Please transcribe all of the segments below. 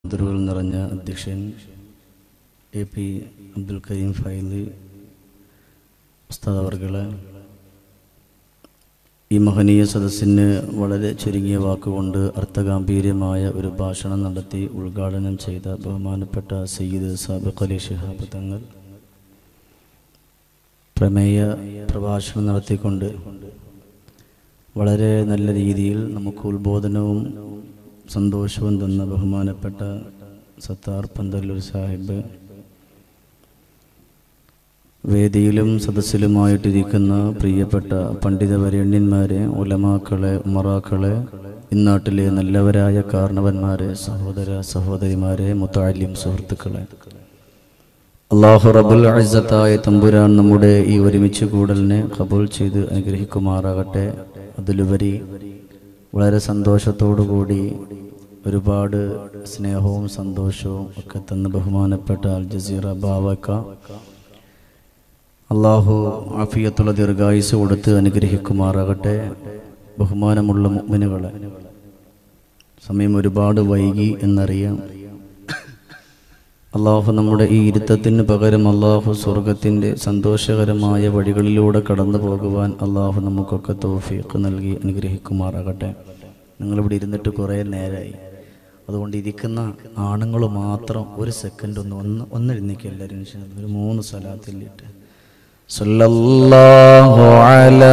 ദുരുകൾ നിറഞ്ഞ അധ്യക്ഷൻ A P Abdul Kareem ഫൈലി ഉസ്താദ് അവർകളെ ഈ മഹനീയ സദസ്സിന് വളരെ ചുരുങ്ങിയ വാക്കുകൊണ്ട് അർത്ഥഗാംഭീര്യമായ ഒരു ഭാഷണം നടത്തി ഉദ്ഘാടനം ചെയ്ത ബഹുമാനപ്പെട്ട സയ്യിദ് സാബിഖ് അലി ഷിഹാബ് തങ്ങൾ പ്രമേയ പ്രഭാഷണം നടത്തിക്കൊണ്ട് വളരെ നല്ല രീതിയിൽ നമുക്ക് ഉത്ബോധനവും സന്തോഷവും തന്ന ബഹുമാനപ്പെട്ട സത്താർ പന്തല്ലൂർ സാഹിബ് വേദിയിലും സദസ്സിലുമായിട്ടിരിക്കുന്ന പ്രിയപ്പെട്ട പണ്ഡിതവരണ്യന്മാരെ ഉലമാക്കളെ ഉമറാക്കളെ ഇന്നാട്ടിലെ നല്ലവരായ കാരണവന്മാരെ സഹോദര സഹോദരിമാരെ മുത്താലിം സുഹൃത്തുക്കളെ അള്ളാഹു റബുൽ അഴ്സത്തായ തമ്പുരാൻ നമ്മുടെ ഈ ഒരുമിച്ച് കൂടലിനെ കബൂൽ ചെയ്ത് അനുഗ്രഹിക്കുമാറാകട്ടെ അതിലുപരി വളരെ സന്തോഷത്തോടു കൂടി ഒരുപാട് സ്നേഹവും സന്തോഷവും ഒക്കെ തന്ന ബഹുമാനപ്പെട്ട അൽ ജസീറ ബാവക്ക അള്ളാഹു ആഫിയത്തുള്ള ദീർഘായുസ് കൊടുത്ത് അനുഗ്രഹിക്കുമാറാകട്ടെ ബഹുമാനമുള്ള മുഅ്മിനുകളെ സമയം ഒരുപാട് വൈകി എന്നറിയാം അള്ളാഹു നമ്മുടെ ഈ ഇരുത്തത്തിന് പകരം അള്ളാഹു സ്വർഗത്തിൻ്റെ സന്തോഷകരമായ വഴികളിലൂടെ കടന്നു പോകുവാൻ അള്ളാഹു നമുക്കൊക്കെ തോഫീക്ക് നൽകി അനുഗ്രഹിക്കുമാറാകട്ടെ നിങ്ങളിവിടെ ഇരുന്നിട്ട് കുറേ നേരമായി അതുകൊണ്ട് ഇരിക്കുന്ന ആണുങ്ങൾ മാത്രം ഒരു സെക്കൻഡ് ഒന്ന് ഒന്ന് ഒന്നെഴുന്നേക്ക് എല്ലാവരും ഇൻഷാ അല്ലാ. ഒരു മൂന്ന് സ്ഥലത്തിലിട്ട് സല്ലല്ലാഹു അലാ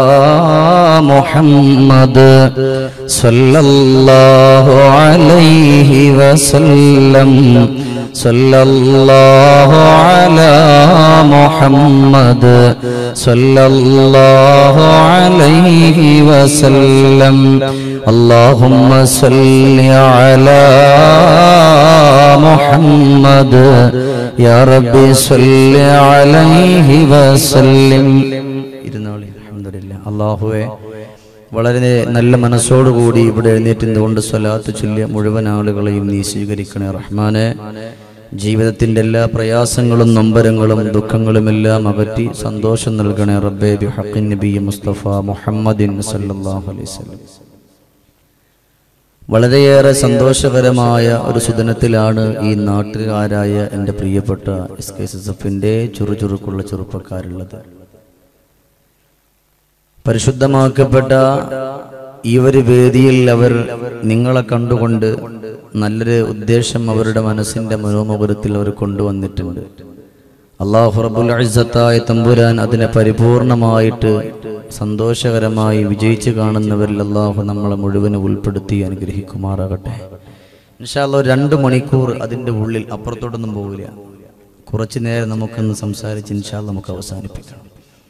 മുഹമ്മദ് സല്ലല്ലാഹു അലൈഹി വസല്ലം സല്ലല്ലാഹു അലാ മുഹമ്മദ് സല്ലല്ലാഹു അലൈഹി വസല്ലം اللهم صل على محمد يا ربي صل عليه وسلم ഇരുന്നാളി അൽഹംദുലില്ലാ അല്ലാഹുവേ വളരെ നല്ല മനസ്സോടുകൂടി ഇവിടെ എഴുന്നേറ്റുകൊണ്ട് സ്വലാത്ത് ചൊല്ലിയ മുഴുവൻ ആളുകളെയും നീ സ്വീകരിക്കണേ റഹ്മാനെ ജീവിതത്തിന്റെ എല്ലാ പ്രയാസങ്ങളും നൊമ്പരങ്ങളും ദുഃഖങ്ങളും എല്ലാം അകറ്റി സന്തോഷം നൽകണേ റബ്ബേ ബി ഹഖിൻ നബി മുസ്തഫ മുഹമ്മദിൻ സല്ലല്ലാഹു അലൈഹി വസല്ലം വളരെയേറെ സന്തോഷകരമായ ഒരു സുദിനത്തിലാണ് ഈ നാട്ടുകാരായ എൻ്റെ പ്രിയപ്പെട്ട എസ് കെ എസ് എസ് എഫിൻ്റെ ചുറുചുറുക്കുള്ള ചെറുപ്പക്കാരുള്ളത് പരിശുദ്ധമാക്കപ്പെട്ട ഈ ഒരു വേദിയിൽ അവർ നിങ്ങളെ കണ്ടുകൊണ്ട് നല്ലൊരു ഉദ്ദേശം അവരുടെ മനസ്സിന്റെ മനോമുഖരത്തിൽ അവർ കൊണ്ടുവന്നിട്ടുണ്ട് അള്ളാഹു റബുൽ അഴ്സത്തായ തമ്പുരാൻ അതിനെ പരിപൂർണമായിട്ട് സന്തോഷകരമായി വിജയിച്ചു കാണുന്നവരിൽ അള്ളാഹു നമ്മളെ മുഴുവനും ഉൾപ്പെടുത്തി അനുഗ്രഹിക്കുമാറാകട്ടെ ഇൻഷാല്ല ഒരു രണ്ട് മണിക്കൂർ അതിൻ്റെ ഉള്ളിൽ അപ്പുറത്തോട്ടൊന്നും പോകില്ല കുറച്ചു നേരം നമുക്കൊന്ന് സംസാരിച്ച് ഇൻഷാല്ല നമുക്ക് അവസാനിപ്പിക്കണം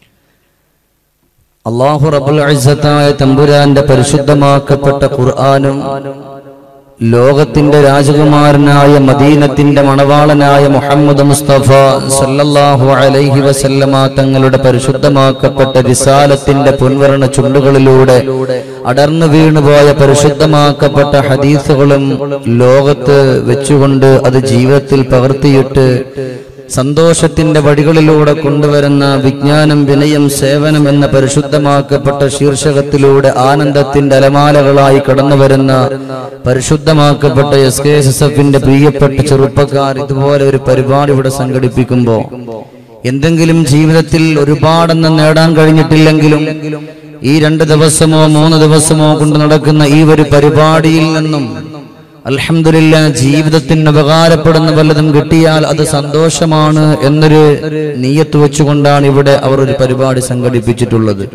അള്ളാഹു റബുൽ അഴ്സത്തായ തമ്പുരാന്റെ പരിശുദ്ധമാക്കപ്പെട്ട ഖുർആാനും ലോകത്തിന്റെ രാജകുമാരനായ മദീനത്തിന്റെ മണവാളനായ മുഹമ്മദ് മുസ്തഫ സല്ലല്ലാഹു അലൈഹി വസല്ലമ തങ്ങളുടെ പരിശുദ്ധമാക്കപ്പെട്ട റിസാലത്തിന്റെ പൊൻവരണ ചുണ്ടുകളിലൂടെ അടർന്നു വീണുപോയ പരിശുദ്ധമാക്കപ്പെട്ട ഹദീസുകളും ലോകത്ത് വെച്ചുകൊണ്ട് അത് ജീവിതത്തിൽ പകർത്തിയിട്ട് സന്തോഷത്തിന്റെ വഴികളിലൂടെ കൊണ്ടുവരുന്ന വിജ്ഞാനം വിനയം സേവനം എന്ന പരിശുദ്ധമാക്കപ്പെട്ട ശീർഷകത്തിലൂടെ ആനന്ദത്തിന്റെ അലമാലകളായി കടന്നു വരുന്ന പരിശുദ്ധമാക്കപ്പെട്ട എസ് കെ എസ് എസ് എഫിന്റെ പ്രിയപ്പെട്ട ചെറുപ്പക്കാർ ഇതുപോലെ ഒരു പരിപാടി ഇവിടെ സംഘടിപ്പിക്കുമ്പോൾ എന്തെങ്കിലും ജീവിതത്തിൽ ഒരുപാടെന്ന് നേടാൻ കഴിഞ്ഞിട്ടില്ലെങ്കിലും ഈ രണ്ട് ദിവസമോ മൂന്ന് ദിവസമോ കൊണ്ട് നടക്കുന്ന ഈ ഒരു പരിപാടിയിൽ നിന്നും അൽഹംദുലില്ല ജീവിതത്തിന് ഉപകാരപ്പെടുന്ന വല്ലതും കിട്ടിയാൽ അത് സന്തോഷമാണ് എന്നൊരു നീയത്ത് വെച്ചുകൊണ്ടാണ് ഇവിടെ അവർ ഒരു പരിപാടി സംഘടിപ്പിച്ചിട്ടുള്ളത്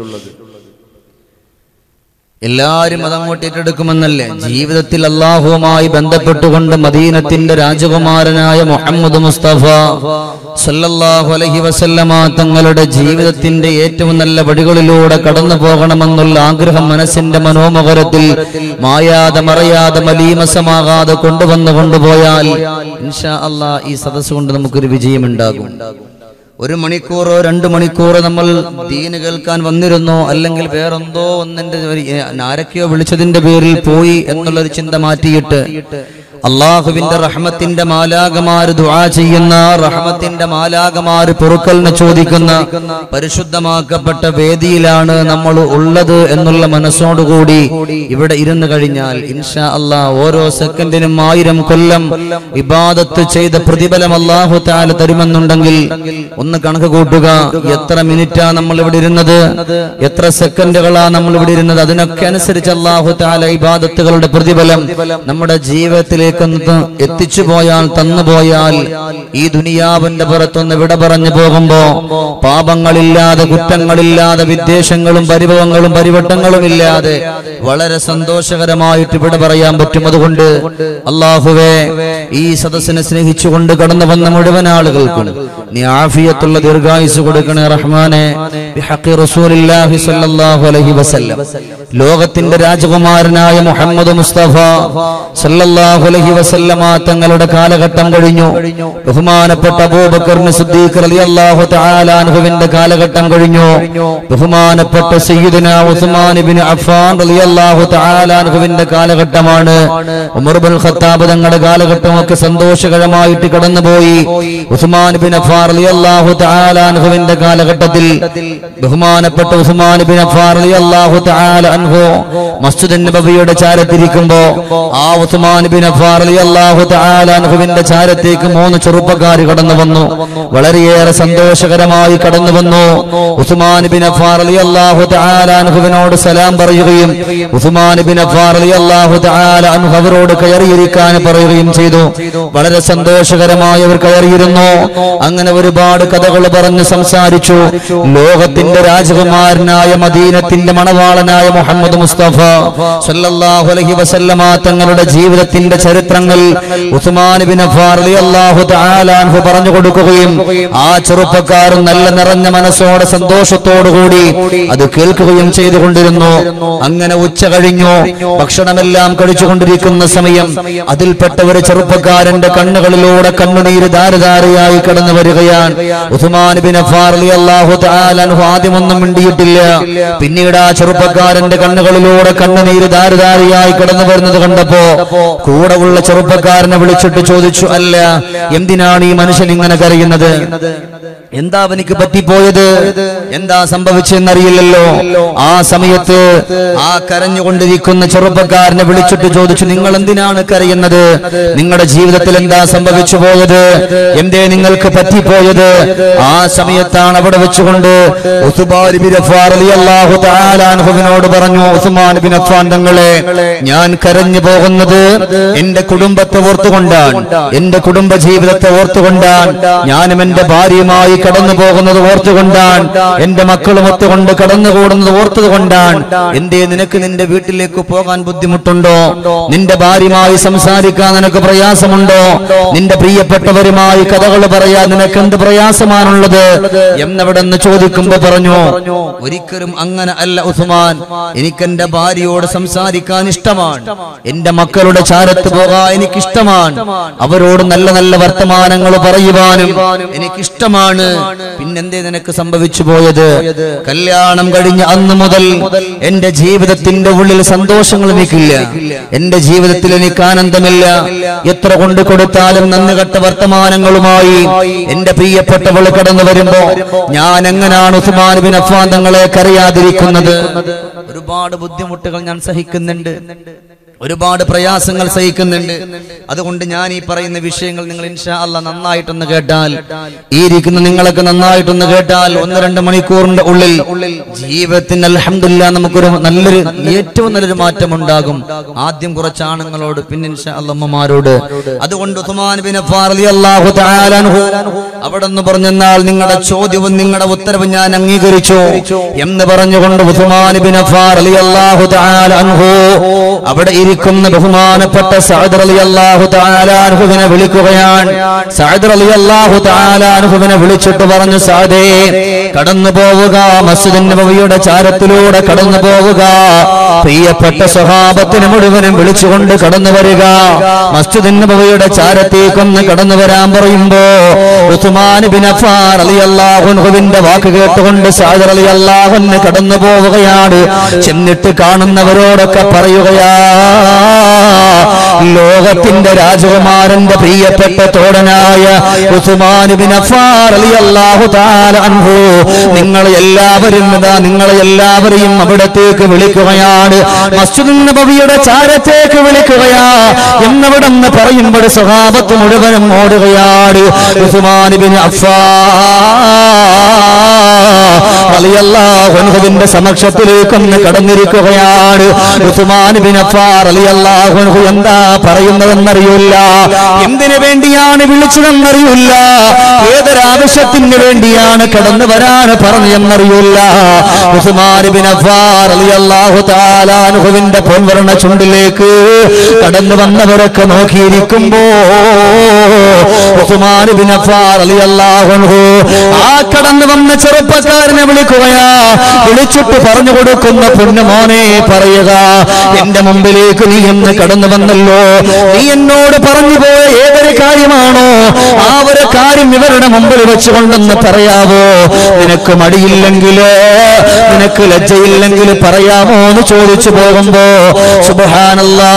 എല്ലാരും അതങ്ങോട്ട് ഏറ്റെടുക്കുമെന്നല്ലേ ജീവിതത്തിൽ അള്ളാഹുവുമായി ബന്ധപ്പെട്ടുകൊണ്ട് മദീനത്തിന്റെ രാജകുമാരനായ മുഹമ്മദ് മുസ്തഫ സല്ലല്ലാഹു അലൈഹി വസല്ലമ തങ്ങളുടെ ജീവിതത്തിന്റെ ഏറ്റവും നല്ല വഴികളിലൂടെ കടന്നു പോകണമെന്നുള്ള ആഗ്രഹം മനസ്സിന്റെ മനോമുഖരത്തിൽ മായാതെ മറയാതെ മലീമസമാകാതെ കൊണ്ടുവന്നു കൊണ്ടുപോയാൽ ഇൻഷാ അല്ലാ ഈ സദസ്സ് കൊണ്ട് നമുക്കൊരു വിജയമുണ്ടാകും ഒരു മണിക്കൂറോ രണ്ട് മണിക്കൂറോ നമ്മൾ ദീന് കേൾക്കാൻ വന്നിരുന്നോ അല്ലെങ്കിൽ വേറെന്തോ ഒന്നിന്റെ ഒരു ഏ, ആരൊക്കെയോ വിളിച്ചതിന്റെ പേരിൽ പോയി എന്നുള്ളൊരു ചിന്ത മാറ്റിയിട്ട് അള്ളാഹുവിന്റെ റഹ്മത്തിന്റെ മാലാകമാര് ദുആ ചെയ്യുന്ന റഹ്മത്തിന്റെ മാലാകമാര് പൊറുക്കലിനെ ചോദിക്കുന്ന പരിശുദ്ധമാക്കപ്പെട്ട വേദിയിലാണ് നമ്മൾ ഉള്ളത് എന്നുള്ള മനസ്സോടുകൂടി ഇവിടെ ഇരുന്ന് കഴിഞ്ഞാൽ ഇൻഷാ അല്ലാ ഓരോ സെക്കൻഡിനും ആയിരം കൊല്ലം ഇബാദത്ത് ചെയ്ത പ്രതിഫലം അള്ളാഹു താല തരുമെന്നുണ്ടെങ്കിൽ ഒന്ന് കണക്ക് കൂട്ടുക എത്ര മിനിറ്റാ നമ്മൾ ഇവിടെ ഇരുന്നത് എത്ര സെക്കൻഡുകളാ നമ്മൾ ഇവിടെ ഇരുന്നത് അതിനൊക്കെ അനുസരിച്ച് അള്ളാഹു താല ഇബാദത്തുകളുടെ പ്രതിഫലം നമ്മുടെ ജീവിതത്തിലേക്ക് ഒന്ന് എത്തിച്ചു പോയാൽ തന്നു പോയാൽ ഈ ദുനിയാവിന്റെ പുറത്തൊന്ന് വിട പറഞ്ഞു പോകുമ്പോ പാപങ്ങളില്ലാതെ കുറ്റങ്ങളില്ലാതെ വിദ്വേഷങ്ങളും പരിഭവങ്ങളും പരിവട്ടങ്ങളും ഇല്ലാതെ വളരെ സന്തോഷകരമായിട്ട് ഇവിടെ പറയാൻ പറ്റും അതുകൊണ്ട് അള്ളാഹുവേ ഈ സദസ്സിനെ സ്നേഹിച്ചുകൊണ്ട് കടന്നു വന്ന മുഴുവൻ ആളുകൾക്കും നീ ആഫിയത്തുള്ള ദീർഘായുസ് കൊടുക്കണേ റഹ്മാനെ ബിഹഖി റസൂലില്ലാഹി സ്വല്ലല്ലാഹു അലൈഹി വസല്ലം ലോകത്തിന്റെ രാജകുമാരനായ മുഹമ്മദ് മുസ്തഫ സല്ലല്ലാഹു അലൈഹി വസല്ലമ തങ്ങളുടെ കാലഘട്ടം കഴിഞ്ഞു ബഹുമാനപ്പെട്ട അബൂബക്കറിന് സിദ്ദീഖ് റളിയല്ലാഹു തആല അൻഹുവിന്റെ കാലഘട്ടം കഴിഞ്ഞു ബഹുമാനപ്പെട്ട സയ്യിദുന ഉസ്മാൻ ഇബ്നു അഫ്ഫാൻ റളിയല്ലാഹു തആല അൻഹുവിന്റെ കാലഘട്ടമാണ് ഉമർ ബിൻ ഖത്താബ് തങ്ങളുടെ കാലഘട്ടമൊക്കെ സന്തോഷകരമായിട്ട് കടന്നുപോയി ഉസ്മാൻ ബിൻ അഫ്ഫാൻ റളിയല്ലാഹു തആല അൻഹുവിന്റെ കാലഘട്ടത്തിൽ ബഹുമാനപ്പെട്ട ഉസ്മാൻ ബിൻ അഫ്ഫാൻ റളിയല്ലാഹു തആല അൻഹു മസ്ജിദ് നബവിയുടെ ചാരത്തിരിക്കുമ്പോ ആ ഉസ്മാൻ ബിൻ അഫ്ഫാൻ റളിയല്ലാഹു തആല അൻഹുവിന്റെ ചാരത്തേക്ക് മൂന്ന് ചെറുപ്പക്കാർ കടന്നു വന്നു വളരെയേറെ സന്തോഷകരമായി കടന്നു വന്നു ഉസ്മാൻ ബിൻ അഫ്ഫാൻ റളിയല്ലാഹു തആല അൻഹുവിനോട് സലാം പറയുകയും ഉസ്മാൻ ബിൻ അഫ്ഫാൻ റളിയല്ലാഹു തആല അൻഹു അവരോട് കയറിയിരിക്കാൻ പറയുകയും ചെയ്തു വളരെ സന്തോഷകരമായി അവർ കയറിയിരുന്നു അങ്ങനെ ഒരുപാട് കഥകൾ പറഞ്ഞ് സംസാരിച്ചു ലോകത്തിന്റെ രാജകുമാരനായ മദീനത്തിന്റെ മണവാളനായ മുഹമ്മദ് മുസ്തഫ സല്ലല്ലാഹു അലൈഹി വസല്ലമ തങ്ങളുടെ ജീവിതത്തിന്റെ ചരിത്രങ്ങൾ ഉസ്മാൻ ബിൻ അഫ്ഫാൻ റളിയല്ലാഹു തആല അൻഹു പറഞ്ഞു കൊടുക്കുകയും ആ ചെറുപ്പക്കാരൻ നല്ല നിറഞ്ഞ മനസ്സോടെ സന്തോഷത്തോടു കൂടി അത് കേൾക്കുകയും ചെയ്തുകൊണ്ടിരുന്നു അങ്ങനെ ഉച്ച കഴിഞ്ഞു ഭക്ഷണമെല്ലാം കഴിച്ചുകൊണ്ടിരിക്കുന്ന സമയം അതിൽപ്പെട്ട ഒരു ചെറുപ്പക്കാരന്റെ കണ്ണുകളിലൂടെ കണ്ണുനീര് ധാരധാരയായി കടന്നു വരികയാണ് ഉസ്മാൻ ബിൻ അഫ്ഫാൻ റളിയല്ലാഹു തആല അൻഹു ആദ്യമൊന്നും മിണ്ടിയിട്ടില്ല പിന്നീട് ആ ചെറുപ്പക്കാരന്റെ കണ്ണുകളിലൂടെ കണ്ണുനീര് ധാരധാരയായി കടന്നു വരുന്നത് കണ്ടപ്പോ കൂടെ ഉള്ള ചെറുപ്പക്കാരനെ വിളിച്ചിട്ട് ചോദിച്ചു അല്ല എന്തിനാണ് ഈ മനുഷ്യൻ ഇങ്ങനെ കരയുന്നത് എന്താ അവനിക്ക് പറ്റിപ്പോയത് എന്താ സംഭവിച്ചെന്നറിയില്ലല്ലോ ആ സമയത്ത് ആ കരഞ്ഞുകൊണ്ടിരിക്കുന്ന ചെറുപ്പക്കാരനെ വിളിച്ചിട്ട് ചോദിച്ചു നിങ്ങൾ എന്തിനാണ് കരയുന്നത് നിങ്ങളുടെ ജീവിതത്തിൽ എന്താ സംഭവിച്ചു പോയത് എന്തേ നിങ്ങൾക്ക് പറ്റിപ്പോയത് ആ സമയത്താണ് അവിടെ വെച്ചുകൊണ്ട് ഉസ്മാൻ ബിൻ അഫ്ഫാൻ റളിയല്ലാഹു തആല അൻഹുവിനോട് പറഞ്ഞു ഉസ്മാൻ ബിൻ അഫ്ഫാൻ തങ്ങളെ ഞാൻ കരഞ്ഞു പോകുന്നത് എന്റെ കുടുംബത്തെ ഓർത്തുകൊണ്ടാണ് എന്റെ കുടുംബ ജീവിതത്തെ ഓർത്തുകൊണ്ടാണ് ഞാനും എന്റെ ഭാര്യയുമായി കടന്നു പോകുന്നത് ഓർത്തുകൊണ്ടാണ് എന്റെ മക്കളും ഒത്തുകൊണ്ട് കടന്നുകൂടുന്നത് ഓർത്തുകൊണ്ടാണ് എന്തേ നിനക്ക് നിന്റെ വീട്ടിലേക്ക് പോകാൻ ബുദ്ധിമുട്ടുണ്ടോ നിന്റെ ഭാര്യയുമായി സംസാരിക്കാൻ നിനക്ക് പ്രയാസമുണ്ടോ നിന്റെ പ്രിയപ്പെട്ടവരുമായി കഥകൾ പറയാൻ നിനക്ക് എന്ത് പ്രയാസമാണുള്ളത് എന്നവിടെ നിന്ന് ചോദിക്കുമ്പോ പറഞ്ഞു ഒരിക്കലും അങ്ങനെ അല്ല ഉസ്മാൻ എനിക്ക് എന്റെ ഭാര്യയോട് സംസാരിക്കാൻ ഇഷ്ടമാണ് എന്റെ മക്കളുടെ ചാരത്ത് പോകാൻ എനിക്ക് ഇഷ്ടമാണ് അവരോട് നല്ല നല്ല വർത്തമാനങ്ങൾ പറയുവാനും എനിക്കിഷ്ടമാണ് പിന്നെന്തേ നിനക്ക് സംഭവിച്ചു പോയത് കല്യാണം കഴിഞ്ഞ അന്ന് മുതൽ എന്റെ ജീവിതത്തിന്റെ ഉള്ളിൽ സന്തോഷങ്ങൾ എനിക്കില്ല എന്റെ ജീവിതത്തിൽ എനിക്ക് ആനന്ദമില്ല എത്ര കൊണ്ട് കൊടുത്താലും നന്ദി കെട്ട വർത്തമാനങ്ങളുമായി എന്റെ പ്രിയപ്പെട്ടവൾ കടന്നു വരുമ്പോ ഞാൻ എങ്ങനെയാണ് ഉസ്മാൻ ബിൻ അഫ്ഫാൻ തങ്ങളെ കരയാതിരിക്കുന്നത് ഒരുപാട് ബുദ്ധിമുട്ടുകൾ ഞാൻ സഹിക്കുന്നുണ്ട് ഒരുപാട് പ്രയാസങ്ങൾ സഹിക്കുന്നുണ്ട് അതുകൊണ്ട് ഞാൻ ഈ പറയുന്ന വിഷയങ്ങൾ നിങ്ങൾ ഇൻഷാ അല്ല നന്നായിട്ടൊന്ന് കേട്ടാൽ ഈ ഇരിക്കുന്ന നിങ്ങളൊക്കെ നന്നായിട്ടൊന്ന് കേട്ടാൽ ഒന്ന് രണ്ട് മണിക്കൂറിന്റെ ഉള്ളിൽ ജീവിതത്തിന് അൽഹംദുലില്ലാ നമുക്കൊരു നല്ലൊരു ഏറ്റവും നല്ലൊരു മാറ്റം ഉണ്ടാകും ആദ്യം കുറച്ച് ആണുങ്ങളോട് പിന്നെ ഇൻഷാ അല്ല അമ്മമാരോട് അതുകൊണ്ട് ഉസ്മാൻ ബിൻ അഫ്ഫാൻ റളിയല്ലാഹു തആല അൻഹു അവിടെ നിന്ന് പറഞ്ഞെന്നാൽ നിങ്ങളുടെ ചോദ്യവും നിങ്ങളുടെ ഉത്തരവും ഞാൻ അംഗീകരിച്ചു എന്ന് പറഞ്ഞുകൊണ്ട് ഉസ്മാൻ ബിൻ അഫ്ഫാൻ റളിയല്ലാഹു തആല അൻഹു അവിടെ ഇരിക്കുന്ന ബഹുമാനപ്പെട്ട സഅദ് റളിയല്ലാഹു തആല അൻഹുവിനെ വിളിക്കുകയാണ് സഅദ് റളിയല്ലാഹു തആല അൻഹുവിനെ വിളിച്ചിട്ട് പറഞ്ഞു സഅദേ കടന്നു പോവുക മസ്ജിദ് നബവിയുടെ ചാരത്തിലൂടെ കടന്നു പോവുക പ്രിയപ്പെട്ട സ്വഹാബത്തിന് മുഴുവനും വിളിച്ചുകൊണ്ട് കടന്നു വരിക മസ്ജിദ് നബവിയുടെ ചാരത്തേക്കൊന്ന് കടന്നു വരാൻ പറയുമ്പോ ഉസ്മാൻ ബിൻ അഫ്ഫാൻ റളിയല്ലാഹു അൻഹുവിന്റെ വാക്ക് കേട്ടുകൊണ്ട് സഅദ് റളിയല്ലാഹു അൻഹു കടന്നു പോവുകയാണ് ചെന്നിട്ട് കാണുന്നവരോടൊക്കെ പറയുകയാ ലോകത്തിന്റെ രാജകുമാരന്റെ പ്രിയപ്പെട്ട തോടനായ ഉസ്മാൻ ബിൻ അഫ്ഫാൻ റളിയല്ലാഹു തആല അൻഹു നിങ്ങളെ എല്ലാവരും ഇതാ നിങ്ങളെ എല്ലാവരെയും അവിടത്തേക്ക് വിളിക്കുകയാണ് മസ്ജിദ് നബവിയുടെ ചാരത്തേക്ക് വിളിക്കുകയാ എന്നവിടെന്ന് പറയുമ്പോൾ സ്വഭാവത്ത് മുഴുവനും ഓടുകയാണ് ഉസ്മാൻ ബിൻ അഫ്ഫാൻ റളിയല്ലാഹു അൻഹുവിന്റെ സമക്ഷത്തിലേക്കൊന്ന് കടന്നിരിക്കുകയാണ് ഉസ്മാൻ ബിൻ അഫ്ഫാൻ റളിയല്ലാഹു അൻഹു എന്താ പറയുന്നതെന്നറിയില്ല എന്തിനു വേണ്ടിയാണ് വിളിച്ചതെന്നറിയില്ല ഏതൊരാവശ്യത്തിന് വേണ്ടിയാണ് കടന്നു വരാൻ പറഞ്ഞതെന്നറിയില്ല ഉസ്മാൻ ബിൻ അഫ്ഫാൻ റളിയല്ലാഹു തആല അൻഹുവിന്റെ പൊൻവർണ്ണ ചുണ്ടിലേക്ക് കടന്നു വന്നവരൊക്കെ നോക്കിയിരിക്കുമ്പോ ഉസ്മാൻ ബിൻ അഫ്ഫാൻ റളിയല്ലാഹു അൻഹു ആ കടന്നു വന്ന ചെറുപ്പക്കാരനെ വിളിക്കുകയാ വിളിച്ചിട്ട് പറഞ്ഞു കൊടുക്കുന്ന പൊന്നുമോനെ പറയുക എന്റെ മുമ്പിലേക്ക് നീ എന്ന് കടന്നു വന്നല്ലോ നീ എന്നോട് പറഞ്ഞു പോയ ഏതൊരു കാര്യമാണോ ആ ഒരു കാര്യം ഇവരുടെ മുമ്പിൽ വെച്ചുകൊണ്ടെന്ന് പറയാവോ നിനക്ക് മടിയില്ലെങ്കിൽ നിനക്ക് ലജ്ജയില്ലെങ്കിൽ പറയാമോ എന്ന് ചോദിച്ചു പോകുമ്പോ സുബഹാനല്ലാ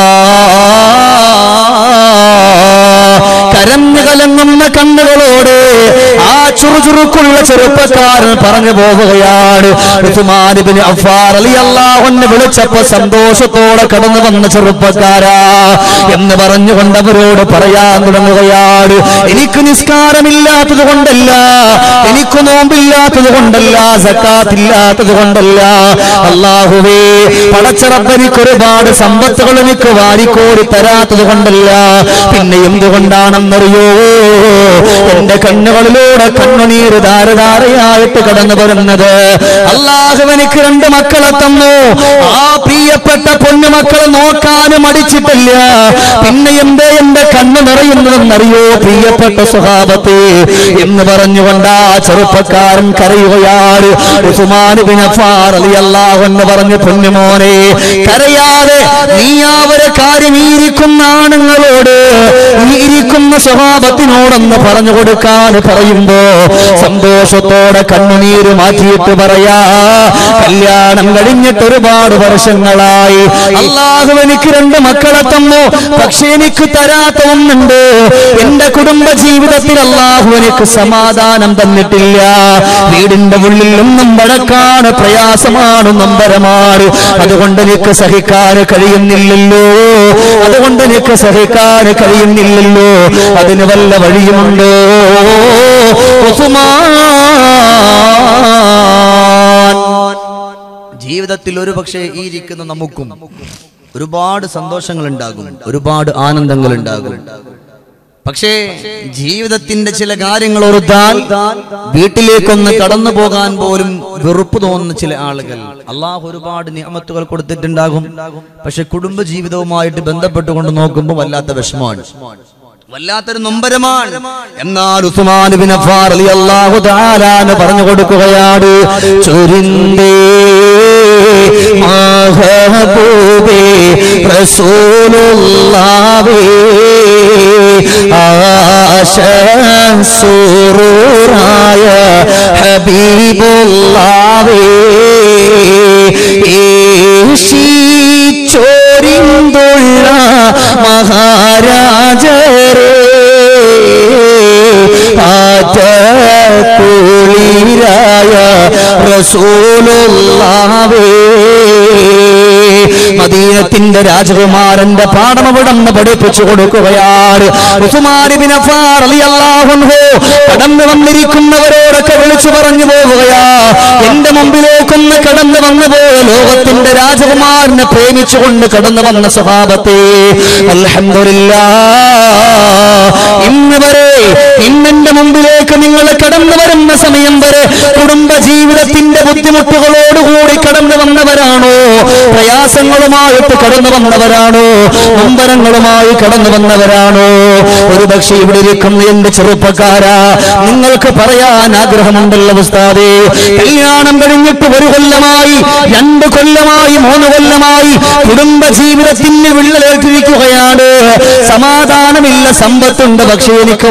കരഞ്ഞു കലങ്ങുന്ന കണ്ണുകളോട് ആ ചുറുചുറുക്കുള്ള ചെറുപ്പക്കാരൻ പറഞ്ഞു പോവുകയാണ് ഉസ്മാൻ ഇബ്നു അഫ്ഫാൻ റളിയല്ലാഹു അൻഹു വിളിച്ചപ്പോ സന്തോഷത്തോടെ കടന്നു വന്ന ചെറുപ്പക്കാരാ എന്ന് പറഞ്ഞുകൊണ്ട് അവരോട് പറയാൻ തുടങ്ങുകയാണ് എനിക്ക് നിസ്കാരമില്ലാത്തത് കൊണ്ടല്ല എനിക്ക് നോമ്പില്ലാത്തത് കൊണ്ടല്ല സക്കാത്തില്ലാത്തത് കൊണ്ടല്ല അള്ളാഹുവേ പടച്ചറപ്പ് എനിക്ക് ഒരുപാട് സമ്പത്തുകൾ എനിക്ക് വാരിക്കോരി തരാത്തത് കൊണ്ടല്ല പിന്നെ എന്തുകൊണ്ടാണെന്നറിയോ എന്റെ കണ്ണുകളിലൂടെ കണ്ണുനീര് ധാരധാരയായിട്ട് കടന്നു വരുന്നത് അള്ളാഹു എനിക്ക് രണ്ട് മക്കളെ തന്നു ആ പ്രിയപ്പെട്ട പൊന്നുമക്കളെ നോക്കാനും അടിച്ചിട്ടില്ല പിന്നെ എന്തേ എന്റെ കണ്ണ് നിറയുന്നതെന്നറിയോ പ്രിയപ്പെട്ട സ്വഭാവത്തെ എന്ന് പറഞ്ഞുകൊണ്ട് ആ ചെറുപ്പക്കാരൻ കരയുകയാണ് ഉസ്മാൻ ബിൻ അഫ്ഫാൻ റളിയല്ലാഹു എന്ന് പറഞ്ഞു പൊന്നുമോനെ കരയാതെ നീ ആ ഒരു കാര്യം ഈ ഇരിക്കുന്ന ആണുങ്ങളോട് ഈ ഇരിക്കുന്ന സ്വഭാവത്തിനോടൊന്ന് പറഞ്ഞു കൊടുക്കാൻ പറയുമ്പോ സന്തോഷത്തോടെ കണ്ണുനീര് മാറ്റിയിട്ട് പറയാ കല്യാണം കഴിഞ്ഞിട്ട് ഒരുപാട് വർഷങ്ങളായി അള്ളാഹു എനിക്ക് രണ്ട് മക്കളെ തന്നു പക്ഷെ എനിക്ക് തരാത്ത ഒന്നുണ്ട് എന്റെ കുടുംബ ജീവിതത്തിൽ അള്ളാഹു എനിക്ക് സമാധാനം തന്നിട്ടില്ല വീടിന്റെ ഉള്ളിൽ ഒന്നും വഴക്കാണ് പ്രയാസമാണ് നമ്പരമാണ് അതുകൊണ്ട് എനിക്ക് സഹിക്കാൻ കഴിയുന്നില്ലല്ലോ അതുകൊണ്ട് എനിക്ക് സഹിക്കാൻ കഴിയുന്നില്ലല്ലോ അതിന് വല്ല വഴിയുമുണ്ടോ ഉസ്മാൻ ജീവിതത്തിൽ ഒരു പക്ഷേ ഈ ഇരിക്കുന്ന നമുക്കും ഒരുപാട് സന്തോഷങ്ങൾ ഉണ്ടാകും ഒരുപാട് ആനന്ദങ്ങൾ ഉണ്ടാകും പക്ഷേ ജീവിതത്തിന്റെ ചില കാര്യങ്ങൾ ഓർത്താൽ വീട്ടിലേക്കൊന്ന് കടന്നു പോകാൻ പോലും വെറുപ്പ് തോന്നുന്ന ചില ആളുകൾ അള്ളാഹു ഒരുപാട് നിയമത്തുകൾ കൊടുത്തിട്ടുണ്ടാകും പക്ഷെ കുടുംബ ജീവിതവുമായിട്ട് ബന്ധപ്പെട്ടുകൊണ്ട് നോക്കുമ്പോൾ വല്ലാത്ത വിഷമമാണ് വല്ലാത്തൊരു നൊമ്പരമാണ് എന്നാൽ ഉസ്മാൻ ബിൻ അഫ്ഫാൻ റളിയല്ലാഹു തആല എന്ന് പറഞ്ഞു കൊടുക്കുകയാണ് ചുരിന്തേ മഹബൂബേ റസൂലുള്ളാഹി ആശംസുറായ ഹബീബുള്ളാഹി ചോരിന്തുള്ള മഹാരാജരേ ആറ്റ കുളിരായ റസൂലുള്ളാഹേ മദീനത്തിന്റെ രാജകുമാരന്റെ പാഠം അവിടുന്ന് പഠിപ്പിച്ചു കൊടുക്കുകയാണ് ഉസ്മാൻ ഇബ്നു അഫ്ഫാൻ റളിയല്ലാഹു അൻഹു കടന്നു വന്നിരിക്കുന്നവരോടൊക്കെ വിളിച്ചു പറഞ്ഞു പോവുകയാ എന്റെ മുമ്പിലേക്കൊന്ന് കടന്നു വന്നു പോയ ലോകത്തിന്റെ രാജകുമാരനെ പ്രേമിച്ചുകൊണ്ട് കടന്നു വന്ന സ്വഭാവത്തെ അൽഹംദുലില്ലാ ഇന്ന് വരെ ഇന്നെന്റെ മുമ്പിലേക്ക് നിങ്ങൾ കടന്നു വരുന്ന സമയം വരെ കുടുംബ ജീവിതത്തിന്റെ ബുദ്ധിമുട്ടുകളോടുകൂടി കടന്നു വന്നവരാണോ പ്രയാസങ്ങളുമായിട്ട് കടന്നു വന്നവരാണോ നൊമ്പരങ്ങളുമായി കടന്നു വന്നവരാണോ ഒരു പക്ഷേ ഇവിടെ ഇരിക്കുന്ന എന്റെ ചെറുപ്പക്കാരാ നിങ്ങൾക്ക് പറയാൻ ആഗ്രഹമുണ്ടല്ലോ ഉസ്താദേ കല്യാണം കഴിഞ്ഞിട്ട് ഒരു കൊല്ലമായി രണ്ട് കൊല്ലമായി മൂന്ന് കൊല്ലമായി കുടുംബ ജീവിതത്തിന് വിള്ളലേറ്റിരിക്കുകയാണ് സമാധാനമില്ല സമ്പത്തുണ്ട് പക്ഷേ എനിക്ക് വല്ലാത്ത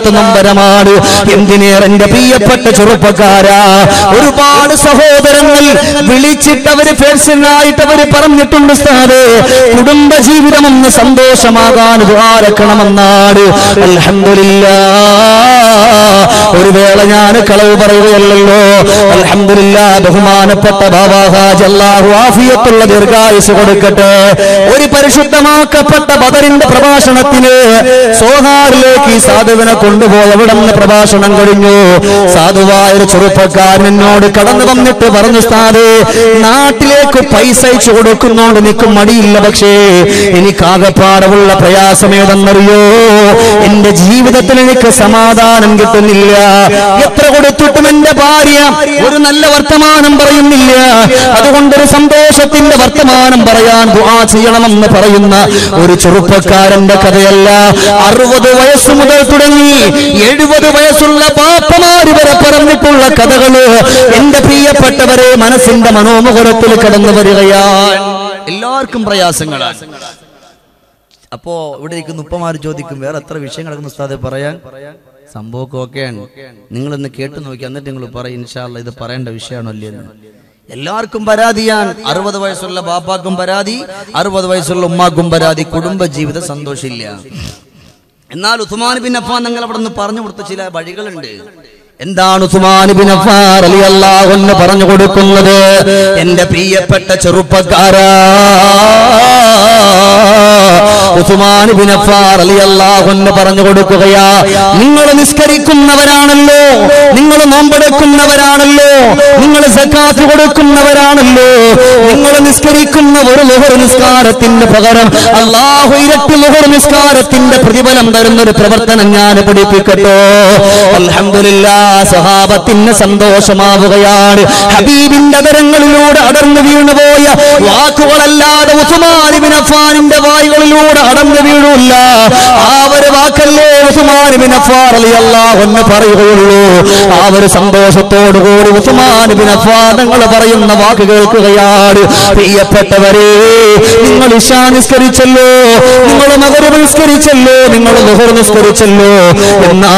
വല്ലാത്ത നൊമ്പരമാണ് എന്തിനേറെ എന്റെ പ്രിയപ്പെട്ട ചെറുപ്പക്കാരാ ഒരുപാട് സഹോദരങ്ങൾ വിളിച്ചിട്ട് അവര് പേഴ്സണായിട്ട് അവര് പറഞ്ഞിട്ടുണ്ട് സ്ഥാതെ കുടുംബ ജീവിതം ഒന്ന് സന്തോഷമാകാൻ ദ്വാരക്കണമെന്നാണ് അൽഹംദുലില്ലാ ഒരു വേള ഞാൻ കളവ് പറയുകയല്ലല്ലോ അൽഹംദുലില്ലാ ബഹുമാനപ്പെട്ട ബാബാഹാജ് അല്ലാഹു ആഫിയത്തുള്ള ദീർഘായുസ് കൊടുക്കട്ടെ ഒരു പരിശുദ്ധമാക്കപ്പെട്ട ബദറിന്റെ പ്രഭാഷണത്തിന് സോഹാറിലേക്ക് ഈ സാധുവിനെ കൊണ്ടുപോയി അവിടെ നിന്ന് പ്രഭാഷണം കഴിഞ്ഞു സാധുവായ ഒരു ചെറുപ്പക്കാരൻ എന്നോട് കടന്നു വന്നിട്ട് പറഞ്ഞു സ്ഥാത് നാട്ടിലേക്ക് പൈസ അയച്ചു കൊടുക്കുന്നോണ്ട് നിൽക്കും മടിയില്ല പക്ഷേ എനിക്കാകപ്പാടമുള്ള പ്രയാസം ഏതെന്നറിയോ എന്റെ ജീവിതത്തിൽ എനിക്ക് സമാധാനം കിട്ടുന്നില്ല എത്ര കൊടുത്തിട്ടും എന്റെ ഭാര്യ ഒരു നല്ല വർത്തമാനം പറയുന്നില്ല അതുകൊണ്ടൊരു സന്തോഷത്തിന്റെ വർത്തമാനം പറയാൻ ദുആ ചെയ്യണമെന്ന് പറയുന്ന ഒരു ചെറുപ്പക്കാരന്റെ കഥയല്ല അറുപത് വയസ്സ് മുതൽ തുടങ്ങി എഴുപത് വയസ്സുള്ള പാപ്പമാര് വരെ പറഞ്ഞിട്ടുള്ള കഥകള് എന്റെ പ്രിയപ്പെട്ടവരെ മനസ്സിന്റെ മനോമുഖരത്തിൽ കടന്നു വരികയാണ് എല്ലാവർക്കും പ്രയാസങ്ങളാണ് അപ്പോ ഇവിടെ ഇരിക്കുന്ന ഉപ്പമാര് ചോദിക്കും വേറെ എത്ര വിഷയം കിടക്കുന്ന ഉസ്താദെ പറയാൻ സംഭവമൊക്കെ ഓക്കെയാണ് നിങ്ങളൊന്ന് കേട്ടു നോക്കി എന്നിട്ട് നിങ്ങൾ പറയും ഇൻഷാല്ല ഇത് പറയേണ്ട വിഷയമാണല്ലേ എന്ന് എല്ലാവർക്കും പരാതിയാൻ അറുപത് വയസ്സുള്ള ബാപ്പാക്കും പരാതി അറുപത് വയസ്സുള്ള ഉമ്മാക്കും പരാതി കുടുംബ ജീവിത സന്തോഷമില്ല എന്നാൽ ഉസ്മാൻ ബിൻ അഫാൻ നിങ്ങൾ അവിടെ നിന്ന് പറഞ്ഞു കൊടുത്ത ചില വഴികളുണ്ട് എന്താണ് ഉസ്മാൻ ബിൻ അഫ്ഫാൻ റളിയല്ലാഹു അൻഹു പറഞ്ഞു കൊടുക്കുന്നത് എന്റെ പ്രിയപ്പെട്ട ചെറുപ്പക്കാരാ ഉസ്മാൻ ബിൻ അഫ്ഫാൻ റളിയല്ലാഹു അൻഹു പറഞ്ഞു കൊടുക്കുകയാ നിങ്ങൾ നിസ്കരിക്കുന്നവരാണല്ലോ നിങ്ങൾ നോമ്പെടുക്കുന്നവരാണല്ലോ നിങ്ങൾ സക്കാത്ത് കൊടുക്കുന്നവരാണല്ലോ നിങ്ങൾ നിസ്കരിക്കുന്ന ഒരു ലുഹർ നിസ്കാരത്തിന്റെ പകരം അള്ളാഹു ഇരട്ടി ലുഹർ നിസ്കാരത്തിന്റെ പ്രതിഫലം തരുന്ന ഒരു പ്രവർത്തനം ഞാൻ പഠിപ്പിക്കട്ടോ അൽഹംദുലില്ലാ സഹാബത്തിന് സന്തോഷമാവുകയാണ് ഹബീബിന്റെ അതരങ്ങളിലൂടെ അടർന്നു വീണുപോയ വാക്കുകളല്ലാതെ ഉസ്മാൻ ബിൻ അഫ്ഫാനിന്റെ വായുകളിലൂടെ അടർന്നു വീഴൂല്ല ആ ഒരു വാക്കല്ലേ ഉസ്മാൻ ബിൻ അഫ്ഫാൻ റളിയല്ലാഹു അൻഹു പറയുകയുള്ളൂ ആ ഒരു സന്തോഷത്തോടുകൂടി ഉസ്മാൻ ബിൻ അഫ്ഫാൻ നിങ്ങൾ പറയുന്ന വാക്ക് കേൾക്കുകയാണ് പ്രിയപ്പെട്ടവരെ നിങ്ങൾ ഇശാ നിസ്കരിച്ചല്ലോ നിങ്ങൾ മകരവ് നിസ്കരിച്ചല്ലോ നിങ്ങൾ ലുഹർ നിസ്കരിച്ചല്ലോ എന്നാ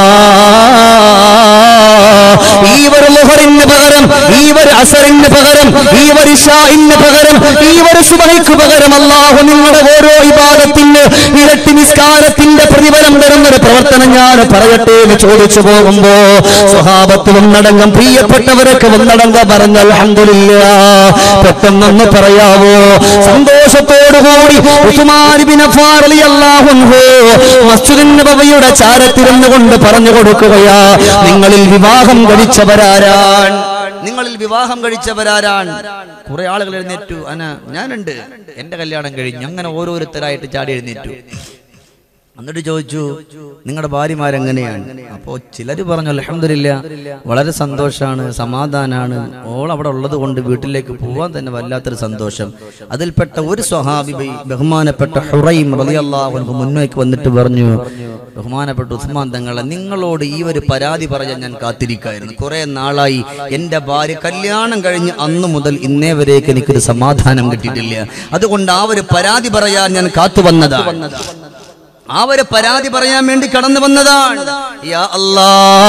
ഈ ഒരു ലുഹറിന് പകരം ഈ ഒരു അസറിന് പകരം ഈ ഒരു ഇഷാഇന് പകരം ഈ ഒരു സുബഹിക്ക് പകരം അള്ളാഹു നിങ്ങളുടെ ഓരോ ഇബാദത്തിന് ഇരട്ടി നിസ്കാരത്തിന്റെ പ്രതിഫലം തരുന്ന ഒരു പ്രവർത്തനം ഞാൻ പറയട്ടെ എന്ന് ചോദിച്ചു പോകുമ്പോ സ്വഹാബത്ത് ഒന്നടങ്കം പ്രിയപ്പെട്ടവരൊക്കെ ഒന്നടങ്കം പറഞ്ഞ അൽഹംദുലില്ല പെട്ടെന്നൊന്ന് പറയാവോ സന്തോഷത്തോടുകൂടി ഉസ്മാൻ ബിൻ അഫ്ഫാൻ റളിയല്ലാഹു അൻഹു മസ്ജിദുൻ നബവിയുടെ ചാരത്തിരുന്നു കൊണ്ട് പറഞ്ഞു കൊടുക്കുകയാ നിങ്ങളിൽ വിവാഹം കഴിച്ചവരാരാൻ നിങ്ങളിൽ വിവാഹം കഴിച്ചവരാരാൻ കുറെ ആളുകൾ എഴുന്നേറ്റു അന ഞാനുണ്ട് എന്റെ കല്യാണം കഴിഞ്ഞു അങ്ങനെ ഓരോരുത്തരായിട്ട് ചാടി എഴുന്നേറ്റു എന്നിട്ട് ചോദിച്ചു നിങ്ങളുടെ ഭാര്യമാരെങ്ങനെയാണ് അപ്പോ ചിലര് പറഞ്ഞു അലഹമില്ല വളരെ സന്തോഷാണ് സമാധാനാണ് ഓൾ അവിടെ ഉള്ളത് കൊണ്ട് വീട്ടിലേക്ക് പോവാൻ തന്നെ വല്ലാത്തൊരു സന്തോഷം അതിൽപ്പെട്ട ഒരു സ്വഹാബി ബൈ ബഹുമാനപ്പെട്ട ഹുറൈം റളിയല്ലാഹു അൻഹു മുന്നേക്ക് വന്നിട്ട് പറഞ്ഞു ബഹുമാനപ്പെട്ട ഉസ്മാൻ തങ്ങളെ നിങ്ങളോട് ഈ ഒരു പരാതി പറയാൻ ഞാൻ കാത്തിരിക്കായിരുന്നു കുറെ നാളായി എന്റെ ഭാര്യ കല്യാണം കഴിഞ്ഞ് അന്ന് മുതൽ ഇന്നേ വരേക്ക് എനിക്കൊരു സമാധാനം കിട്ടിയിട്ടില്ല അതുകൊണ്ട് ആ ഒരു പരാതി പറയാൻ ഞാൻ കാത്തു വന്നതാണ് ആ ഒരു പരാതി പറയാൻ വേണ്ടി കടന്നു വന്നതാണ് യാ അല്ലാ.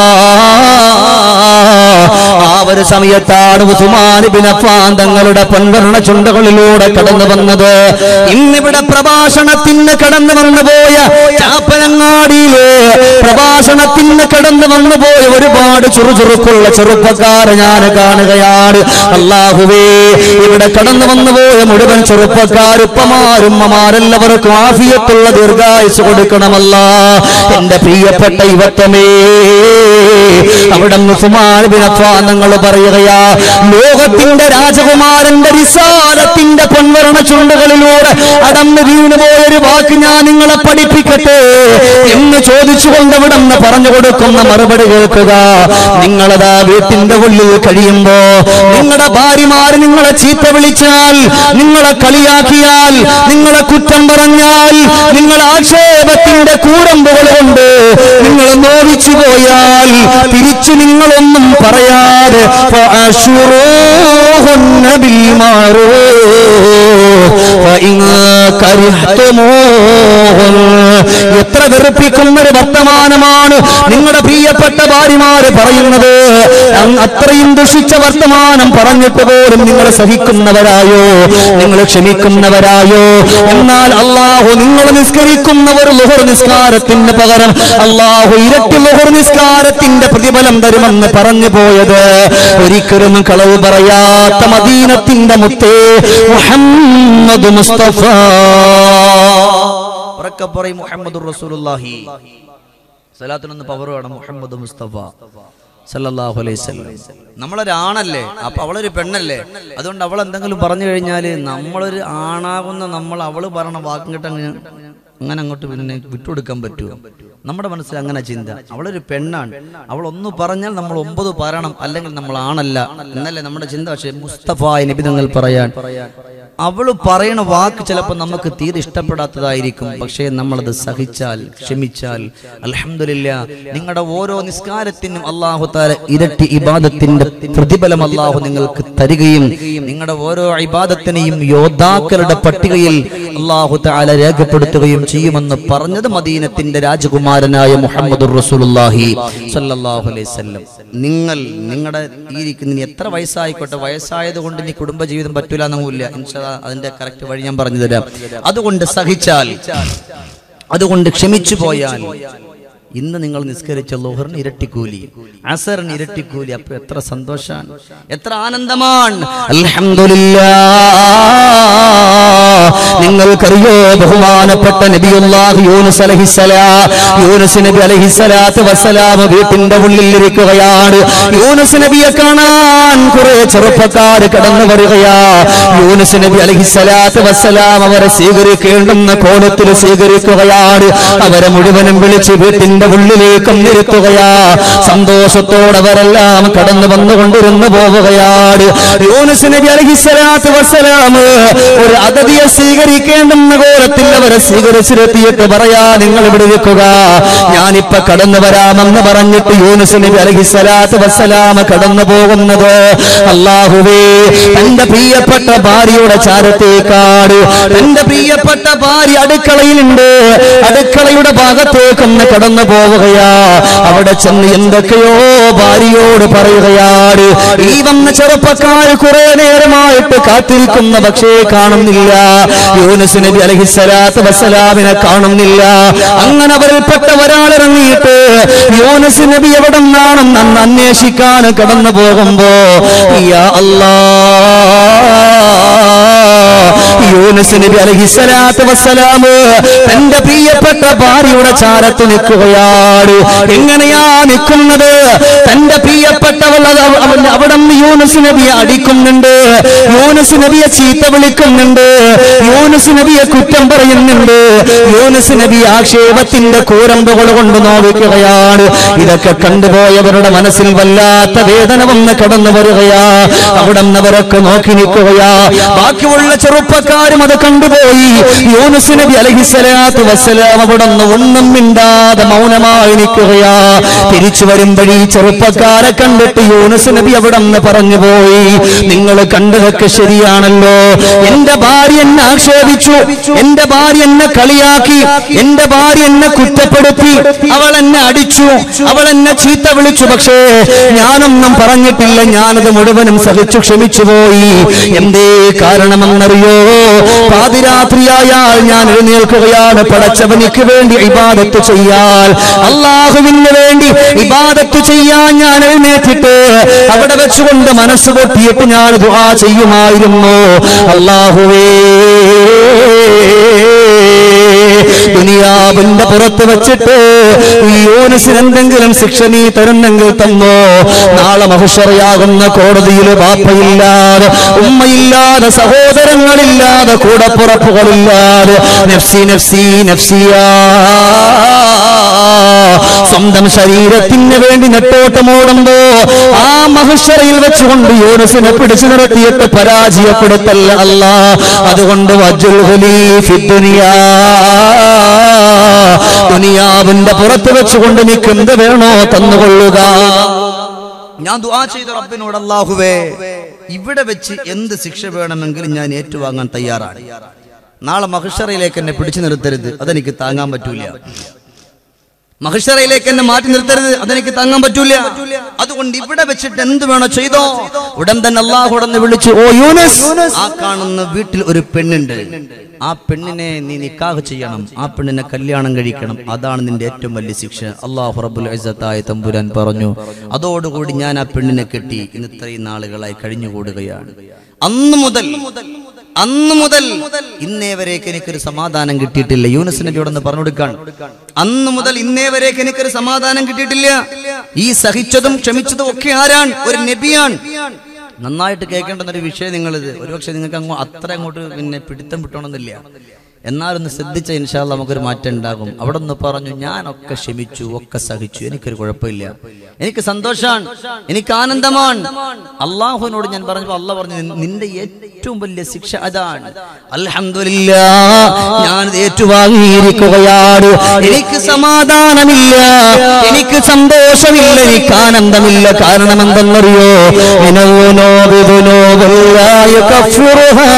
ആ ഒരു സമയത്താണ് ഉസ്മാൻ ബിൻ അഫ്ഫാൻ തങ്ങളുടെ പൊൻവർണ്ണ ചുണ്ടകളിലൂടെ കടന്നു വന്നത് ഇന്നിവിടെ പ്രഭാഷണത്തിന് കടന്നു വന്നു പോയ ചാപ്പനങ്ങാടിയില് പ്രഭാഷണത്തിന് കടന്നു വന്നു പോയ ഒരുപാട് ചുറുചുറുക്കുള്ള ചെറുപ്പക്കാരെ ഞാൻ കാണുകയാണ് അള്ളാഹുവേ ഇവിടെ കടന്നു വന്നു പോയ മുഴുവൻ ചെറുപ്പക്കാരുപ്പമാരും ഉമ്മമാരെല്ലാവർക്കും ആഫിയത്തുള്ള ദീർഘായുസ് കൊടുക്കണമല്ല എന്റെ പ്രിയപ്പെട്ട യുവത്വമേ അവിടെ നിങ്ങൾ പറയുകയാ ലോകത്തിന്റെ രാജകുമാരന്റെ വിശാലത്തിന്റെ പൊൻവരണ ചുണ്ടുകളിലൂടെ അടന്ന് വീണുപോയ ഒരു വാക്ക് ഞാൻ നിങ്ങളെ പഠിപ്പിക്കട്ടെ എന്ന് ചോദിച്ചുകൊണ്ട് അവിടെ നിന്ന് പറഞ്ഞു കൊടുക്കുന്ന മറുപടി കേൾക്കുക നിങ്ങളതാ വീട്ടിന്റെ ഉള്ളിൽ കഴിയുമ്പോ നിങ്ങളുടെ ഭാര്യമാര് നിങ്ങളെ ചീത്ത വിളിച്ചാൽ നിങ്ങളെ കളിയാക്കിയാൽ നിങ്ങളെ കുറ്റം പറഞ്ഞാൽ നിങ്ങൾ ആക്ഷേപത്തിന്റെ കൂടമ്പുകൾ കൊണ്ട് നിങ്ങൾ നോവിച്ചു പോയാൽ തിരിച്ചു നിങ്ങളൊന്നും പറയാതെ فأشروهن بالمعروف فإن كرهتموهن എത്ര വെറുപ്പിക്കുന്ന ഒരു വർത്തമാനമാണ് നിങ്ങളുടെ പ്രിയപ്പെട്ട ഭാര്യമാര് പറയുന്നത് അങ് അത്രയും ദുഷിച്ച വർത്തമാനം പറഞ്ഞിട്ട് പോലും നിങ്ങൾ സഹിക്കുന്നവരായോ നിങ്ങൾ ക്ഷമിക്കുന്നവരായോ എന്നാൽ അള്ളാഹു നിങ്ങൾ നിസ്കരിക്കുന്ന ഒരു ലുഹർ നിസ്കാരത്തിന് പകരം അള്ളാഹു ഇരട്ടി ലുഹർ നിസ്കാരത്തിന്റെ പ്രതിഫലം തരുമെന്ന് പറഞ്ഞു പോയത് ഒരിക്കലും കളവ് പറയാത്ത മദീനത്തിന്റെ മുത്തേ മുഹമ്മദ് മുസ്തഫ ഉറക്കെ പറയും മുഹമ്മദ് റസൂലുള്ളാഹി സലാത്തിനൊന്ന് പവർ വേണം മുഹമ്മദ് മുസ്തഫ സല്ലല്ലാഹു അലൈഹി വസല്ലം നമ്മളൊരാണല്ലേ അപ്പൊ അവളൊരു പെണ്ണല്ലേ അതുകൊണ്ട് അവൾ എന്തെങ്കിലും പറഞ്ഞു കഴിഞ്ഞാല് നമ്മളൊരു ആണാകുന്ന നമ്മൾ അവള് പറഞ്ഞ വാക്കും കേട്ട് അങ്ങനെ അങ്ങനെ അങ്ങോട്ട് പിന്നെ വിട്ടുകൊടുക്കാൻ പറ്റുമോ നമ്മുടെ മനസ്സിൽ അങ്ങനെ ചിന്ത അവളൊരു പെണ്ണാണ് അവൾ ഒന്ന് പറഞ്ഞാൽ നമ്മൾ ഒമ്പത് പറയണം അല്ലെങ്കിൽ നമ്മൾ ആണല്ല എന്നല്ലേ നമ്മുടെ ചിന്ത പക്ഷേ മുസ്തഫ നിബിധങ്ങൾ പറയാൻ അവള് പറയുന്ന വാക്ക് ചിലപ്പോൾ നമുക്ക് തീരെ ഇഷ്ടപ്പെടാത്തതായിരിക്കും പക്ഷേ നമ്മളത് സഹിച്ചാൽ ക്ഷമിച്ചാൽ അലഹമില്ല നിങ്ങളുടെ ഓരോ നിസ്കാരത്തിനും അള്ളാഹു താല ഇരട്ടി ഇബാദത്തിന്റെ പ്രതിഫലം അള്ളാഹു നിങ്ങൾക്ക് തരികയും നിങ്ങളുടെ ഓരോ ഇബാദത്തിനെയും യോദ്ധാക്കളുടെ പട്ടികയിൽ അള്ളാഹു താല രേഖപ്പെടുത്തുകയും ചെയ്യുമെന്ന് പറഞ്ഞത് മദീനത്തിന്റെ രാജകുമാരനായ മുഹമ്മദ് റസൂലുള്ളാഹി സല്ലല്ലാഹു അലൈഹി വസല്ലം നിങ്ങൾ നിങ്ങളുടെ ഈ ഇരിക്കുന്ന ഇനി എത്ര വയസ്സായിക്കോട്ടെ വയസ്സായത് കൊണ്ട് ഇനി കുടുംബജീവിതം പറ്റൂല എന്നൊന്നുമില്ല ഇൻഷാ അല്ലാ അതിന്റെ കറക്റ്റ് വഴി ഞാൻ പറഞ്ഞു തരാം അതുകൊണ്ട് സഹിച്ചാൽ അതുകൊണ്ട് ക്ഷമിച്ചു പോയാൽ ഇന്ന് നിങ്ങൾ നിസ്കരിച്ച ലോഹറിന് ഇരട്ടിക്കൂലി അസറിന് ഇരട്ടിക്കൂലി അപ്പൊ എത്ര സന്തോഷാണ് എത്ര ആനന്ദമാണ് അൽഹംദുലില്ലാ നിങ്ങൾക്കറിയോ ബഹുമാനപ്പെട്ട നബിയുല്ലാഹി യൂനുസ് അലഹിസലാ യൂനുസ് നബി അലഹിസലാത്ത് വസ്സലാം വീട്ടിന്റെ ഉള്ളിൽ ഇരിക്കുകയാണ് യൂനുസ് നബിയെ കാണാൻ കുറെ ചെറുപ്പക്കാർ കടന്നു വരികയാ യൂനുസ് നബി അലഹിസലാത്ത് വസ്സലാം അവരെ സ്വീകരിക്കേണ്ടുന്ന കോലത്തിൽ സ്വീകരിക്കുകയാണ് അവരെ മുഴുവനും വിളിച്ച് വീട്ടിന്റെ ഉള്ളിലേക്ക് നിർത്തുകയാ സന്തോഷത്തോടെ അവരെല്ലാം കടന്നു വന്നുകൊണ്ടിരുന്നു പോവുകയാണ് യൂനുസ് നബി അലഹിസലാത്ത് വസ്സലാം ഒരു അതിഥിയെ സ്വീകരിക്കേണ്ടുന്ന കോലത്തിൽ അവരെ സ്വീകരിച്ചിരുത്തിയിട്ട് പറയാ നിങ്ങൾ ഇവിടെ ഇരിക്കുക ഞാനിപ്പൊ കടന്നു വരാമെന്ന് പറഞ്ഞിട്ട് യൂനുസ് നബി അലഹിസലാത്ത് വസ്സലാമ കടന്നു പോകുന്നത് അള്ളാഹുവേ തന്റെ പ്രിയപ്പെട്ട ഭാര്യയുടെ ചാരത്തേക്കാട് തന്റെ പ്രിയപ്പെട്ട ഭാര്യ അടുക്കളയിലുണ്ട് അടുക്കളയുടെ ഭാഗത്തേക്കൊന്ന് കടന്നു പോവുകയാ അവിടെ ചെന്ന് എന്തൊക്കെയോ ഭാര്യയോട് പറയുകയാണ് ഈ വന്ന ചെറുപ്പക്കാർ കുറെ നേരമായിട്ട് കാത്തിരിക്കുന്ന പക്ഷേ കാണുന്നില്ല യൂനുസ് നബി അലഹിസലാത്ത് വസ്സലാമിനെ കാണുന്നില്ല അങ്ങനെ അവരിൽപ്പെട്ട ഒരാളിറങ്ങിയിട്ട് യൂനുസ് നബി എവിടെ നിന്നാണെന്ന് അന്ന് അന്വേഷിക്കാൻ കടന്നു പോകുമ്പോ യാ അല്ലാ യൂനുസ് നബി അലഹിസലാത്ത് വസ്സലാമ് തന്റെ പ്രിയപ്പെട്ട ഭാര്യയുടെ ചാരത്ത് നിൽക്കുകയാണ് എങ്ങനെയാ നിൽക്കുന്നത് തന്റെ പ്രിയപ്പെട്ടവൾ അത് അവ- അവൻ- അവിടെ നിന്ന് യൂനുസ് നബിയെ അടിക്കുന്നുണ്ട് യൂനുസ് നബിയെ ചീത്ത വിളിക്കുന്നുണ്ട് യൂനുസ് നബിയെ കുറ്റം പറയുന്നുണ്ട് യൂനുസ് നബി ആക്ഷേപത്തിന്റെ കൂരമ്പുകൾ കൊണ്ട് നോവിക്കുകയാണ് ഇതൊക്കെ കണ്ടുപോയവരുടെ മനസ്സിൽ വല്ലാത്ത വേദന വന്ന് കടന്നു വരികയാ അവിടെ നിന്നവരൊക്കെ നോക്കി നിൽക്കുകയാ ബാക്കിയുള്ള ചെറുപ്പക്കാരും അത് കണ്ടുപോയി യൂനുസ് നബി അലഹിസലാത്ത് വസ്സലാം അവിടെ നിന്ന് ഒന്നും മിണ്ടാതെ മൗനമായി നിൽക്കുകയാ തിരിച്ചു വരുമ്പോഴീ ചെറുപ്പക്കാരെ കണ്ടിട്ട് യൂനുസ് നബി അവിടെ നിന്ന് പറഞ്ഞു പോയി നിങ്ങൾ കണ്ടതൊക്കെ ശരിയാണല്ലോ എന്റെ ഭാര്യ എന്നെ ആക്ഷേപിച്ചു എന്റെ ഭാര്യ എന്നെ കളിയാക്കി എന്റെ ഭാര്യ എന്നെ കുറ്റപ്പെടുത്തി അവൾ എന്നെ അടിച്ചു അവൾ എന്നെ ചീത്ത വിളിച്ചു പക്ഷേ ഞാനൊന്നും പറഞ്ഞിട്ടില്ല ഞാനത് മുഴുവനും സഹിച്ചു ക്ഷമിച്ചു പോയി എന്തേ കാരണമെന്നറിയോ പാതിരാത്രിയായാൽ ഞാൻ എഴുന്നേൽക്കുകയാണ് പടച്ചവനിക്ക് വേണ്ടി ഇബാദത്ത് ചെയ്യാൻ അള്ളാഹുവിന് വേണ്ടി ഇബാദത്ത് ചെയ്യാൻ ഞാൻ എഴുന്നേറ്റിട്ട് അവിടെ വെച്ചുകൊണ്ട് മനസ്സ് പൊട്ടിയിട്ട് ഞാൻ ദുആ ചെയ്യുമായിരുന്നു അള്ളാഹുവേ ദുനിയാവിന്റെ പുറത്ത് വെച്ചിട്ട് ഈ യൂനിസിന് എന്തെങ്കിലും ശിക്ഷ നീ തരുന്നെങ്കിൽ തന്നോ നാളെ മഹുഷറയാകുന്ന കോടതിയിൽ ബാപ്പയില്ലാതെ ഉമ്മയില്ലാതെ സഹോദരങ്ങളില്ലാതെ കൂടപ്പുറപ്പുകളില്ലാതെ നഫ്സി നഫ്സി നഫ്സിയാ സ്വന്തം ശരീരത്തിന് വേണ്ടി നെട്ടോട്ടമോടുമ്പോ ആ മഹുഷറയിൽ വെച്ചുകൊണ്ട് യൂനസിനെ പിടിച്ചു നിർത്തിയിട്ട് പരാജയപ്പെടുത്തല്ല അല്ല അതുകൊണ്ട് വജ്ജുൽ ഖലീഫി ദുനിയാ ദുനിയാവിന്റെ പുറത്ത് വെച്ചുകൊണ്ട് നിനക്ക് എന്ത് വേണോ തന്നുകൊള്ളുക ഞാൻ ദുആ ചെയ്ത റബ്ബിനോട് അല്ലാഹുവേ ഇവിടെ വെച്ച് എന്ത് ശിക്ഷ വേണമെങ്കിലും ഞാൻ ഏറ്റുവാങ്ങാൻ തയ്യാറാണ് നാളെ മഹിഷറയിലേക്ക് എന്നെ പിടിച്ചു നിർത്തരുത് അതെനിക്ക് താങ്ങാൻ പറ്റൂല മഹിഷറയിലേക്ക് എന്നെ മാറ്റി നിർത്തരുത് അതെനിക്ക് താങ്ങാൻ പറ്റൂല അതുകൊണ്ട് ഇവിടെ വെച്ചിട്ട് എന്ത് വേണോ ചെയ്തോ ഉടൻ തന്നെ അള്ളാഹുടന്ന് വിളിച്ചു ഓ യൂനസ് ആ കാണുന്ന വീട്ടിൽ ഒരു പെണ്ണുണ്ട് ആ പെണ്ണിനെ നീ നിക്കാഹ് ചെയ്യണം ആ പെണ്ണിനെ കല്യാണം കഴിക്കണം അതാണ് നിന്റെ ഏറ്റവും വലിയ ശിക്ഷ അള്ളാഹു റബ്ബുൽ ഇസ്സത്തായ തമ്പുരാൻ പറഞ്ഞു അതോടുകൂടി ഞാൻ ആ പെണ്ണിനെ കെട്ടി ഇന്ന് ഇത്രയും നാളുകളായി കഴിഞ്ഞുകൂടുകയാണ് അന്ന് മുതൽ അന്ന് മുതൽ ഇന്നേ വരേക്ക് എനിക്കൊരു സമാധാനം കിട്ടിയിട്ടില്ല യൂനസ് നബിയോട് ഒന്ന് പറഞ്ഞു കൊടുക്കാൻ അന്ന് മുതൽ ഇന്നേ വരേക്ക് എനിക്കൊരു സമാധാനം കിട്ടിയിട്ടില്ല ഈ സഹിച്ചതും ക്ഷമിച്ചതും ഒക്കെ ആരാണ് ഒരു നബിയാണ് നന്നായിട്ട് കേൾക്കേണ്ടുന്ന ഒരു വിഷയം നിങ്ങളിത് ഒരുപക്ഷെ നിങ്ങൾക്ക് അങ്ങോ അത്ര അങ്ങോട്ട് പിന്നെ പിടുത്തം വിട്ടണമെന്നില്ല എന്നാലൊന്ന് ശ്രദ്ധിച്ച ഇൻഷാല്ല നമുക്കൊരു മാറ്റം ഉണ്ടാകും അവിടെ നിന്ന് പറഞ്ഞു ഞാനൊക്കെ ക്ഷമിച്ചു ഒക്കെ സഹിച്ചു എനിക്കൊരു കുഴപ്പമില്ല എനിക്ക് സന്തോഷാണ് എനിക്ക് ആനന്ദമാണ് അള്ളാഹുവിനോട് ഞാൻ പറഞ്ഞപ്പോൾ അള്ളാഹ് പറഞ്ഞു "നിൻ- നിന്റെ ഏറ്റവും വലിയ ശിക്ഷ അതാണ് അൽഹംദുലില്ല ഞാൻ ഇത് ഏറ്റുവാങ്ങിയിരിക്കുകയാണ് എനിക്ക് സമാധാനമില്ല എനിക്ക് സന്തോഷമില്ല എനിക്ക് ആനന്ദമില്ല കാരണം എന്തെന്നറിയോ ഇനോനോ വിധുനോബില്ലായ കഫുറുഹാ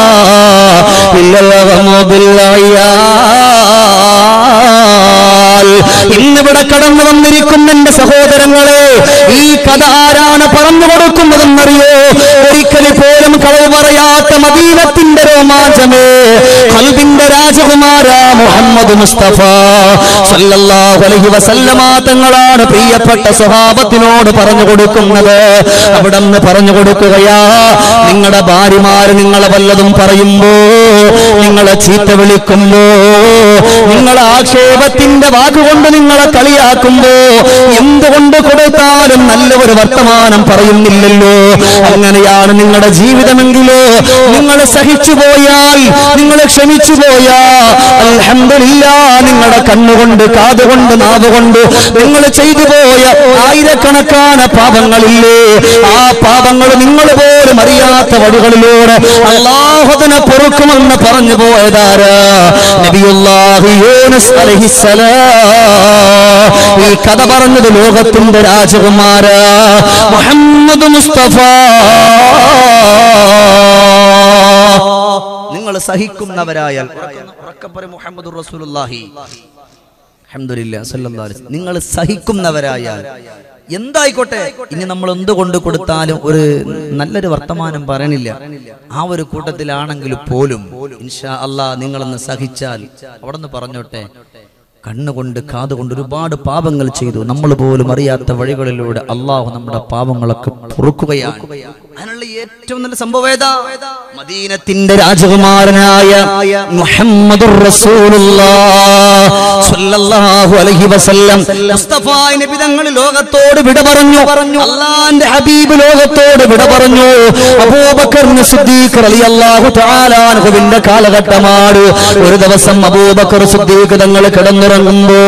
ഇന്നിവിടെ കടന്നു വന്നിരിക്കുന്ന എന്റെ സഹോദരങ്ങളെ ഈ കഥ ആരാണ് പറഞ്ഞു കൊടുക്കുന്നതെന്നറിയോ ഒരിക്കലും പോലും കളവ് പറയാത്ത മദീനത്തിന്റെ രോമാഞ്ചമേ കൽബിന്റെ രാജകുമാര മുഹമ്മദ് മുസ്തഫ സല്ലല്ലാഹു അലൈഹി വസല്ലമ തങ്ങളാണ് പ്രിയപ്പെട്ട സ്വഭാവത്തിനോട് പറഞ്ഞു കൊടുക്കുന്നത് അവിടെ നിന്ന് പറഞ്ഞു കൊടുക്കുകയാ നിങ്ങളുടെ ഭാര്യമാര് നിങ്ങളെ വല്ലതും പറയുമ്പോ നിങ്ങളെ ചീത്ത വിളിക്കുമ്പോ നിങ്ങളെ ആക്ഷേപത്തിന്റെ വാക്കുകൊണ്ട് നിങ്ങളെ കളിയാക്കുമ്പോ എന്തുകൊണ്ട് കൊടുത്താലും നല്ല ഒരു വർത്തമാനം പറയുന്നില്ലല്ലോ അങ്ങനെയാണ് നിങ്ങളുടെ ജീവിതമെങ്കിലോ നിങ്ങൾ സഹിച്ചു പോയാൽ നിങ്ങൾ ക്ഷമിച്ചു പോയാ അൽഹംദുലില്ല നിങ്ങളുടെ കണ്ണുകൊണ്ട് കാതുകൊണ്ട് നാവുകൊണ്ട് നിങ്ങൾ ചെയ്തു പോയ ആയിരക്കണക്കാണ് പാപങ്ങളില്ലേ ആ പാപങ്ങൾ നിങ്ങൾ പോലും അറിയാത്ത വഴികളിലൂടെ അള്ളാഹുദിനെ പൊറുക്കുമെന്ന് പറഞ്ഞു പോയതാരാ നബിയുല്ലാഹി യൂനുസ് അലൈഹിസ്സലാം ഈ കഥ പറഞ്ഞത് ലോകത്തിന്റെ രാജകുമാര മുഹമ്മദ് മുസ്തഫ നിങ്ങൾ സഹിക്കുന്നവരായാൽ ഉറക്കപ്പറ മുഹമ്മദ് റസൂലുള്ളാഹി അൽഹംദുലില്ലാ സല്ലല്ലാഹു അലൈഹി വസല്ലം. നിങ്ങൾ സഹിക്കുന്നവരായാൽ എന്തായിക്കോട്ടെ ഇനി നമ്മൾ എന്തുകൊണ്ട് കൊടുത്താലും ഒരു നല്ലൊരു വർത്തമാനം പറയണില്ല ആ ഒരു കൂട്ടത്തിലാണെങ്കിൽ പോലും ഇൻഷാ അല്ലാ നിങ്ങളൊന്ന് സഹിച്ചാൽ അവിടെ നിന്ന് പറഞ്ഞോട്ടെ കണ്ണുകൊണ്ട് കാതുകൊണ്ട് ഒരുപാട് പാപങ്ങൾ ചെയ്തു നമ്മൾ പോലും അറിയാത്ത വഴികളിലൂടെ അള്ളാഹു നമ്മുടെ പാപങ്ങളൊക്കെ പൊറുക്കുകയാണ് അതിനുള്ള ഏറ്റവും നല്ല സംഭവം ഏതാ മദീനത്തിന്റെ രാജകുമാരനായ മുഹമ്മദുർ റസൂലുള്ളാഹ് സ്വല്ലല്ലാഹു അലൈഹി വസല്ലം മുസ്തഫ നബി തങ്ങൾ ലോകത്തോട് വിട പറഞ്ഞു അള്ളാന്റെ ഹബീബ് ലോകത്തോട് വിട പറഞ്ഞു അബൂബക്കർ സിദ്ദീഖ് റളിയല്ലാഹു തആല അൻഹുവിന്റെ കാലഘട്ടമാണ് ഒരു ദിവസം അബൂബക്കർ സിദ്ദീഖ് തങ്ങൾ കിടന്നുറങ്ങുമ്പോ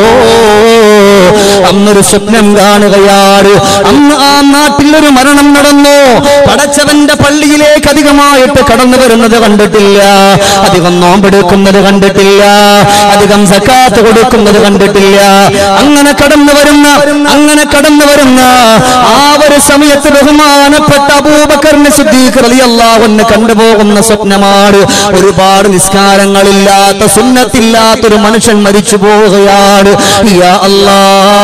അന്നൊരു സ്വപ്നം കാണുകയാണ് അന്ന് ആ നാട്ടിൽ ഒരു മരണം നടന്നു പടച്ചവന്റെ പള്ളിയിലേക്ക് അധികമായിട്ട് കടന്നു വരുന്നത് കണ്ടിട്ടില്ല അധികം നോമ്പെടുക്കുന്നത് കണ്ടിട്ടില്ല അധികം സക്കാത്ത് കൊടുക്കുന്നത് കണ്ടിട്ടില്ല അങ്ങനെ കടന്നു വരുന്ന അങ്ങനെ കടന്നു വരുന്ന ആ ഒരു സമയത്ത് ബഹുമാനപ്പെട്ട അബൂബക്കറിന് സിദ്ദീഖ് റളിയല്ലാഹു അൻഹു കണ്ടുപോകുന്ന സ്വപ്നമാണ് ഒരുപാട് നിസ്കാരങ്ങളില്ലാത്ത സുന്നത്തില്ലാത്തൊരു മനുഷ്യൻ മരിച്ചു പോവുകയാണ് യാ അല്ലാ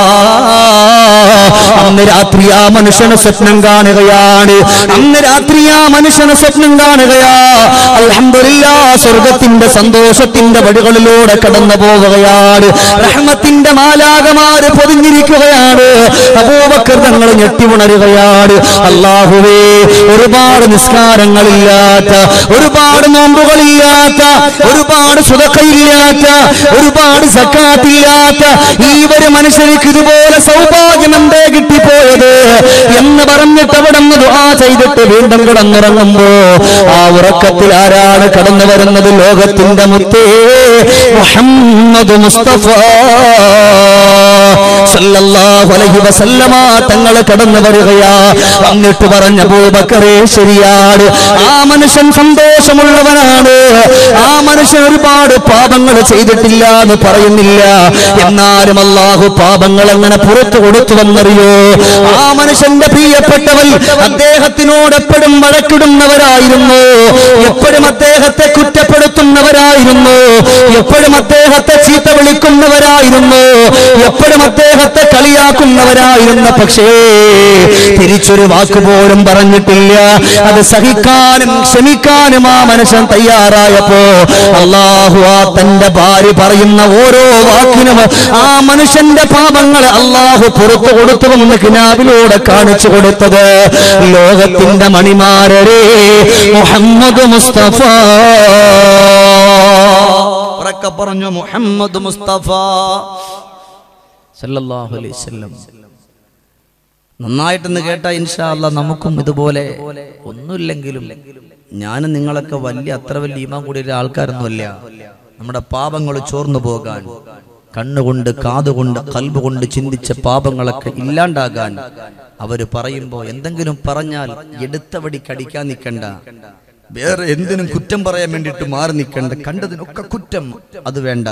അന്ന് രാത്രി ആ മനുഷ്യന് സ്വപ്നം കാണുകയാണ് അന്ന് രാത്രി ആ മനുഷ്യന് സ്വപ്നം കാണുകയാ അൽഹംദുലില്ലാ സ്വർഗത്തിന്റെ സന്തോഷത്തിന്റെ വഴികളിലൂടെ കടന്നു പോവുകയാണ് റഹ്മത്തിന്റെ മാലാകമാര് പൊതിഞ്ഞിരിക്കുകയാണ് അബൂബക്കർ തങ്ങൾ ഞെട്ടി ഉണരുകയാണ് അള്ളാഹുവേ ഒരുപാട് നിസ്കാരങ്ങളില്ലാത്ത ഒരുപാട് നോമ്പുകളില്ലാത്ത ഒരുപാട് സുതക്കയില്ലാത്ത ഒരുപാട് സക്കാത്തില്ലാത്ത ഈ ഒരു മനുഷ്യർക്ക് ഇതുപോലെ സൗഭാഗ്യം എന്തേ കിട്ടിപ്പോയത് എന്ന് പറഞ്ഞിട്ട് അവിടെ നിന്ന് ദുആ ചെയ്തിട്ട് വീണ്ടും കിടന്നുറങ്ങുമ്പോ ആ ഉറക്കത്തിൽ ആരാണ് കടന്നു വരുന്നത് ലോകത്തിന്റെ മുത്തേ മുഹമ്മദ് മുസ്തഫ സല്ലല്ലാഹു സല്ലല്ലാഹു അലൈഹി വസല്ലമ തങ്ങൾ കടന്നു വരികയാ എന്നിട്ട് പറഞ്ഞ അബൂബക്കറേ ശരിയാണ് ആ മനുഷ്യൻ സന്തോഷമുള്ളവനാണ് ആ മനുഷ്യൻ ഒരുപാട് പാപങ്ങൾ ചെയ്തിട്ടില്ല എന്ന് പറയുന്നില്ല എന്നാലും അള്ളാഹു പാപങ്ങൾ എങ്ങനെ പുറത്തു കൊടുത്തുവെന്നറിയോ ആ മനുഷ്യന്റെ പ്രിയപ്പെട്ടവൻ അദ്ദേഹത്തിനോട് എപ്പോഴും വഴക്കിടുന്നവരായിരുന്നു എപ്പോഴും അദ്ദേഹത്തെ കുറ്റപ്പെടുത്തുന്നവരായിരുന്നു എപ്പോഴും അദ്ദേഹത്തെ ചീത്ത വിളിക്കുന്നവരായിരുന്നു എപ്പോഴും അദ്ദേഹത്തെ കളിയാക്കുന്നവരായിരുന്നു പക്ഷേ തിരിച്ചൊരു വാക്ക് പോലും പറഞ്ഞിട്ടില്ല അത് സഹിക്കാനും ക്ഷമിക്കാനും ആ മനുഷ്യൻ തയ്യാറായപ്പോ അള്ളാഹു ആ തന്റെ ഭാര്യ പറയുന്ന ഓരോ വാക്കിനും ആ മനുഷ്യന്റെ പാപങ്ങൾ അള്ളാഹു പുറത്തു കൊടുത്തുവെന്ന് കിനാവിലൂടെ കാണിച്ചു കൊടുത്തത് ലോകത്തിന്റെ മണിമാരരെ മുഹമ്മദ് മുസ്തഫ ഉറക്കെ പറഞ്ഞു മുഹമ്മദ് മുസ്തഫ സല്ലല്ലാഹു അലൈഹി വസല്ലം നന്നായിട്ടൊന്ന് കേട്ട ഇൻഷാ അല്ലാ നമുക്കും ഇതുപോലെ ഒന്നുമില്ലെങ്കിലും ഞാനും നിങ്ങളൊക്കെ വലിയ അത്ര വലിയ ഈമാൻ കൂടിയ ആൾക്കാരൊന്നുമല്ല നമ്മുടെ പാപങ്ങൾ ചോർന്നു പോകാൻ കണ്ണുകൊണ്ട് കാതുകൊണ്ട് കൽബ് കൊണ്ട് ചിന്തിച്ച പാപങ്ങളൊക്കെ ഇല്ലാണ്ടാകാൻ അവര് പറയുമ്പോ എന്തെങ്കിലും പറഞ്ഞാൽ എടുത്തവടി കടിക്കാൻ നിൽക്കണ്ട വേറെ എന്തിനും കുറ്റം പറയാൻ വേണ്ടിയിട്ട് മാറി നിൽക്കണ്ട കണ്ടതിനൊക്കെ കുറ്റം അത് വേണ്ട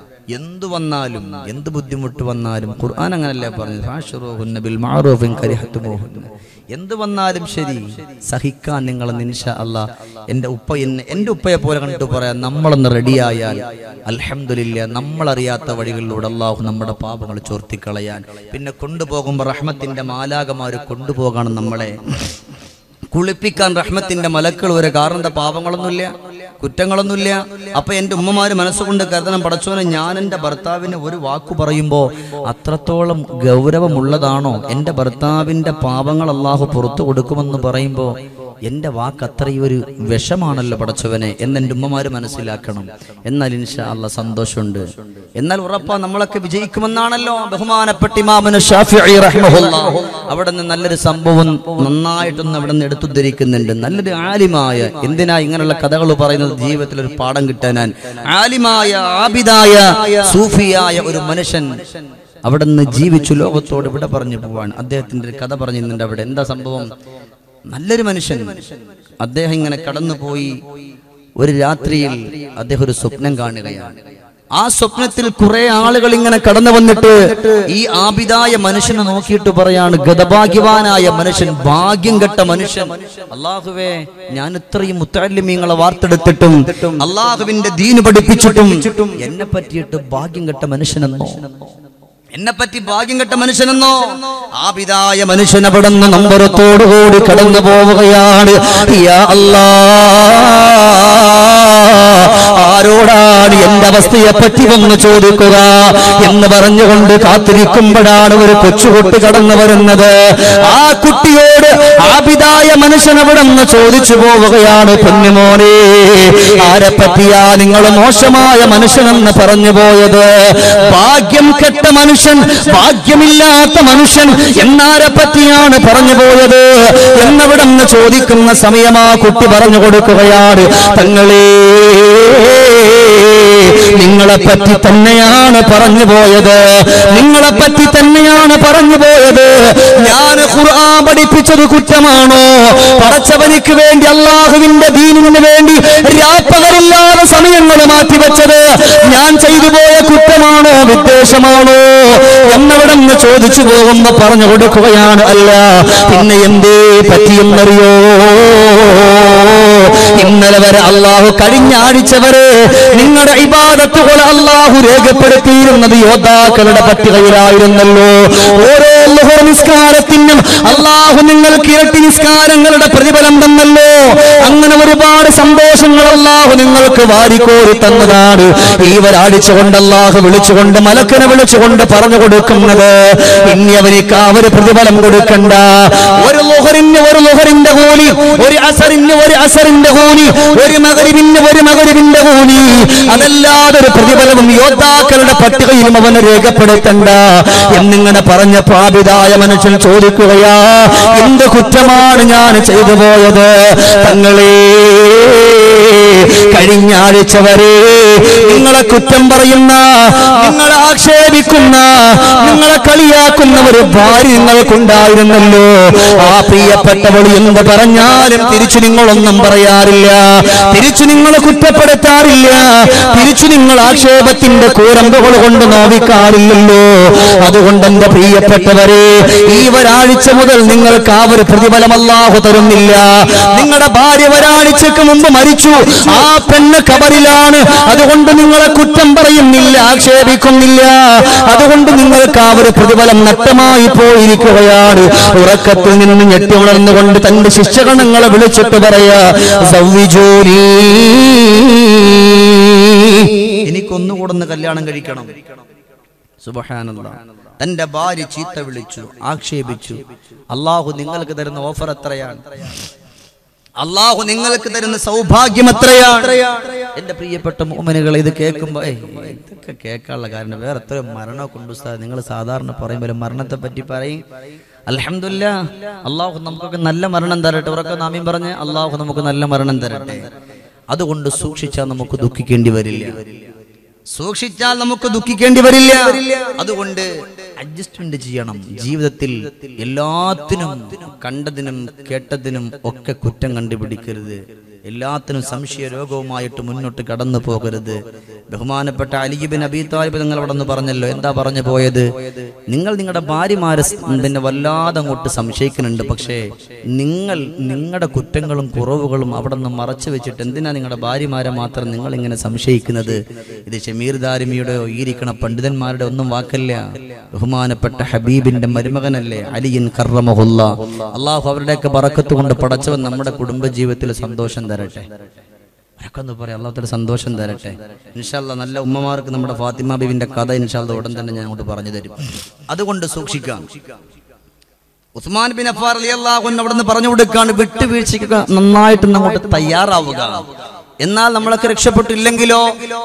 എന്തു വന്നാലും എന്ത് ബുദ്ധിമുട്ട് വന്നാലും ഖുർആൻ അങ്ങനല്ലേ പറഞ്ഞത് ഫാഷിറുഹുന്ന ബിൽ മഅറൂഫിൻ കരിഹത്തുമൂഹുന്ന. എന്ത് വന്നാലും ശരി സഹിക്കാൻ നിങ്ങൾ നിൻഷ അല്ല എന്റെ ഉപ്പ എന്നെ എന്റെ ഉപ്പയെ പോലെ കണ്ടിട്ട് പറയാം നമ്മളൊന്ന് റെഡിയായാൽ അൽഹംദുലില്ല നമ്മളറിയാത്ത വഴികളിലൂടെ അള്ളാഹു നമ്മുടെ പാപങ്ങൾ ചോർത്തിക്കളയാൻ പിന്നെ കൊണ്ടുപോകുമ്പോൾ റഹ്മത്തിന്റെ മാലാകമാര് കൊണ്ടുപോകണം നമ്മളെ കുളിപ്പിക്കാൻ റഹ്മത്തിന്റെ മലക്കൾ ഒരു കാരണത്തെ പാപങ്ങളൊന്നുമില്ല കുറ്റങ്ങളൊന്നുമില്ല അപ്പൊ എന്റെ ഉമ്മമാര് മനസ്സുകൊണ്ട് കരുതണം പടച്ചോനെ ഞാൻ എന്റെ ഭർത്താവിന് ഒരു വാക്കു പറയുമ്പോ അത്രത്തോളം ഗൗരവമുള്ളതാണോ എന്റെ ഭർത്താവിന്റെ പാപങ്ങൾ അള്ളാഹു പുറത്തു കൊടുക്കുമെന്ന് പറയുമ്പോ എന്റെ വാക്ക് അത്രയും ഒരു വിഷമാണല്ലോ പടച്ചവനെ എന്ന് എൻ്റെ ഉമ്മമാര് മനസ്സിലാക്കണം എന്നാൽ ഇൻഷാ അല്ല സന്തോഷമുണ്ട് എന്നാൽ ഉറപ്പാ നമ്മളൊക്കെ വിജയിക്കുമെന്നാണല്ലോ ബഹുമാനപ്പെട്ട ഇമാമന് ഷാഫിഈ റഹ്മഹുല്ലാ അവിടെ നിന്ന് നല്ലൊരു സംഭവം നന്നായിട്ടൊന്ന് അവിടെ നിന്ന് എടുത്തുദ്ധരിക്കുന്നുണ്ട് നല്ലൊരു ആലിമായ എന്തിനാ ഇങ്ങനെയുള്ള കഥകൾ പറയുന്നത് ജീവിതത്തിൽ ഒരു പാഠം കിട്ടാൻ ആലിമായ ആബിദായ സൂഫിയായ ഒരു മനുഷ്യൻ അവിടെ നിന്ന് ജീവിച്ചു ലോകത്തോട് ഇവിടെ പറഞ്ഞു പോവാണ് അദ്ദേഹത്തിന്റെ ഒരു കഥ പറഞ്ഞിരുന്നുണ്ട് അവിടെ എന്താ സംഭവം നല്ലൊരു മനുഷ്യൻ അദ്ദേഹം ഇങ്ങനെ കടന്നുപോയി ഒരു രാത്രിയിൽ അദ്ദേഹം ഒരു സ്വപ്നം കാണുകയാണ് ആ സ്വപ്നത്തിൽ കുറെ ആളുകൾ ഇങ്ങനെ കടന്നു വന്നിട്ട് ഈ ആബിദായ മനുഷ്യനെ നോക്കിയിട്ട് പറയാണ് ഗതഭാഗ്യവാനായ മനുഷ്യൻ ഭാഗ്യം കെട്ട മനുഷ്യൻ അള്ളാഹുവേ ഞാൻ ഇത്രയും മുത്താലിമീങ്ങളെ വാർത്തെടുത്തിട്ടും അള്ളാഹുവിന്റെ ദീന് പഠിപ്പിച്ചിട്ടും എന്നെ പറ്റിയിട്ട് ഭാഗ്യം കെട്ട മനുഷ്യനെന്നോ എന്നെ പറ്റി ഭാഗ്യം കെട്ട മനുഷ്യനെന്നോ ആപിതായ മനുഷ്യൻ അവിടെ നിന്ന് നമ്പരത്തോടുകൂടി കടന്നു പോവുകയാണ് യാ അല്ലാ ആരോടാണ് എന്റെ അവസ്ഥയെ പറ്റി വന്ന് ചോദിക്കുക എന്ന് പറഞ്ഞുകൊണ്ട് കാത്തിരിക്കുമ്പോഴാണ് ഒരു കൊച്ചുകുട്ടി കടന്നു വരുന്നത് ആ കുട്ടിയോട് ആപിതായ മനുഷ്യൻ അവിടെ നിന്ന് ചോദിച്ചു പോവുകയാണ് പൊന്നുമോനെ ആരെ പറ്റിയാ നിങ്ങൾ മോശമായ മനുഷ്യനെന്ന് പറഞ്ഞു പോയത് ഭാഗ്യം കെട്ട മനുഷ്യൻ ഭാഗ്യമില്ലാത്ത മനുഷ്യൻ എന്നാരെ പറ്റിയാണ് പറഞ്ഞു പോയത് എന്നവിടെ നിന്ന് ചോദിക്കുന്ന സമയം ആ കുട്ടി പറഞ്ഞു കൊടുക്കുകയാണ് തങ്ങളേ നിങ്ങളെ പറ്റി തന്നെയാണ് പറഞ്ഞു പോയത് നിങ്ങളെ പറ്റി തന്നെയാണ് പറഞ്ഞു പോയത് ഞാൻ ഖുർആൻ പഠിപ്പിച്ചത് കുറ്റമാണോ പടച്ചവനിക്ക് വേണ്ടി അള്ളാഹുവിന്റെ ദീനിന് വേണ്ടി രാപ്പകലില്ലാതെ സമയങ്ങൾ മാറ്റിവെച്ചത് ഞാൻ ചെയ്തു പോയ കുറ്റമാണോ വിദ്വേഷമാണോ എന്നവിടെ നിന്ന് ചോദിച്ചു പോകുമ്പോ പറഞ്ഞു കൊടുക്കുകയാണ് അല്ല പിന്നെ എന്തേ പറ്റിയെന്നറിയോ ഇന്നലെ വരെ അള്ളാഹു കഴിഞ്ഞ ആഴ്ച വരെ നിങ്ങളുടെ ഇബാദത്തുകൾ അള്ളാഹു രേഖപ്പെടുത്തിയിരുന്നത് യോദ്ധാക്കളുടെ പട്ടികയിലായിരുന്നല്ലോ ഓരോ ലുഹർ നിസ്കാരത്തിനും അള്ളാഹു നിങ്ങൾക്ക് ഇരട്ടി നിസ്കാരങ്ങളുടെ പ്രതിഫലം തന്നല്ലോ അങ്ങനെ ഒരുപാട് സന്തോഷങ്ങൾ അള്ളാഹു നിങ്ങൾക്ക് വാരിക്കോരി തന്നതാണ് ഈ ഒരാഴ്ച കൊണ്ട് അള്ളാഹു വിളിച്ചുകൊണ്ട് മലക്കനെ വിളിച്ചുകൊണ്ട് പറഞ്ഞു കൊടുക്കുന്നത് ഇനി അവനിക്ക് അവര് പ്രതിഫലം കൊടുക്കണ്ട ഒരു ലുഹറിന് ഒരു ലുഹറിന്റെ കൂലി ഒരു അസറിന് ഒരു അസറിന്റെ കൂലി ഒരു മകരിവിന് ഒരു മകരിവിന്റെ കൂലി അതല്ലാതെ ഒരു പ്രതിഫലവും യോദ്ധാക്കളുടെ പട്ടികയിലും അവന് രേഖപ്പെടുത്തണ്ട എന്നിങ്ങനെ പറഞ്ഞ പാപിതായ മനുഷ്യൻ ചോദിക്കുകയാ എന്ത് കുറ്റമാണ് ഞാൻ ചെയ്തു പോയത് തങ്ങളെ കഴിഞ്ഞ ആഴ്ച വരെ നിങ്ങളെ കുറ്റം പറയുന്ന നിങ്ങളെ ആക്ഷേപിക്കുന്ന നിങ്ങളെ കളിയാക്കുന്ന ഒരു ഭാര്യ നിങ്ങൾക്കുണ്ടായിരുന്നല്ലോ ആ പ്രിയപ്പെട്ടവൾ എന്ത് പറഞ്ഞാലും തിരിച്ചു നിങ്ങളൊന്നും പറയാറില്ല തിരിച്ചു നിങ്ങൾ കുറ്റപ്പെടുത്താറില്ല തിരിച്ചു നിങ്ങൾ ആക്ഷേപത്തിന്റെ കൂരമ്പുകൾ കൊണ്ട് നോവിക്കാറില്ലല്ലോ അതുകൊണ്ട് എന്റെ പ്രിയപ്പെട്ടവരെ ഈ ഒരാഴ്ച മുതൽ നിങ്ങൾക്ക് ആ ഒരു പ്രതിഫലം അല്ലാഹു തരുന്നില്ല നിങ്ങളുടെ ഭാര്യ ഒരാഴ്ചക്ക് മുമ്പ് മരിച്ചു ആ പെണ്ണ് കബറിലാണ് അതുകൊണ്ട് നിങ്ങളെ കുറ്റം പറയുന്നില്ല ആക്ഷേപിക്കുന്നില്ല അതുകൊണ്ട് നിങ്ങൾക്ക് ആ ഒരു പ്രതിഫലം നഷ്ടമായി പോയിരിക്കുകയാണ് ഉറക്കത്തിൽ നിന്ന് ഞെട്ടി ഉണർന്നുകൊണ്ട് തന്റെ ശിക്ഷകണങ്ങളെ വിളിച്ചിട്ട് പറയാ സൗവിജോലി എനിക്കൊന്നുകൂടെ കല്യാണം കഴിക്കണം സുബഹാനല്ലാ തന്റെ ഭാര്യ ചീത്ത വിളിച്ചു ആക്ഷേപിച്ചു അള്ളാഹു നിങ്ങൾക്ക് തരുന്ന ഓഫർ എത്രയാണ് അള്ളാഹു നിങ്ങൾക്ക് തരുന്ന സൗഭാഗ്യം എത്രയാണ് എന്റെ പ്രിയപ്പെട്ട മോമനുകൾ ഇത് കേൾക്കുമ്പോ ഏയ്, ഇതൊക്കെ കേൾക്കാനുള്ള കാരണം വേറെ എത്ര മരണമൊക്കെ ഉണ്ട് ഉസ്താദ് നിങ്ങൾ സാധാരണ പറയുമ്പോൾ മരണത്തെ പറ്റി പറയും അലഹമില്ല അള്ളാഹു നമുക്കൊക്കെ നല്ല മരണം തരട്ടെ ഉറക്കെ നാമീം പറഞ്ഞ് അള്ളാഹു നമുക്ക് നല്ല മരണം തരട്ടെ അതുകൊണ്ട് സൂക്ഷിച്ചാൽ നമുക്ക് ദുഃഖിക്കേണ്ടി വരില്ല സൂക്ഷിച്ചാൽ നമുക്ക് ദുഃഖിക്കേണ്ടി വരില്ല അതുകൊണ്ട് അഡ്ജസ്റ്റ്മെന്റ് ചെയ്യണം ജീവിതത്തിൽ എല്ലാത്തിനും കണ്ടതിനും കേട്ടതിനും ഒക്കെ കുറ്റം കണ്ടുപിടിക്കരുത് എല്ലാത്തിനും സംശയ രോഗവുമായിട്ട് മുന്നോട്ട് കടന്നു പോകരുത് ബഹുമാനപ്പെട്ട അലിബിൻ അബി താലിബ് നിങ്ങൾ അവിടെ നിന്ന് പറഞ്ഞല്ലോ എന്താ പറഞ്ഞു പോയത് നിങ്ങൾ നിങ്ങളുടെ ഭാര്യമാരെ സ് പിന്നെ വല്ലാതെ അങ്ങോട്ട് സംശയിക്കുന്നുണ്ട് പക്ഷേ നിങ്ങൾ നിങ്ങളുടെ കുറ്റങ്ങളും കുറവുകളും അവിടെ നിന്ന് മറച്ചു വെച്ചിട്ട് എന്തിനാ നിങ്ങളുടെ ഭാര്യമാരെ മാത്രം നിങ്ങൾ ഇങ്ങനെ സംശയിക്കുന്നത് ഇത് ഷമീർ ദാരിമിയുടെ ഈരിക്കണ പണ്ഡിതന്മാരുടെ ഒന്നും വാക്കല്ല ബഹുമാനപ്പെട്ട ഹബീബിന്റെ മരുമകനല്ലേ അലിയൻ കർറമഹുല്ല അള്ളാഹു അവരുടെയൊക്കെ ബറക്കത്ത് കൊണ്ട് പടച്ചവൻ നമ്മുടെ കുടുംബ ജീവിതത്തിൽ സന്തോഷം തരട്ടെ അവരൊക്കെ ഒന്ന് പറയാം അള്ളാഹത്തിന്റെ സന്തോഷം തരട്ടെ ഇൻഷാല്ല നല്ല ഉമ്മമാർക്ക് നമ്മുടെ ഫാത്തിമ ബീവിന്റെ കഥ ഇൻഷാല്ല ഉടൻ തന്നെ ഞാൻ അങ്ങോട്ട് പറഞ്ഞു തരും അതുകൊണ്ട് സൂക്ഷിക്കാം ഉസ്മാൻ ബിൻ അഫാർ അലി അള്ളാഹു അവിടെ നിന്ന് പറഞ്ഞു കൊടുക്കാണ് വിട്ടുവീഴ്ചയ്ക്ക് നന്നായിട്ട് അങ്ങോട്ട് തയ്യാറാവുക എന്നാൽ നമ്മളൊക്കെ രക്ഷപ്പെട്ടില്ലെങ്കിലോ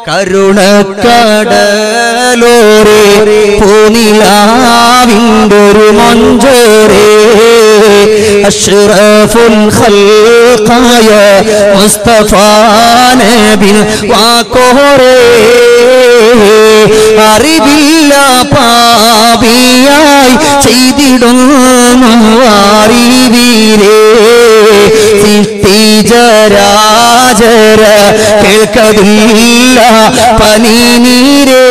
കരുണക്കടലോരേ പൂനിലാവിൻ്റെ ഒരു മൊഞ്ചോരേ അഷ്റഫുൽ ഖൽഖായ മുസ്തഫ നബിൽ വാക്കോരേ അറിവില്ല പാപിയായി ചെയ്തിടുന്നു അറിവീരേ സിട്ടിജരാജര കേൾക്കതില്ല പനിനീരേ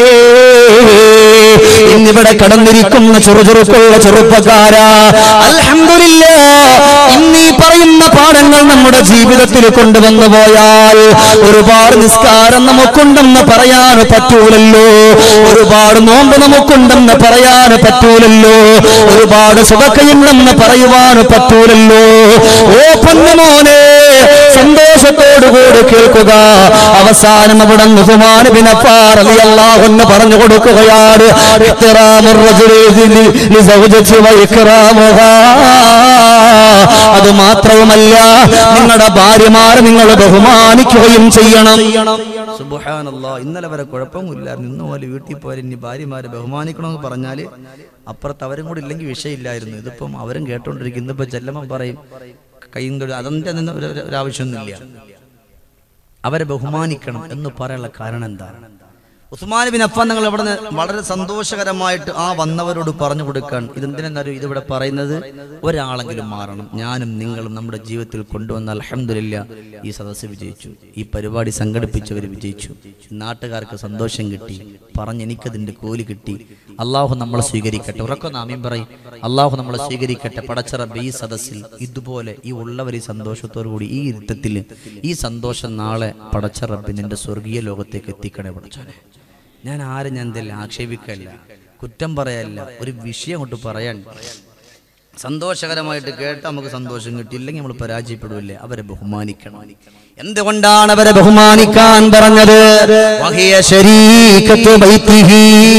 ഇന്നിവിടെ കടന്നിരിക്കുന്ന ചെറുചെറുക്കുള്ള ചെറുപ്പക്കാരാ അൽഹംദുലില്ല ഇന്ന് ഈ പറയുന്ന പാഠങ്ങൾ നമ്മുടെ ജീവിതത്തിൽ കൊണ്ടുവന്നു പോയാൽ ഒരുപാട് നിസ്കാരം നമുക്കുണ്ടെന്ന് പറയാൻ പറ്റൂലല്ലോ ഒരുപാട് നോമ്പ് നമുക്കുണ്ടെന്ന് പറയാൻ പറ്റൂലല്ലോ ഒരുപാട് സുഖക്കയുണ്ടെന്ന് പറയുവാൻ പറ്റൂലല്ലോ ഓ പൊന്നുമോനെ സന്തോഷത്തോടുകൂടി കേൾക്കുക അവസാനം അവിടെ ബഹുമാന ബിനപ്പാറിയല്ലാഹെന്ന് പറഞ്ഞു കൊടുക്കുകയാണ് ഇഹ്തിറാമുർ റജുലി ലി- ലിസൗജത്തി വഇക്റാമുഹാ. അത് മാത്രവുമല്ല നിങ്ങളുടെ ഭാര്യമാരെ നിങ്ങൾ ബഹുമാനിക്കുകയും ചെയ്യണം സുബ്ഹാനല്ലാ ഇന്നലെ വരെ കുഴപ്പമില്ലായിരുന്നു ഇന്ന് പോലെ വീട്ടിൽ പോയാൽ ഇനി ഭാര്യമാരെ ബഹുമാനിക്കണമെന്ന് പറഞ്ഞാല് അപ്പുറത്ത് അവരും കൂടി ഇല്ലെങ്കിൽ വിഷയമില്ലായിരുന്നു ഇതിപ്പം അവരും കേട്ടോണ്ടിരിക്കും ഇന്നിപ്പോ ചെല്ലമ്മ പറയും കയ്യും തൊഴിൽ അതിന്റെ ഒന്നും ഒരു- ഒരു- ഒരു ആവശ്യമൊന്നുമില്ല അവരെ ബഹുമാനിക്കണം എന്ന് പറയാനുള്ള കാരണം എന്താണ് ഉസ്മാൻ ബിൻ അഫാൻ നിങ്ങൾ ഇവിടെ നിന്ന് വളരെ സന്തോഷകരമായിട്ട് ആ വന്നവരോട് പറഞ്ഞു കൊടുക്കാൻ ഇതെന്തിനെന്നറിയോ ഇതിവിടെ പറയുന്നത് ഒരാളെങ്കിലും മാറണം ഞാനും നിങ്ങളും നമ്മുടെ ജീവിതത്തിൽ കൊണ്ടുവന്ന അലഹമില്ല ഈ സദസ്സ് വിജയിച്ചു ഈ പരിപാടി സംഘടിപ്പിച്ചവർ വിജയിച്ചു നാട്ടുകാർക്ക് സന്തോഷം കിട്ടി പറഞ്ഞ് എനിക്കതിന്റെ കൂലി കിട്ടി അള്ളാഹു നമ്മളെ സ്വീകരിക്കട്ടെ ഉറക്കം നാമീം പറയും അള്ളാഹു നമ്മളെ സ്വീകരിക്കട്ടെ പടച്ചറബ് ഈ സദസ്സിൽ ഇതുപോലെ ഈ ഉള്ളവർ ഈ സന്തോഷത്തോടു കൂടി ഈ ഇരുത്തത്തിൽ ഈ സന്തോഷം നാളെ പടച്ചറബ് നിന്റെ സ്വർഗീയ ലോകത്തേക്ക് എത്തിക്കണേ പടച്ചോനെ ഞാൻ ആരും ഞാൻ എന്തെല്ലാം ആക്ഷേപിക്കല്ല കുറ്റം പറയല്ല ഒരു വിഷയം കൊണ്ട് പറയാൻ സന്തോഷകരമായിട്ട് കേട്ട് നമുക്ക് സന്തോഷം കിട്ടിയില്ലെങ്കിൽ നമ്മൾ പരാജയപ്പെടില്ലേ അവരെ ബഹുമാനിക്കണം എന്തുകൊണ്ടാണ് അവരെ ബഹുമാനിക്കാൻ പറഞ്ഞത് വഹിയ ശരീകത്തു ബൈത്തിഹി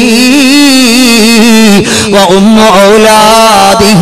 وأم أولاده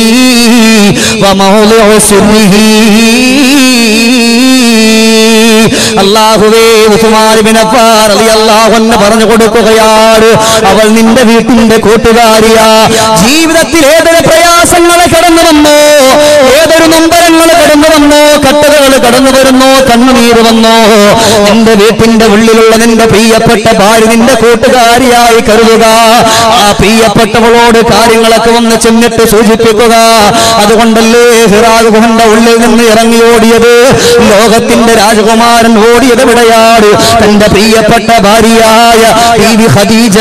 وموضع سره അള്ളാഹുവേ ഉസ്മാൻ ബിൻ അഫ്ഫാൻ റളിയല്ലാഹു അൻഹു പറഞ്ഞു കൊടുക്കുകയാണ് അവൾ നിന്റെ വീട്ടിന്റെ കൂട്ടുകാരിയാ ജീവിതത്തിൽ ഏതൊരു പ്രയാസങ്ങൾ കടന്നു വന്നോ ഏതൊരു നൊമ്പരങ്ങൾ കടന്നു വന്നോ കട്ടകൾ കടന്നു വരുന്നോ കണ്ണുനീര് വന്നോ നിന്റെ വീട്ടിന്റെ ഉള്ളിലുള്ള നിന്റെ പ്രിയപ്പെട്ട ഭാര്യ നിന്റെ കൂട്ടുകാരിയായി കരുതുക ആ പ്രിയപ്പെട്ടവളോട് കാര്യങ്ങളൊക്കെ ഒന്ന് ചെന്നിട്ട് സൂചിപ്പിക്കുക അതുകൊണ്ടല്ലേ ഹിറാഗ് ഗുഹന്റെ ഉള്ളിൽ നിന്ന് ഇറങ്ങി ഓടിയത് ലോകത്തിന്റെ രാജകുമാരൻ ഓടിയത് എവിടെയാണ് തന്റെ പ്രിയപ്പെട്ട ഭാര്യയായ ബീവി ഖദീജ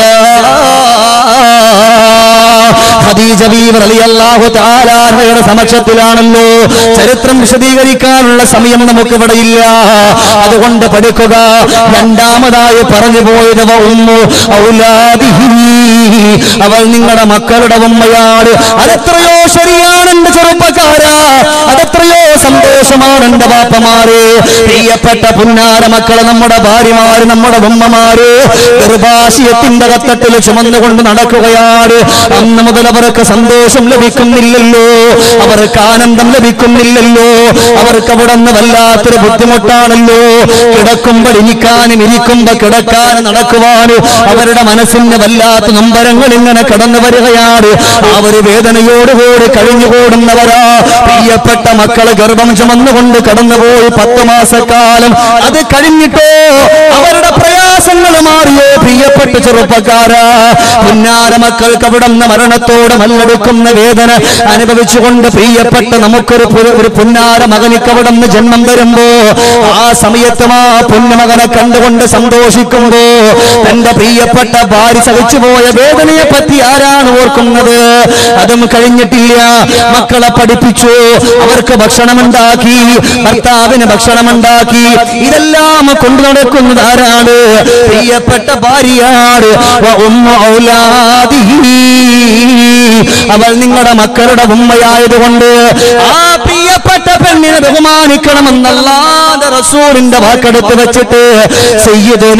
ഖദീജ ബീവി റളിയല്ലാഹു തആല അൻഹയുടെ സമക്ഷത്തിലാണല്ലോ ചരിത്രം വിശദീകരിക്കാനുള്ള സമയം നമുക്ക് ഇവിടെ ഇല്ല അതുകൊണ്ട് പഠിക്കുക രണ്ടാമതായി പറഞ്ഞു പോയത് വ ഉമ്മു ഔലാദിഹി അവൾ നിങ്ങളുടെ മക്കളുടെ ഉമ്മയാണ് അതെത്രയോ ശരിയാണ് എന്റെ ചെറുപ്പക്കാരാ അതെത്രയോ സന്തോഷമാണ് എന്റെ ബാപ്പമാര് പ്രിയപ്പെട്ട പുന്നാര മക്കളെ നമ്മുടെ ഭാര്യമാര് നമ്മുടെ ഉമ്മമാര് ഗർഭാശയത്തിന്റെ കത്തട്ടിൽ ചുമന്നുകൊണ്ട് നടക്കുകയാണ് അന്ന് മുതൽ അവർക്ക് സന്തോഷം ലഭിക്കുന്നില്ലല്ലോ അവർക്ക് ആനന്ദം ലഭിക്കുന്നില്ലല്ലോ അവർക്ക് അവിടെ നിന്ന് വല്ലാത്തൊരു ബുദ്ധിമുട്ടാണല്ലോ കിടക്കുമ്പോൾ ഇരിക്കാനും ഇരിക്കുമ്പോ കിടക്കാനും നടക്കുവാനും അവരുടെ മനസ്സിന് വല്ലാത്ത നമ്പരങ്ങൾ ഇങ്ങനെ കടന്നു വരികയാണ് ആ ഒരു വേദനയോടുകൂടി കഴിഞ്ഞുകൂടുന്നവരാ പ്രിയപ്പെട്ട മക്കളെ ഗർഭം ചുമന്നുകൊണ്ട് കടന്നുപോയി പത്ത് മാസക്കാലം അത് കഴിഞ്ഞിട്ടോ അവരുടെ പ്രയാസങ്ങൾ മാറിയോ പ്രിയപ്പെട്ട ചെറുപ്പക്കാരാ പുന്നാര മക്കൾക്ക് അവിടെ നിന്ന് മരണത്തോട് മല്ലടുക്കുന്ന വേദന അനുഭവിച്ചുകൊണ്ട് പ്രിയപ്പെട്ട നമുക്കൊരു പു- ഒരു പുന്നാര മകനിക്ക് അവിടെ നിന്ന് ജന്മം വരുമ്പോ ആ സമയത്തും ആ പുണ്യമകനെ കണ്ടുകൊണ്ട് സന്തോഷിക്കുമ്പോ തന്റെ പ്രിയപ്പെട്ട ഭാര്യ സഹിച്ചുപോയ വേദനയെ പറ്റി ആരാണ് ഓർക്കുന്നത് അതും കഴിഞ്ഞിട്ടില്ല മക്കളെ പഠിപ്പിച്ചു അവർക്ക് ഭക്ഷണമുണ്ടാക്കി ഭർത്താവിന് ഭക്ഷണമുണ്ടാക്കി ഇതെല്ലാം കൊണ്ടു നടക്കുന്നത് ആരാണ് പ്രിയപ്പെട്ട ഭാര്യയാണ് വ ഉമ്മ ഔലാദിഹി. അവൾ നിങ്ങളുടെ മക്കളുടെ ഉമ്മയായതുകൊണ്ട് ആ പ്രിയപ്പെട്ട പെണ്ണിനെ ബഹുമാനിക്കണമെന്നല്ലാതെ റസൂലിന്റെ വാക്കെടുത്ത് വെച്ചിട്ട് സയ്യിദുന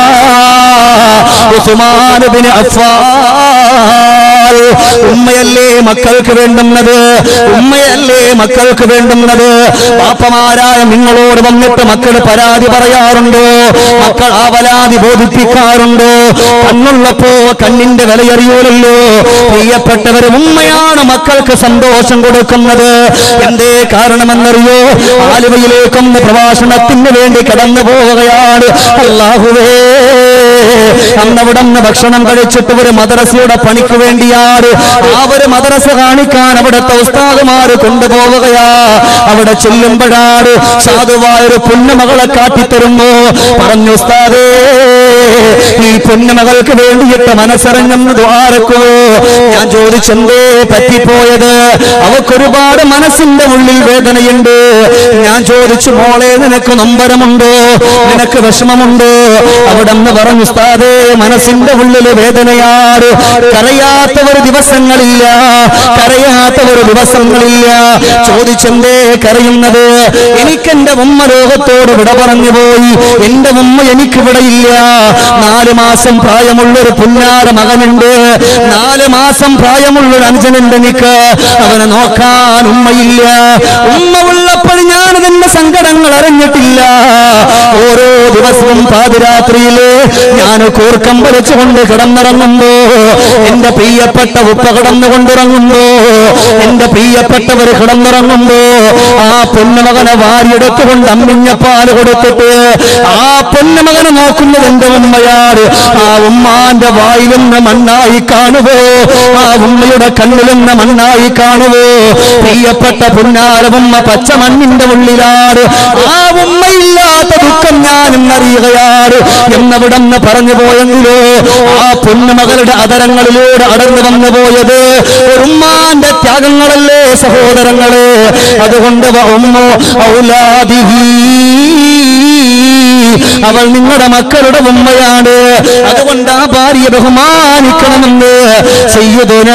ഉസ്മാൻ ബിൻ അഫ്ഫാൻ ഉമ്മയല്ലേ മക്കൾക്ക് വേണ്ടുന്നത് ഉമ്മയല്ലേ മക്കൾക്ക് വേണ്ടുന്നത് പാപ്പമാരായ നിങ്ങളോട് വന്നിട്ട് മക്കൾ പരാതി പറയാറുണ്ടോ മക്കൾ ആ പരാതി ബോധിപ്പിക്കാറുണ്ടോ കണ്ണുള്ളപ്പോ കണ്ണിന്റെ വിലയറിയൂലല്ലോ പ്രിയപ്പെട്ടവർ ഉമ്മയാണ് മക്കൾക്ക് സന്തോഷം കൊടുക്കുന്നത് എന്തേ കാരണമെന്നറിയോ ആലുവയിലേക്കൊന്ന് പ്രഭാഷണത്തിന് വേണ്ടി കടന്നു പോവുകയാണ് അല്ലാഹുവേ അന്നവിടെ നിന്ന് ഭക്ഷണം കഴിച്ചിട്ട് ഒരു മദ്രസയുടെ പണിക്ക് വേണ്ടിയാണ് ആ ഒരു മദ്രസ കാണിക്കാൻ അവിടുത്തെ ഉസ്താദുമാര് കൊണ്ടുപോവുകയാ അവിടെ ചെല്ലുമ്പോഴാണ് സാധുവായ ഒരു പുണ്യമകളെ കാട്ടിത്തരുമ്പോ പറഞ്ഞു ഉസ്താദേ ഈ പുണ്യമകൾക്ക് വേണ്ടിയിട്ട് മനസ്സറിഞ്ഞെന്ന് ദ്വാരക്കുവോ ഞാൻ ചോദിച്ചെന്തേ പറ്റിപ്പോയത് അവക്കൊരുപാട് മനസ്സിന്റെ ഉള്ളിൽ വേദനയുണ്ട് ഞാൻ ചോദിച്ചു മോളെ നിനക്ക് നൊമ്പരമുണ്ടോ നിനക്ക് വിഷമമുണ്ടോ അവിടെ നിന്ന് പറഞ്ഞു ഉസ്താദേ മനസ്സിന്റെ ഉള്ളിൽ വേദനയാണ് കരയാത്ത ഒരു ദിവസങ്ങളില്ല കരയാത്ത ഒരു ദിവസങ്ങളില്ല ചോദിച്ചെന്തേ കരയുന്നത് എനിക്കെന്റെ ഉമ്മ ലോകത്തോട് വിട പറഞ്ഞു പോയി എന്റെ ഉമ്മ എനിക്കിവിടെ ഇല്ല നാല് മാസം പ്രായമുള്ള ഒരു പുന്നാര മകനുണ്ട് നാല് മാസം പ്രായമുള്ള ഒരു അനുജനുണ്ട് എനിക്ക് അവനെ നോക്കാൻ ഉമ്മയില്ല ഉമ്മ ഉള്ളപ്പോൾ ഞാൻ അതിന്റെ സങ്കടങ്ങൾ അറിഞ്ഞിട്ടില്ല ഓരോ ദിവസവും പാതിരാത്രിയില് ഞാൻ കൂർക്കം വലിച്ചുകൊണ്ട് കിടന്നിറങ്ങുമ്പോ എന്റെ പ്രിയപ്പെട്ട ഉപ്പ കിടന്നുകൊണ്ടിറങ്ങുമ്പോ എന്റെ പ്രിയപ്പെട്ടവർ കിടന്നിറങ്ങുമ്പോ ആ പൊന്നുമകനെ വാരിയെടുത്തുകൊണ്ട് അമ്മിഞ്ഞ പാല് കൊടുത്തിട്ട് ആ പൊന്നുമകനെ നോക്കുന്നത് എന്റെ ഉമ്മയാണ് ആ ഉമ്മാന്റെ വായിലെന്ന് മണ്ണായി കാണുവോ ആ ഉമ്മയുടെ കണ്ണിലെന്ന് മണ്ണായി കാണുവോ പ്രിയപ്പെട്ട പുന്നാരവുമ്മ പച്ച മണ്ണിന്റെ ഉള്ളിലാണ് ആ ഉമ്മയില്ലാത്ത ദുഃഖം ഞാനും അറിയുകയാണ് എന്നവിടെ നിന്ന് പറഞ്ഞു പോയെങ്കിലോ ആ പൊന്നുമകളുടെ അതരങ്ങളിലൂടെ അടർന്നു വന്നു പോയത് ഒരു ഉമ്മാന്റെ ത്യാഗങ്ങളല്ലേ സഹോദരങ്ങളെ അതുകൊണ്ട് വ ഉമ്മോ ഔലാദിഹി അവൾ നിങ്ങളുടെ മക്കളുടെ ഉമ്മയാണ് അതുകൊണ്ട് ആ ഭാര്യയെ ബഹുമാനിക്കണമെന്ന് സയ്യിദുന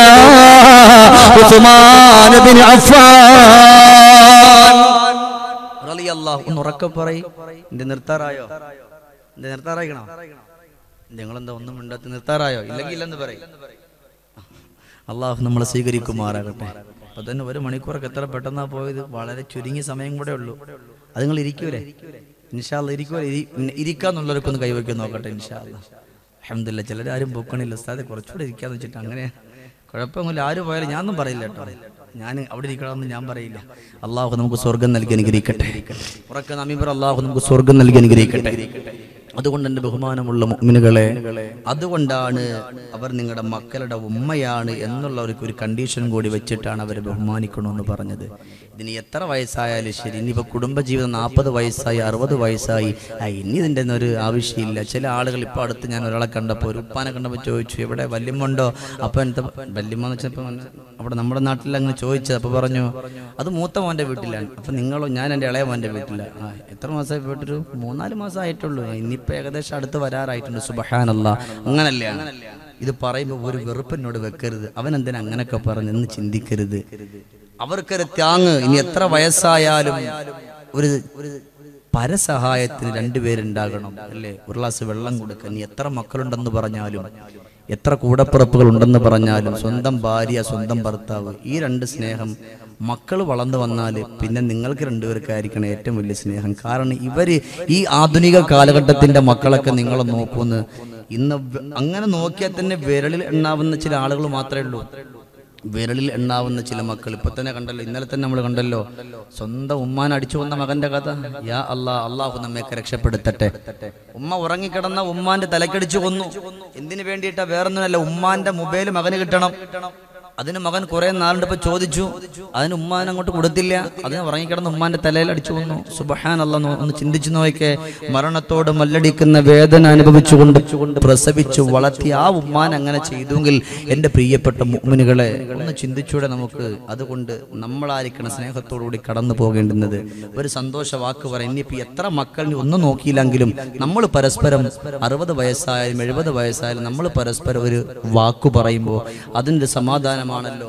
ഉസ്മാൻ ബിൻ അഫ്ഫാൻ റളിയല്ലാഹു ഒന്ന് ഉറക്കെ പറയ് എന്റെ നിർത്താറായോ എന്റെ നിർത്താറായിക്കണോ നിങ്ങളെന്താ ഒന്നും മിണ്ടാത്ത നിർത്താറായോ ഇല്ലെങ്കിൽ ഇല്ലെന്ന് പറയും അള്ളാഹു നമ്മളെ സ്വീകരിക്കുമാറാകട്ടെ അപ്പൊ തന്നെ ഒരു മണിക്കൂറൊക്കെ എത്ര പെട്ടെന്നാ പോയത് വളരെ ചുരുങ്ങിയ സമയം കൂടെ ഉള്ളൂ അത് നിങ്ങൾ ഇരിക്കൂലേ ഇൻഷാല്ല ഇരിക്കുക ഇരിക്കാന്നുള്ളവർക്കൊന്ന് കൈവയ്ക്കാൻ നോക്കട്ടെ ഇൻഷാല്ല അഹമ്മദില്ല ചിലരാരും പൊക്കണില്ല ഉസ്താദെ കുറച്ചുകൂടെ ഇരിക്കാന്ന് വെച്ചിട്ട് അങ്ങനെ കുഴപ്പമൊന്നുമില്ല ആര് പോയാലും ഞാനൊന്നും പറയില്ല കേട്ടോ ഞാൻ അവിടെ ഇരിക്കണമെന്ന് ഞാൻ പറയില്ല അള്ളാഹു നമുക്ക് സ്വർഗം നൽകി അനുഗ്രഹിക്കട്ടെ ഉറക്ക നമീബർ അള്ളാഹു നമുക്ക് സ്വർഗം നൽകി അനുഗ്രഹിക്കട്ടെ അതുകൊണ്ട് എൻ്റെ ബഹുമാനമുള്ള മുഅ്മിനുകളെ അതുകൊണ്ടാണ് അവർ നിങ്ങളുടെ മക്കളുടെ ഉമ്മയാണ് എന്നുള്ളവർക്ക് ഒരു കണ്ടീഷൻ കൂടി വെച്ചിട്ടാണ് അവരെ ബഹുമാനിക്കണമെന്ന് പറഞ്ഞത് ഇതിന് എത്ര വയസ്സായാലും ശരി ഇനിയിപ്പോൾ കുടുംബജീവിതം നാൽപ്പത് വയസ്സായി അറുപത് വയസ്സായി ആ ഇനി ഇതിൻ്റെ ഒന്നും ഒരു ആവശ്യമില്ല ചില ആളുകൾ ഇപ്പോൾ അടുത്ത് ഞാൻ ഒരാളെ കണ്ടപ്പോൾ ഒരു ഉപ്പാനെ കണ്ടപ്പോൾ ചോദിച്ചു എവിടെ വല്യമ്മുണ്ടോ അപ്പോൾ എന്താ വല്യമ്മ എന്ന് വെച്ചപ്പോൾ അവിടെ നമ്മുടെ നാട്ടിൽ അങ്ങനെ ചോദിച്ചത് അപ്പോൾ പറഞ്ഞു അത് മൂത്ത മോൻ്റെ വീട്ടിലാണ് അപ്പം നിങ്ങളോ ഞാൻ എൻ്റെ ഇളയ മോൻ്റെ വീട്ടിലാണ് ആ എത്ര മാസമായി പോയിട്ടൊരു മൂന്നാല് മാസം ആയിട്ടുള്ളൂ ഇനിയിപ്പോൾ ഏകദേശം അടുത്ത് വരാറായിട്ടുണ്ട് സുബഹാനല്ല അങ്ങനല്ലേ ഇത് പറയുമ്പോൾ ഒരു വെറുപ്പിനോട് വെക്കരുത് അവൻ എന്തിനാ അങ്ങനെയൊക്കെ പറഞ്ഞു എന്ന് ചിന്തിക്കരുത് അവർക്കൊരു ത്യാങ് ഇനി എത്ര വയസ്സായാലും ഒരു പരസഹായത്തിന് രണ്ടുപേരുണ്ടാകണം അല്ലേ ഒരു ഗ്ലാസ് വെള്ളം കൊടുക്കാൻ ഇനി എത്ര മക്കളുണ്ടെന്ന് പറഞ്ഞാലും എത്ര കൂടപ്പിറപ്പുകൾ ഉണ്ടെന്ന് പറഞ്ഞാലും സ്വന്തം ഭാര്യ സ്വന്തം ഭർത്താവ് ഈ രണ്ട് സ്നേഹം മക്കൾ വളർന്നു വന്നാൽ പിന്നെ നിങ്ങൾക്ക് രണ്ടുപേർക്കായിരിക്കണം ഏറ്റവും വലിയ സ്നേഹം കാരണം ഇവര് ഈ ആധുനിക കാലഘട്ടത്തിന്റെ മക്കളൊക്കെ നിങ്ങൾ നോക്കുമെന്ന് ഇന്ന് വ- അങ്ങനെ നോക്കിയാൽ തന്നെ വിരലിൽ എണ്ണാവുന്ന ചില ആളുകൾ മാത്രമേ ഉള്ളൂ വിരലിൽ എണ്ണാവുന്ന ചില മക്കൾ ഇപ്പൊ തന്നെ കണ്ടല്ലോ ഇന്നലെ തന്നെ നമ്മൾ കണ്ടല്ലോ സ്വന്തം ഉമ്മാൻ അടിച്ചു വന്ന മകന്റെ കഥ യാ അല്ലാ അള്ളാഹു നമ്മയൊക്കെ രക്ഷപ്പെടുത്തട്ടെ ഉമ്മ ഉറങ്ങിക്കിടന്ന ഉമ്മാന്റെ തലക്കടിച്ചു കൊന്നു എന്തിനു വേണ്ടിയിട്ടാ വേറൊന്നുമല്ല ഉമ്മാന്റെ മൊബൈൽ മകന് കിട്ടണം അതിന് മകൻ കുറെ നാളുണ്ടപ്പോ ചോദിച്ചു അതിന് ഉമ്മാൻ അങ്ങോട്ട് കൊടുത്തില്ല അതിന് ഉറങ്ങിക്കിടന്ന ഉമ്മാന്റെ തലയിൽ അടിച്ചു കൊന്നു സുബഹാൻ അല്ല ഒന്ന് ചിന്തിച്ചു നോക്കെ മരണത്തോട് മല്ലടിക്കുന്ന വേദന അനുഭവിച്ചുകൊണ്ട് പ്രസവിച്ചു വളർത്തി ആ ഉമ്മാൻ അങ്ങനെ ചെയ്തുവെങ്കിൽ എൻ്റെ പ്രിയപ്പെട്ട മുഅ്മിനുകളെ ഒന്ന് ചിന്തിച്ചൂടെ നമുക്ക് അതുകൊണ്ട് നമ്മളായിരിക്കണം സ്നേഹത്തോടുകൂടി കടന്നു പോകേണ്ടുന്നത് ഒരു സന്തോഷ വാക്ക് പറയാം ഇനിയിപ്പോൾ എത്ര മക്കളിനെ ഒന്നും നോക്കിയില്ലെങ്കിലും നമ്മൾ പരസ്പരം അറുപത് വയസ്സായാലും എഴുപത് വയസ്സായാലും നമ്മൾ പരസ്പരം ഒരു വാക്കു പറയുമ്പോൾ അതിൻ്റെ സമാധാനമാണല്ലോ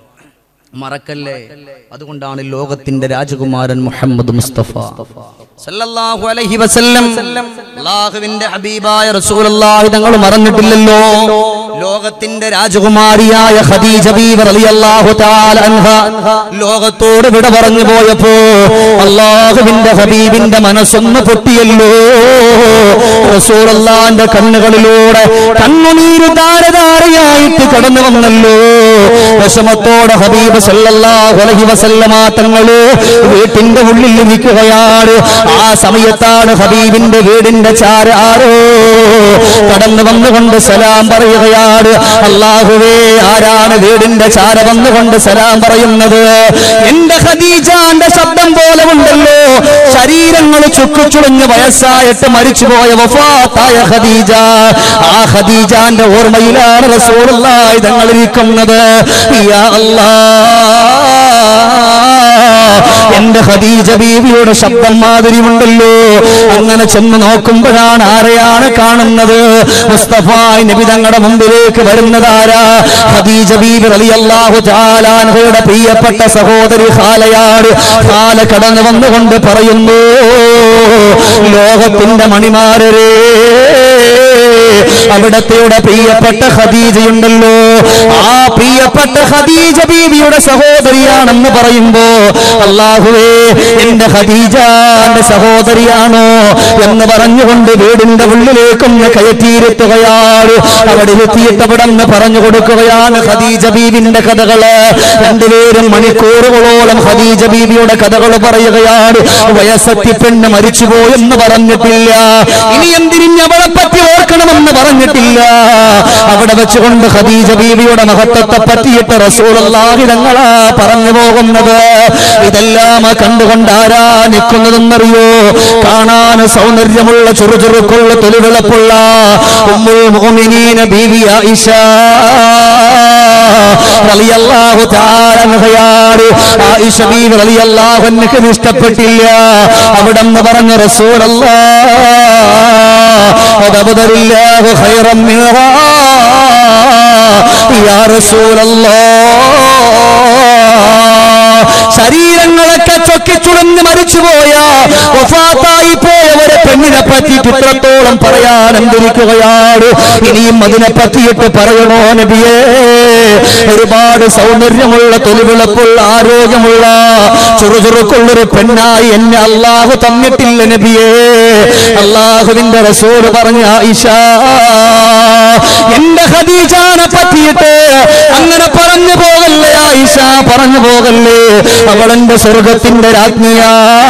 മറക്കല്ലേ അതുകൊണ്ടാണ് ലോകത്തിന്റെ രാജകുമാരൻ മുഹമ്മദ് മുസ്തഫ സല്ലല്ലാഹു അലൈഹി വസല്ലം അല്ലാഹുവിന്റെ ഹബീബായ റസൂലുള്ളാഹി തങ്ങൾ മറന്നിട്ടില്ലല്ലോ ലോകത്തിന്റെ രാജകുമാരിയായ ഖദീജ ബീവി റളിയല്ലാഹു തആല അൻഹ ലോകത്തോട് വിട പറഞ്ഞു പോയപ്പോ അല്ലാഹുവിന്റെ ഹബീബിന്റെ മനസ്സൊന്ന് പൊട്ടിയല്ലോ റസൂലുള്ളാഹിന്റെ കണ്ണുകളിലൂടെ കണ്ണുനീര് ധാരധാരയായിട്ട് കടന്നു വന്നല്ലോ വിഷമത്തോടെ ഹബീബ് സല്ലല്ലാഹു അലൈഹി വസല്ലമ തങ്ങള് വീട്ടിന്റെ ഉള്ളിൽ ഇരിക്കുകയാണ് ആ സമയത്താണ് ഹബീബിന്റെ വീടിന്റെ ചാര ആരോ കടന്നു വന്നുകൊണ്ട് സലാം പറയുകയാണ് അള്ളാഹുവേ ആരാണ് വീടിന്റെ ചാര വന്നുകൊണ്ട് സലാം പറയുന്നത് എന്റെ ഖദീജാന്റെ ശബ്ദം പോലെ ഉണ്ടല്ലോ ശരീരങ്ങൾ ചുക്കുചുളിഞ്ഞ് വയസ്സായിട്ട് മരിച്ചുപോയ വഫാത്തായ ഖദീജ ആ ഖദീജാന്റെ ഓർമ്മയിലാണ് റസൂലുള്ളാഹി തങ്ങൾ ഇരിക്കുന്നത് യാ അല്ലാ എന്റെ ഖദീജ ബീവിയുടെ ശബ്ദം മാതിരിയുണ്ടല്ലോ അങ്ങനെ ചെന്ന് നോക്കുമ്പോഴാണ് ആരെയാണ് കാണുന്നത് മുസ്തഫ നബി തങ്ങളുടെ മുമ്പിലേക്ക് വരുന്നതാരാ ഖദീജ ബീവി റളിയല്ലാഹു തആലാൻഹയുടെ പ്രിയപ്പെട്ട സഹോദരി ഖാലയാണ് ഖാല കടന്നു വന്നുകൊണ്ട് പറയുന്നു ലോകത്തിന്റെ മണിമാരരേ അവിടത്തെയുടെ പ്രിയപ്പെട്ട ഖദീജയുണ്ടല്ലോ ആ പ്രിയപ്പെട്ട ഖദീജ ബീവിയുടെ സഹോദരിയാണെന്ന് പറയുമ്പോ അള്ളാഹുവേ എന്റെ ഖദീജാന്റെ സഹോദരിയാണോ എന്ന് പറഞ്ഞുകൊണ്ട് വീടിന്റെ ഉള്ളിലേക്കൊന്ന് കയറ്റിയിരുത്തുകയാണ് അവിടെ എത്തിയിട്ട് അവിടെ നിന്ന് പറഞ്ഞു കൊടുക്കുകയാണ് ഖദീജ ബീവിന്റെ കഥകള് രണ്ടുപേരും മണിക്കൂറുകളോളം ഖദീജ ബീവിയുടെ കഥകൾ പറയുകയാണ് വയസ്സത്തി പെണ്ണ് മരിച്ചുപോയെന്ന് പറഞ്ഞിട്ടില്ല ഇനി എന്തിനും അവളെ പറ്റി ഓർക്കണമെന്ന് പറഞ്ഞിട്ടില്ല അവിടെ വെച്ചുകൊണ്ട് ഖദീജ ബീവിയുടെ മഹത്വത്തെ പറ്റിയിട്ട് റസൂലുള്ളാഹി തങ്ങളാ പറഞ്ഞു പോകുന്നത് ഇതെല്ലാം കണ്ടുകൊണ്ട് ആരാ നിൽക്കുന്നതെന്നറിയോ കാണാൻ സൗന്ദര്യമുള്ള ചുറുചുറുക്കുള്ള തൊലിവിളപ്പുള്ള ഉമ്മുൽ മുഅ്മിനീന ബീവി ആയിഷ റളിയല്ലാഹു തആല അൻഹയാണ് ആയിഷ ബീവി റളിയല്ലാഹു അൻഹയ്ക്ക് ഇത് ഇഷ്ടപ്പെട്ടില്ല അവിടെ നിന്ന് പറഞ്ഞ റസൂലല്ലാഹ് അതബദലില്ലാഹു ഖൈറൻ മിൻഹാ യാ റസൂലല്ലാഹ് ശരീരങ്ങളൊക്കെ ചൊക്കിച്ചുളഞ്ഞ് മരിച്ചുപോയ വഫാത്തായി പോയ ഒരു പെണ്ണിനെ പറ്റിയിട്ട് ഇത്രത്തോളം പറയാൻ എന്തിരിക്കുകയാണ് ഇനിയും അതിനെ പറ്റിയിട്ട് പറയണോ നബിയേ ഒരുപാട് സൗന്ദര്യമുള്ള തൊലിവിളപ്പുള്ള ആരോഗ്യമുള്ള ചുറുചുറുക്കുള്ളൊരു പെണ്ണായി എന്നെ അള്ളാഹു തന്നിട്ടില്ല നബിയേ അള്ളാഹുവിന്റെ റസൂല് പറഞ്ഞ ആയിഷ എന്റെ ഖദീജാനെ പറ്റിയിട്ട് അങ്ങനെ പറഞ്ഞു പോകല്ലേ ആയിഷ പറഞ്ഞു പോകല്ലേ അവളെന്റെ സ്വർഗത്തിന്റെ രാജ്ഞിയാ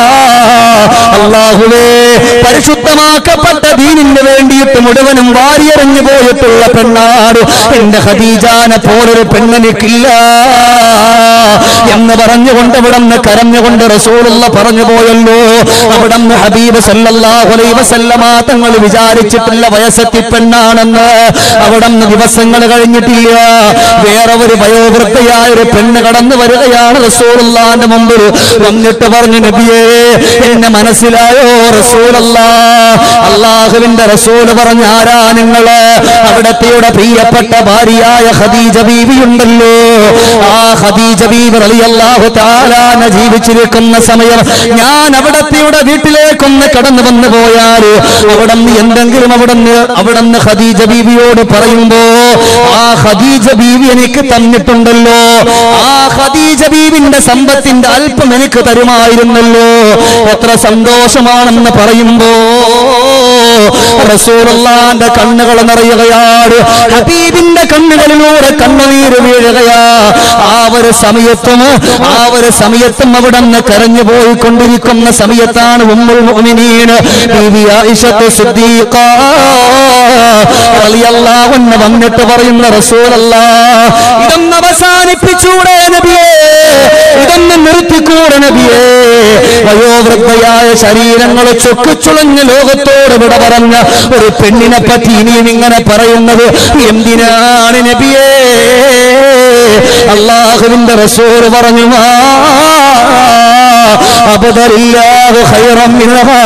അള്ളാഹുവേ പരിശുദ്ധമാക്കപ്പെട്ട ദീനിന് വേണ്ടിയിട്ട് മുഴുവനും വാരിയെറിഞ്ഞു പോയിട്ടുള്ള പെണ്ണാട് എന്റെ ഖദീജാനെ പോലൊരു പെണ്ണെനിക്കില്ല എന്ന് പറഞ്ഞുകൊണ്ട് അവിടന്ന് കരഞ്ഞുകൊണ്ട് റസൂലുള്ള പറഞ്ഞു പോയല്ലോ അവിടന്ന് ഹബീബ് സല്ലല്ലാഹു അലൈഹി വസല്ലമ തങ്ങൾ വിചാരിച്ചിട്ടുള്ള വയസ്സെത്തി പെണ്ണാണെന്ന് അവിടന്ന് ദിവസങ്ങൾ കഴിഞ്ഞിട്ടില്ല വേറെ ഒരു വയോവൃദ്ധയായ ഒരു പെണ്ണ് കടന്നു വരികയാണ് റസൂലുള്ളാന്റെ മുമ്പിൽ വന്നിട്ട് പറഞ്ഞു നബിയേ എന്നെ മനസ്സിലായോ റസൂലല്ല അള്ളാഹുവിന്റെ റസൂല് പറഞ്ഞ ആരാ നിങ്ങള് അവിടത്തെയുടെ പ്രിയപ്പെട്ട ഭാര്യയായ ഖദീജ ബീവി ഉണ്ടല്ലോ ആ ഖദീജ ബീവി റളിയല്ലാഹു തആലാന ജീവിച്ചിരിക്കുന്ന സമയം ഞാൻ അവിടത്തെയുടെ വീട്ടിലേക്കൊന്ന് കടന്നു വന്നു പോയാൽ അവിടുന്ന് എന്തെങ്കിലും അവിടുന്ന് അവിടുന്ന് ഖദീജ ബീവിയോട് പറയുമ്പോ ആ ഖദീജ ബീവി എനിക്ക് തന്നിട്ടുണ്ടല്ലോ ആ ഖദീജ ബീവിന്റെ സമ്പത്തിന്റെ അല്പം എനിക്ക് തരുമായിരുന്നല്ലോ എത്ര സന്തോഷമാണെന്ന് പറയുമ്പോ റസൂലുള്ളാന്റെ കണ്ണുകൾ നിറയുകയാണ് ഹബീബിന്റെ കണ്ണുകളിലൂടെ കണ്ണുനീര് വീഴുകയാ ആ ഒരു സമയത്തും ആ ഒരു സമയത്തും അവിടെ നിന്ന് കരഞ്ഞു പോയിക്കൊണ്ടിരിക്കുന്ന സമയത്താണ് ഉമ്മുൽ മുഅ്മിനീൻ ബീവി ആയിഷത്ത് സിദ്ദീഖ റളിയല്ലാഹു അൻഹ വന്നിട്ട് പറയുന്ന റസൂലല്ലാ ഇതൊന്ന് അവസാനിപ്പിച്ചൂടെ നബിയേ ഇതൊന്ന് നിർത്തിക്കൂടെ നബിയേ വയോവൃദ്ധയായ ശരീരങ്ങൾ ചൊക്കിച്ചുളഞ്ഞ് ലോകത്തോട് വിട പറഞ്ഞ ഒരു പെണ്ണിനെ പറ്റി ഇനിയും ഇങ്ങനെ പറയുന്നത് എന്തിനാണ് നബിയേ അള്ളാഹുവിന്റെ റസൂൽ പറഞ്ഞു "മാ അബദലില്ലാഹു ഖൈറൻ മിൻഹാ."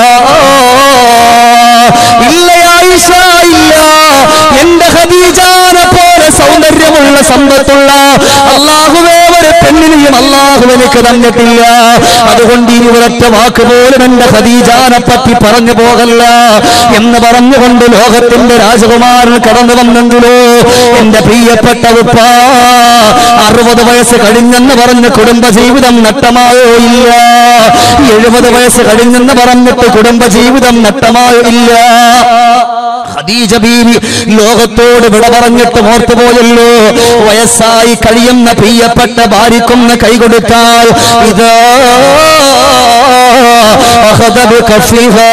ഇല്ല ആയിഷ ഇല്ല എന്റെ ഖദീജാനെ പോലെ സൗന്ദര്യമുള്ള സമ്പത്തുള്ള അള്ളാഹുവേ ഒരു പെണ്ണിനെയും അള്ളാഹു എനിക്ക് തന്നിട്ടില്ല അതുകൊണ്ട് ഇനി ഒരൊറ്റ വാക്ക് പോലും എന്റെ ഖദീജാനെ പറ്റി പറഞ്ഞു പോകല്ല എന്ന് പറഞ്ഞുകൊണ്ട് ലോകത്തിന്റെ രാജകുമാരൻ കടന്നു വന്നെങ്കിലോ എന്റെ പ്രിയപ്പെട്ട ഉപ്പ അറുപത് വയസ്സ് കഴിഞ്ഞെന്ന് പറഞ്ഞ് കുടുംബജീവിതം നഷ്ടമായോ ഇല്ല എഴുപത് വയസ്സ് കഴിഞ്ഞെന്ന് പറഞ്ഞിട്ട് കുടുംബജീവിതം നഷ്ടമായോ ഇല്ല ഖദീജ ബീവി ലോകത്തോട് വിട പറഞ്ഞിട്ട് ഓർത്തു പോയല്ലോ വയസ്സായി കഴിയുന്ന പ്രിയപ്പെട്ട ഭാര്യക്കൊന്ന് കൈകൊടുത്താൽ ഇത് أخذ بكفها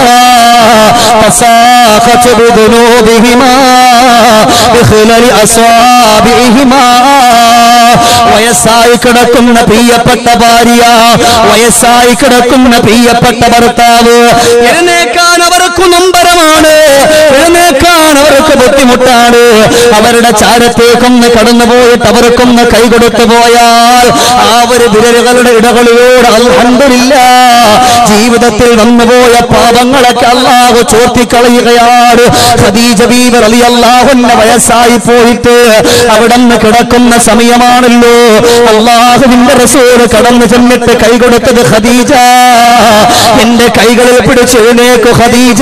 فساقت بذنوبهما بخلال أصابعهما വയസ്സായി കിടക്കുന്ന പ്രിയപ്പെട്ട ഭാര്യ വയസ്സായി കിടക്കുന്ന പ്രിയപ്പെട്ട ഭർത്താവ് എഴുന്നേക്കാൻ അവർക്ക് നമ്പരമാണ് എഴുന്നേക്കാൻ അവർക്ക് ബുദ്ധിമുട്ടാണ് അവരുടെ ചാരത്തേക്കൊന്ന് കടന്നു പോയിട്ട് അവർക്കൊന്ന് കൈകൊടുത്തു പോയാൽ ആ ഒരു വിരലുകളുടെ ഇടകളിലൂടെ അൽഹംദുലില്ല ജീവിതത്തിൽ വന്നുപോയ പാപങ്ങളൊക്കെ അള്ളാഹു ചോർത്തിക്കളയുകയാണ് ഖദീജ ബീവി റളിയല്ലാഹുവിന്റെ വയസ്സായി പോയിട്ട് അവിടെ നിന്ന് കിടക്കുന്ന സമയമാണല്ലോ അള്ളാഹുവിന്റെ റസൂല് കടന്നു ചെന്നിട്ട് കൈകൊടുത്തത് ഖദീജ എന്റെ കൈകളിൽ പിടിച്ച് എഴുന്നേക്കു ഖദീജ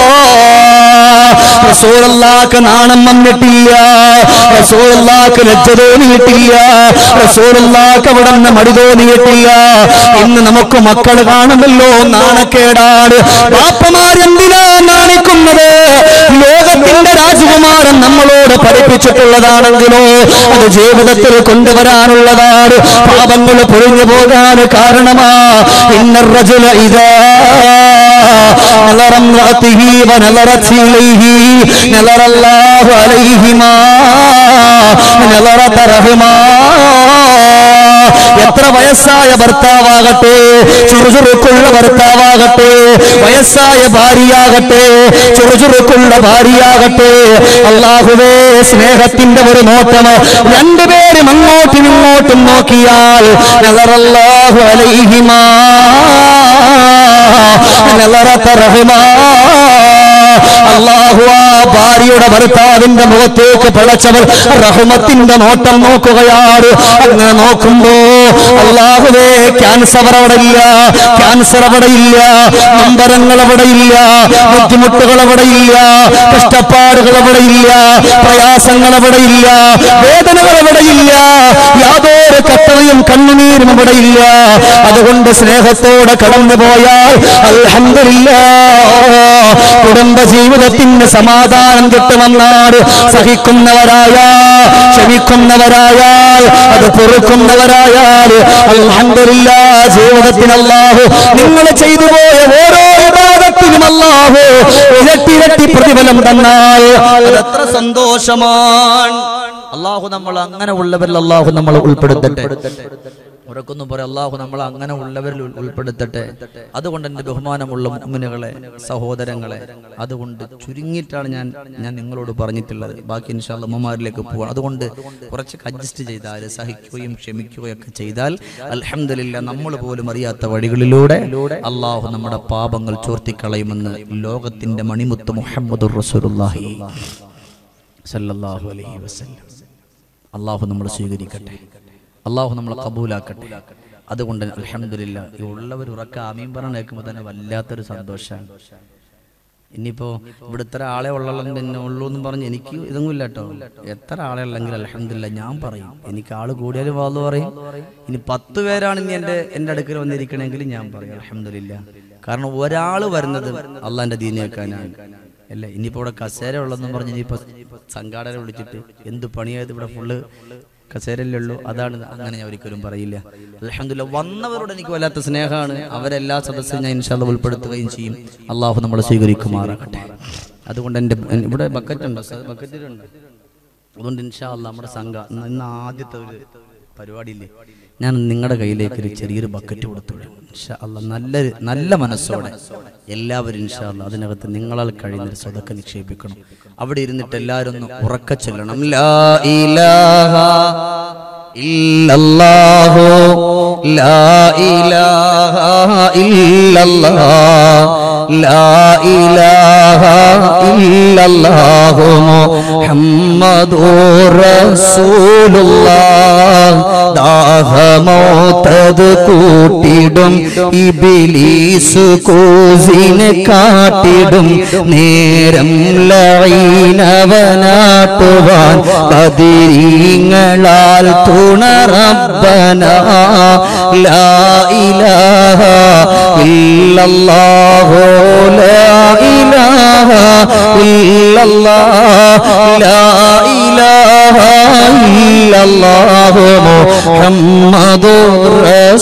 റസൂലല്ലാക്ക് നാണം വന്നിട്ടില്ല റസൂലല്ലാക്ക് ലജ്ജ തോന്നിയിട്ടില്ല റസൂലല്ലാക്ക് അവിടെ നിന്ന് മടി തോന്നിയിട്ടില്ല ഇന്ന് നമുക്ക് മക്കൾ കാണുമല്ലോ നാണക്കേടാണ് ബാപ്പമാരെന്തിനാ നാണിക്കുന്നത് ലോകത്തിന്റെ രാജകുമാരൻ നമ്മളോട് പഠിപ്പിച്ചിട്ടുള്ളതാണെങ്കിലോ അത് ജീവിതത്തിൽ കൊണ്ടുവരാനുള്ളതാണ് പാപങ്ങൾ പൊഴിഞ്ഞു പോകാൻ കാരണമാ ഇന്നറജുല ഇതാ نظر امرأته ونظرت إليه نظر الله عليهما نظرة رحما എത്ര വയസ്സായ ഭർത്താവാകട്ടെ ചുറുചുറുക്കുള്ള ഭർത്താവാകട്ടെ വയസ്സായ ഭാര്യയാകട്ടെ ചുറുചുറുക്കുള്ള ഭാര്യയാകട്ടെ അള്ളാഹുവേ സ്നേഹത്തിന്റെ ഒരു നോട്ടം രണ്ടുപേരും അങ്ങോട്ടും ഇങ്ങോട്ടും നോക്കിയാൽ നഗറല്ലാഹു അലൈഹിമാ നഗറത്ത റഹ്മാ അള്ളാഹു ആ ഭാര്യയുടെ ഭർത്താവിന്റെ മുഖത്തേക്ക് പടച്ചവർ റഹ്മത്തിന്റെ നോട്ടം നോക്കുകയാണ് അങ്ങനെ നോക്കുമ്പോ അള്ളാഹുവേ ക്യാൻസർ അവിടെ ഇല്ല ക്യാൻസർ അവിടെ ഇല്ല നമ്പരങ്ങൾ അവിടെ ഇല്ല ബുദ്ധിമുട്ടുകൾ അവിടെ ഇല്ല കഷ്ടപ്പാടുകൾ അവിടെ ഇല്ല പ്രയാസങ്ങൾ അവിടെ ഇല്ല വേദനകൾ അവിടെ ഇല്ല യാതൊരു കത്തറയും കണ്ണുനീരും അവിടെ ഇല്ല അതുകൊണ്ട് സ്നേഹത്തോടെ കടന്നു പോയാൽ അൽഹംദുലില്ലാ കുടുംബ ജീവിതത്തിന് സമാധാനം കിട്ടുമെന്നാണ് സഹിക്കുന്നവരായ ക്ഷമിക്കുന്നവരായാൽ അത് പൊറുക്കുന്നവരായാൽ അൽഹംദുലില്ലാ ജീവിതത്തിൽ അല്ലാഹു നിങ്ങൾ ചെയ്തു പോയ ഓരോ വിഭാഗത്തിനും അല്ലാഹു ഇരട്ടി ഇരട്ടി പ്രതിഫലം തന്നാൽ അതെത്ര സന്തോഷമാണ് അള്ളാഹു നമ്മൾ അങ്ങനെ ഉള്ളവരിൽ അള്ളാഹു നമ്മൾ ഉൾപ്പെടുത്തട്ടെ ഉറക്കൊന്നും പറയാം അള്ളാഹു നമ്മൾ അങ്ങനെ ഉള്ളവരിൽ ഉൾ- ഉൾപ്പെടുത്തട്ടെ അതുകൊണ്ട് എൻ്റെ ബഹുമാനമുള്ള മുമ്മിനുകളെ സഹോദരങ്ങളെ അതുകൊണ്ട് ചുരുങ്ങിയിട്ടാണ് ഞാൻ ഞാൻ നിങ്ങളോട് പറഞ്ഞിട്ടുള്ളത് ബാക്കി ഇൻഷാല്ല ഉമ്മമാരിലേക്ക് പോവാം അതുകൊണ്ട് കുറച്ചൊക്കെ അഡ്ജസ്റ്റ് ചെയ്താൽ സഹിക്കുകയും ക്ഷമിക്കുകയും ഒക്കെ ചെയ്താൽ അൽഹംദുലില്ല നമ്മൾ പോലും അറിയാത്ത വഴികളിലൂടെ അള്ളാഹു നമ്മുടെ പാപങ്ങൾ ചോർത്തിക്കളയുമെന്ന് ലോകത്തിന്റെ മണിമുത്ത് മുഹമ്മദ് റസൂലുള്ളാഹി സല്ലല്ലാഹു അലൈഹി വസല്ലം അള്ളാഹു നമ്മൾ സ്വീകരിക്കട്ടെ അള്ളാഹു നമ്മളെ കബൂലാക്കട്ടെ അതുകൊണ്ട് അലഹമില്ല ഈ ഉള്ളവർ ഉറക്ക ആമീൻ പറഞ്ഞ കേൾക്കുമ്പോൾ തന്നെ വല്ലാത്തൊരു സന്തോഷമാണ് ഇനിയിപ്പോ ഇവിടെ ഇത്ര ആളെ ഉള്ളെങ്കിൽ തന്നെ ഉള്ളൂ എന്ന് പറഞ്ഞ് എനിക്ക് ഇതൊന്നും ഇല്ല കേട്ടോ എത്ര ആളെ ഉള്ളെങ്കിൽ അലഹമില്ല ഞാൻ പറയും എനിക്ക് ആള് കൂടിയാലും വാന്ന് പറയും ഇനി പത്ത് പേരാണ് ഇനി എൻ്റെ എൻ്റെ അടുക്കൽ വന്നിരിക്കണമെങ്കിൽ ഞാൻ പറയും അലഹമില്ല കാരണം ഒരാൾ വരുന്നത് അള്ളാന്റെ ദീനിയാക്കാനാണ് അല്ലേ ഇനിയിപ്പോ ഇവിടെ കസേര ഉള്ളതെന്ന് പറഞ്ഞ് ഇനിയിപ്പോ സംഘാടന വിളിച്ചിട്ട് എന്ത് പണിയായത് ഇവിടെ ഫുള്ള് കസേരല്ലേ ഉള്ളൂ അതാണ് ഇത്. അങ്ങനെ ഞാൻ ഒരിക്കലും പറയില്ല അലഹമില്ല വന്നവരോട് എനിക്ക് വല്ലാത്ത സ്നേഹമാണ് അവരെല്ലാ സദസ്സും ഞാൻ ഇൻഷാല്ല ഉൾപ്പെടുത്തുകയും ചെയ്യും അള്ളാഹു നമ്മളെ സ്വീകരിക്കുമാറാകട്ടെ അതുകൊണ്ട് എൻ്റെ ഇവിടെ ബക്കറ്റ് ഉണ്ടോ ബക്കറ്റിലുണ്ട് അതുകൊണ്ട് ഇൻഷാ അല്ലാ നമ്മുടെ സംഘം ഇന്ന് ഇന്ന് ആദ്യത്തെ ഒരു പരിപാടിയില്ലേ ഞാൻ നിങ്ങളുടെ കയ്യിലേക്ക് ഒരു ചെറിയൊരു ബക്കറ്റ് കൊടുത്തോളൂ ഇൻഷാ അല്ലാ നല്ലൊരു നല്ല മനസ്സോടെ എല്ലാവരും ഇൻഷാ അല്ലാ അതിനകത്ത് നിങ്ങളാൽ കഴിയുന്ന ഒരു സ്വതക്ക നിക്ഷേപിക്കണം അവിടെ ഇരുന്നിട്ട് എല്ലാവരും ഒന്ന് ഉറക്ക ചൊല്ലണം ലാ ഇലാഹ ഇല്ലല്ലാഹു ലാ ഇലാഹ ഇല്ലല്ലാഹ് ലാ ഇലാഹ ഇല്ലല്ലാഹു മുഹമ്മദുർ റസൂലുള്ളാഹ് ദാഹമോത്തത് കൂട്ടിടും ഇബിലീസ് കൂസിനെ കാട്ടിടും നേരം ലൈനവനാട്ടുവാൻ ബദിരീങ്ങളാൽ തുണറബന ലാ ഇലാഹ ഇല്ലല്ലാഹു ലാ ഇലാഹ ഇല്ലല്ലാഹ് ലാ ഇലാഹ ഇല്ലല്ലാഹു മുഹമ്മദുർ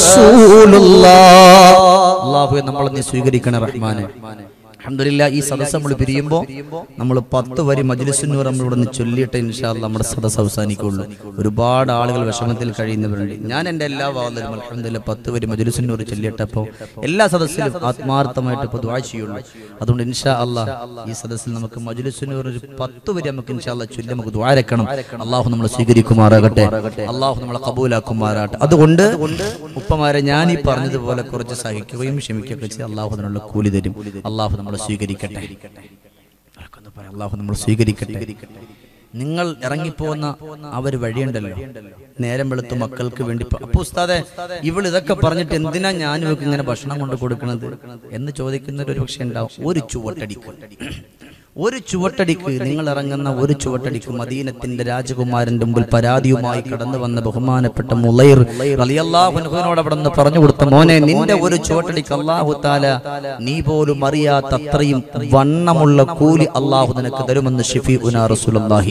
റസൂലുള്ളാഹ് അല്ലാഹുവേ നമ്മളെ നീ സ്വീകരിക്കണേ റഹ്മാനെ അൽഹംദുലില്ലാ ഈ സദസ്സ് നമ്മൾ പിരിയുമ്പോൾ നമ്മൾ പത്ത് വരി മജ്ലിസുന്നൂർ നമ്മൾ ഇവിടെ നിന്ന് ചൊല്ലിയിട്ട് ഇൻഷാല്ല നമ്മുടെ സദസ്സ് അവസാനിക്കുള്ളൂ ഒരുപാട് ആളുകൾ വിഷമത്തിൽ കഴിയുന്നവരുണ്ട് ഞാൻ എൻ്റെ എല്ലാ വാതിലും അൽഹംദുലില്ലാ പത്ത് വരി മജ്ലിസുന്നൂർ ചൊല്ലിയിട്ടപ്പോൾ എല്ലാ സദസ്സിലും ആത്മാർത്ഥമായിട്ട് ഇപ്പോൾ ദ്വാ ചെയ്യുള്ളൂ അതുകൊണ്ട് ഇൻഷാ അല്ലാ ഈ സദസ്സിൽ നമുക്ക് മജ്ലിസുന്നൂർ ഒരു പത്ത് വരി നമുക്ക് ഇൻഷാല്ല ചൊല്ലി നമുക്ക് ദ്വാരക്കണം അള്ളാഹു നമ്മളെ സ്വീകരിക്കുമാറാകട്ടെ അള്ളാഹു നമ്മളെ കബൂലാക്കുമാറാകട്ടെ അതുകൊണ്ട് ഉപ്പമാരെ ഞാൻ ഈ പറഞ്ഞതുപോലെ കുറച്ച് സഹിക്കുകയും ക്ഷമിക്കുകയൊക്കെ ചെയ്ത് അള്ളാഹു അതിനുള്ള കൂലി തരും അള്ളാഹു നമ്മളെ സ്വീകരിക്കട്ടെ അവർക്കൊന്ന് പറയാം, അള്ളാഹു നമ്മൾ സ്വീകരിക്കട്ടെ നിങ്ങൾ ഇറങ്ങിപ്പോന്ന ആ ഒരു വഴിയുണ്ടല്ലോ നേരം വെളുത്ത് മക്കൾക്ക് വേണ്ടി പ- അപ്പൊ ഉസ്താദെ ഇവൾ ഇതൊക്കെ പറഞ്ഞിട്ട് എന്തിനാ ഞാൻ ഇവർക്ക് ഇങ്ങനെ ഭക്ഷണം കൊണ്ട് കൊടുക്കുന്നത് എന്ന് ചോദിക്കുന്നവർ ഒരു പക്ഷെ ഉണ്ടാവും ഒരു ചുവട്ടടിക്ക് ഒരു ചുവട്ടടിക്ക് നിങ്ങൾ ഇറങ്ങുന്ന ഒരു ചുവട്ടടിക്ക് മദീനത്തിന്റെ രാജകുമാരന്റെ മുമ്പിൽ പരാതിയുമായി കടന്നു വന്ന ബഹുമാനപ്പെട്ട മുലൈർ അലിയല്ലാഹുനോട് അവിടെ നിന്ന് പറഞ്ഞു കൊടുത്ത മോനെ നിന്റെ ഒരു ചുവട്ടടിക്ക് അള്ളാഹു താല നീ പോലും അറിയാത്ത അത്രയും വണ്ണമുള്ള കൂലി അള്ളാഹു നിനക്ക് തരുമെന്ന് ഷിഫി ഉനാ റസൂലുള്ളാഹി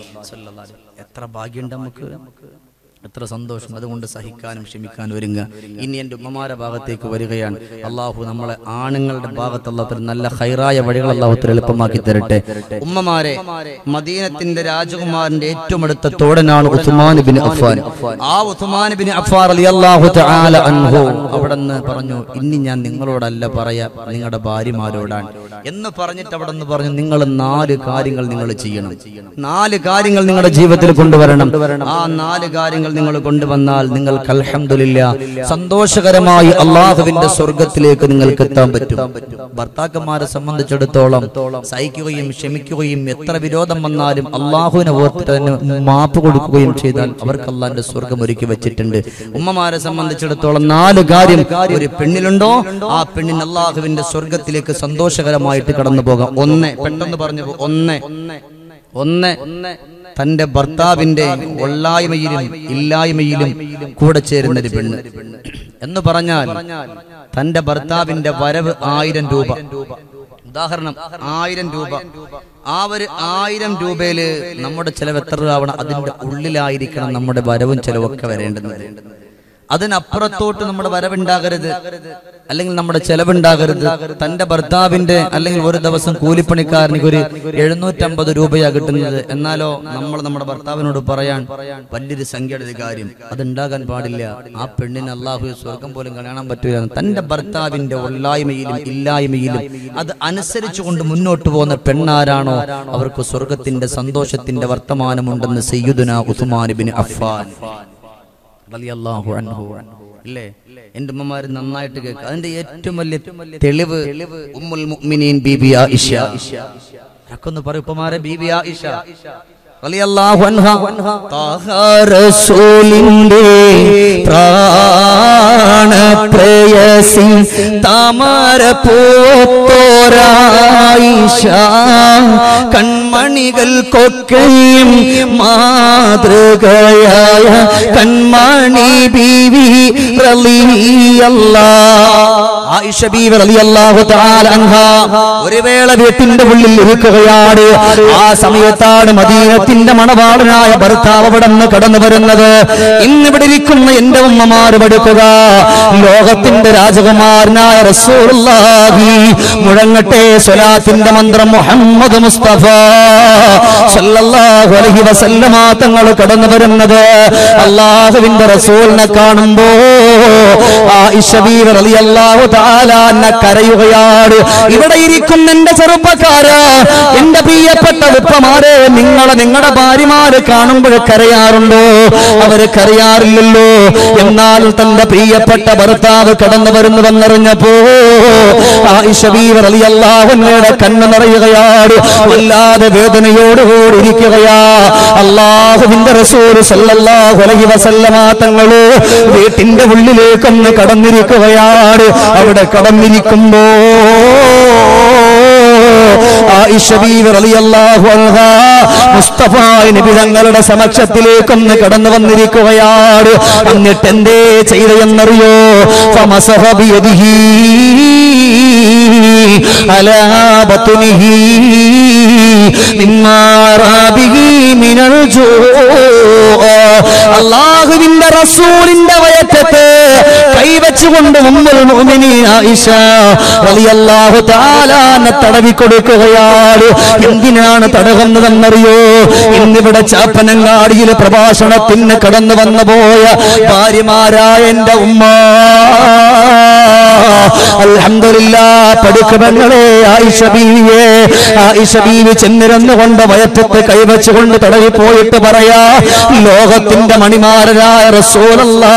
എത്ര ഭാഗ്യമുണ്ട് നമുക്ക് എത്ര സന്തോഷം അതുകൊണ്ട് സഹിക്കാനും ക്ഷമിക്കാനും ഒരുങ്ങുക ഇനി എൻ്റെ ഉമ്മമാരുടെ ഭാഗത്തേക്ക് വരികയാണ് അള്ളാഹു നമ്മളെ ആണുങ്ങളുടെ ഭാഗത്ത് അള്ളാഹു നല്ല ഹൈറായ വഴികൾ അള്ളാഹുത്തിൽ എളുപ്പമാക്കി തരട്ടെ ഉമ്മമാരെ മദീനത്തിന്റെ രാജകുമാരന്റെ ഏറ്റവും അടുത്ത തോടനാണ് ഉസ്മാൻ ബിൻ അഫ്ഫാൻ ആ ഉസ്മാൻ ബിൻ അഫ്ഫാൻ റളിയല്ലാഹു തആല അൻഹു അവിടെ നിന്ന് പറഞ്ഞു ഇനി ഞാൻ നിങ്ങളോടല്ല പറയാ നിങ്ങളുടെ ഭാര്യമാരോടാണ് എന്ന് പറഞ്ഞിട്ട് അവിടെ നിന്ന് പറഞ്ഞു നിങ്ങൾ നാല് കാര്യങ്ങൾ നിങ്ങൾ ചെയ്യണം നാല് കാര്യങ്ങൾ നിങ്ങളുടെ ജീവിതത്തിൽ കൊണ്ടുവരണം ആ നാല് കാര്യങ്ങൾ കാര്യങ്ങൾ നിങ്ങൾ കൊണ്ടുവന്നാൽ നിങ്ങൾക്ക് അൽഹംദുലില്ല സന്തോഷകരമായി അള്ളാഹുവിന്റെ സ്വർഗത്തിലേക്ക് നിങ്ങൾക്ക് എത്താൻ പറ്റും ഭർത്താക്കന്മാരെ സംബന്ധിച്ചിടത്തോളം സഹിക്കുകയും ക്ഷമിക്കുകയും എത്ര വിരോധം വന്നാലും അള്ളാഹുവിനെ ഓർത്തിട്ട് അതിന് മാപ്പ് കൊടുക്കുകയും ചെയ്താൽ അവർക്ക് അള്ളാഹിന്റെ സ്വർഗം ഒരുക്കി വെച്ചിട്ടുണ്ട് ഉമ്മമാരെ സംബന്ധിച്ചിടത്തോളം നാല് കാര്യം ഒരു പെണ്ണിലുണ്ടോ ആ പെണ്ണിന് അള്ളാഹുവിന്റെ സ്വർഗത്തിലേക്ക് സന്തോഷകരമായിട്ട് കടന്നു പോകാം ഒന്ന് പെട്ടെന്ന് പറഞ്ഞു പോ- ഒന്ന് ഒന്ന് തന്റെ ഭർത്താവിന്റെ ഒള്ളായ്മയിലും ഇല്ലായ്മയിലും കൂടെ ചേരുന്ന ഒരു പെണ്ണ് എന്ന് പറഞ്ഞാൽ തന്റെ ഭർത്താവിന്റെ വരവ് ആയിരം രൂപ ഉദാഹരണം ആയിരം രൂപ ആ ഒരു ആയിരം രൂപയില് നമ്മുടെ ചെലവ് എത്ര രൂപ ആവണം അതിന്റെ ഉള്ളിലായിരിക്കണം നമ്മുടെ വരവും ചെലവൊക്കെ വരേണ്ടുന്നത് അതിനപ്പുറത്തോട്ട് നമ്മുടെ വരവുണ്ടാകരുത് അല്ലെങ്കിൽ നമ്മുടെ ചെലവുണ്ടാകരുത് തന്റെ ഭർത്താവിന്റെ അല്ലെങ്കിൽ ഒരു ദിവസം കൂലിപ്പണിക്കാരനിക്ക് ഒരു എഴുന്നൂറ്റമ്പത് രൂപയാ കിട്ടുന്നത് എന്നാലോ നമ്മൾ നമ്മുടെ ഭർത്താവിനോട് പറയാൻ വലിയൊരു സംഖ്യയുടെ ഒരു കാര്യം അതുണ്ടാകാൻ പാടില്ല ആ പെണ്ണിന് അള്ളാഹു സ്വർഗം പോലും കാണാൻ പറ്റില്ല തന്റെ ഭർത്താവിന്റെ ഒള്ളായ്മയിലും ഇല്ലായ്മയിലും അത് അനുസരിച്ചുകൊണ്ട് മുന്നോട്ട് പോകുന്ന പെണ്ണാരാണോ അവർക്ക് സ്വർഗത്തിന്റെ സന്തോഷത്തിന്റെ വർത്തമാനമുണ്ടെന്ന് സയ്യുദുന ഉസ്മാൻ ബിൻ അഫ്ഫാൻ റളിയല്ലാഹു അൻഹു അല്ലേ എന്റെ ഉമ്മമാര് നന്നായിട്ട് കേൾക്കുക അതിന്റെ ഏറ്റവും വലിയ തെളിവ് ഉമ്മുൽ മുഅ്മിനീൻ ബീബി ആയിഷ അതൊക്കെ പറയും ഉപ്പമാരെ ബീബി ആയിഷ റളിയല്ലാഹു അൻഹ താഹ റസൂലിന്റെ പ്രാണപ്രയസി താമര പോത്തോരായിഷ കൺമണികൾക്കൊക്കെയും മാതൃകയായ കൺമണി ബീവി റളിയല്ലാ ആയിഷ ബീവി റളിയല്ലാഹു തആല അൻഹ ഒരു വേള വീട്ടിന്റെ ഉള്ളിൽ ഇരിക്കുകയാണ് ആ സമയത്താണ് മദീനത്തിന്റെ മണവാളനായ ഭർത്താവ് അവിടെ നിന്ന് കടന്നു വരുന്നത് ഇന്നിവിടെ ഇരിക്കുന്ന എന്റെ ഉമ്മമാർ പഠിക്കുക ലോകത്തിന്റെ രാജകുമാരനായ റസൂലുള്ളാഹി മുഴങ്ങട്ടെ സ്വലാത്തിന്റെ മന്ത്രം മുഹമ്മദ് മുസ്തഫ സല്ലല്ലാഹു അലൈഹി വസല്ലമ തങ്ങൾ കടന്നു വരുന്നത് അള്ളാഹുവിന്റെ റസൂലിനെ കാണുമ്പോ ആയിഷ ബീവി റളിയല്ലാഹു തആല അന്നെ കരയുകയാണ് ഇവിടെ ഇരിക്കുന്ന എന്റെ ചെറുപ്പക്കാര് എന്റെ പ്രിയപ്പെട്ട ഉപ്പമാരെ നിങ്ങളെ നിങ്ങളുടെ ഭാര്യമാര് കാണുമ്പോൾ കരയാറുണ്ടോ അവര് കരയാറില്ലല്ലോ എന്നാൽ തന്റെ പ്രിയപ്പെട്ട ഭർത്താവ് കടന്നു വരുന്നുവെന്നറിഞ്ഞപ്പോ ആയിഷ ബീവി റളിയല്ലാഹു അൻഹയുടെ കണ്ണ് നിറയുകയാണ് വല്ലാതെ വേദനയോടുകൂടി ഇരിക്കുകയാ അള്ളാഹുവിന്റെ റസൂൽ സല്ലല്ലാഹു അലൈഹി വസല്ലമ തങ്ങള് വീട്ടിന്റെ ഉള്ളിലേക്കൊന്ന് കടന്നിരിക്കുകയാണ് അവിടെ കടന്നിരിക്കുമ്പോ ആയിഷ ബീവി റളിയല്ലാഹു അൻഹ മുസ്തഫ നബി തങ്ങളുടെ സമക്ഷത്തിലേക്കൊന്ന് കടന്നു വന്നിരിക്കുകയാണ് എന്നിട്ട് എന്തേ ചെയ്തതെന്നറിയോ ഫമസഹ ബിയദിഹി അലാ ബത്നിഹി മിമ്മാ റാബിഹി മിനൽ ജൂ അള്ളാഹുവിന്റെ റസൂലിന്റെ വയറ്റത്ത് കൈവച്ചുകൊണ്ട് ഉമ്മുൽ മുഅ്മിനീൻ ആയിഷ റളിയല്ലാഹു തആല എന്നെ തടവി കൊടുക്കുകയാണ് എന്തിനാണ് തടകുന്നതെന്നറിയോ ഇന്നിവിടെ ചാപ്പനങ്ങാടിയിൽ പ്രഭാഷണത്തിന് കടന്നു വന്നു പോയ ഭാര്യമാരായ എന്റെ ഉമ്മ അൽഹംദുലില്ലാ പടുക്കമങ്ങളെ ആയിഷ ബീവിയെ ആയിഷ ബീവി ചെന്നിരുന്നുകൊണ്ട് വയറ്റത്ത് കൈവച്ചുകൊണ്ട് തടവി പോയിട്ട് പറയാ ലോകത്തിന്റെ മണിമാരനായ റസൂലല്ലാ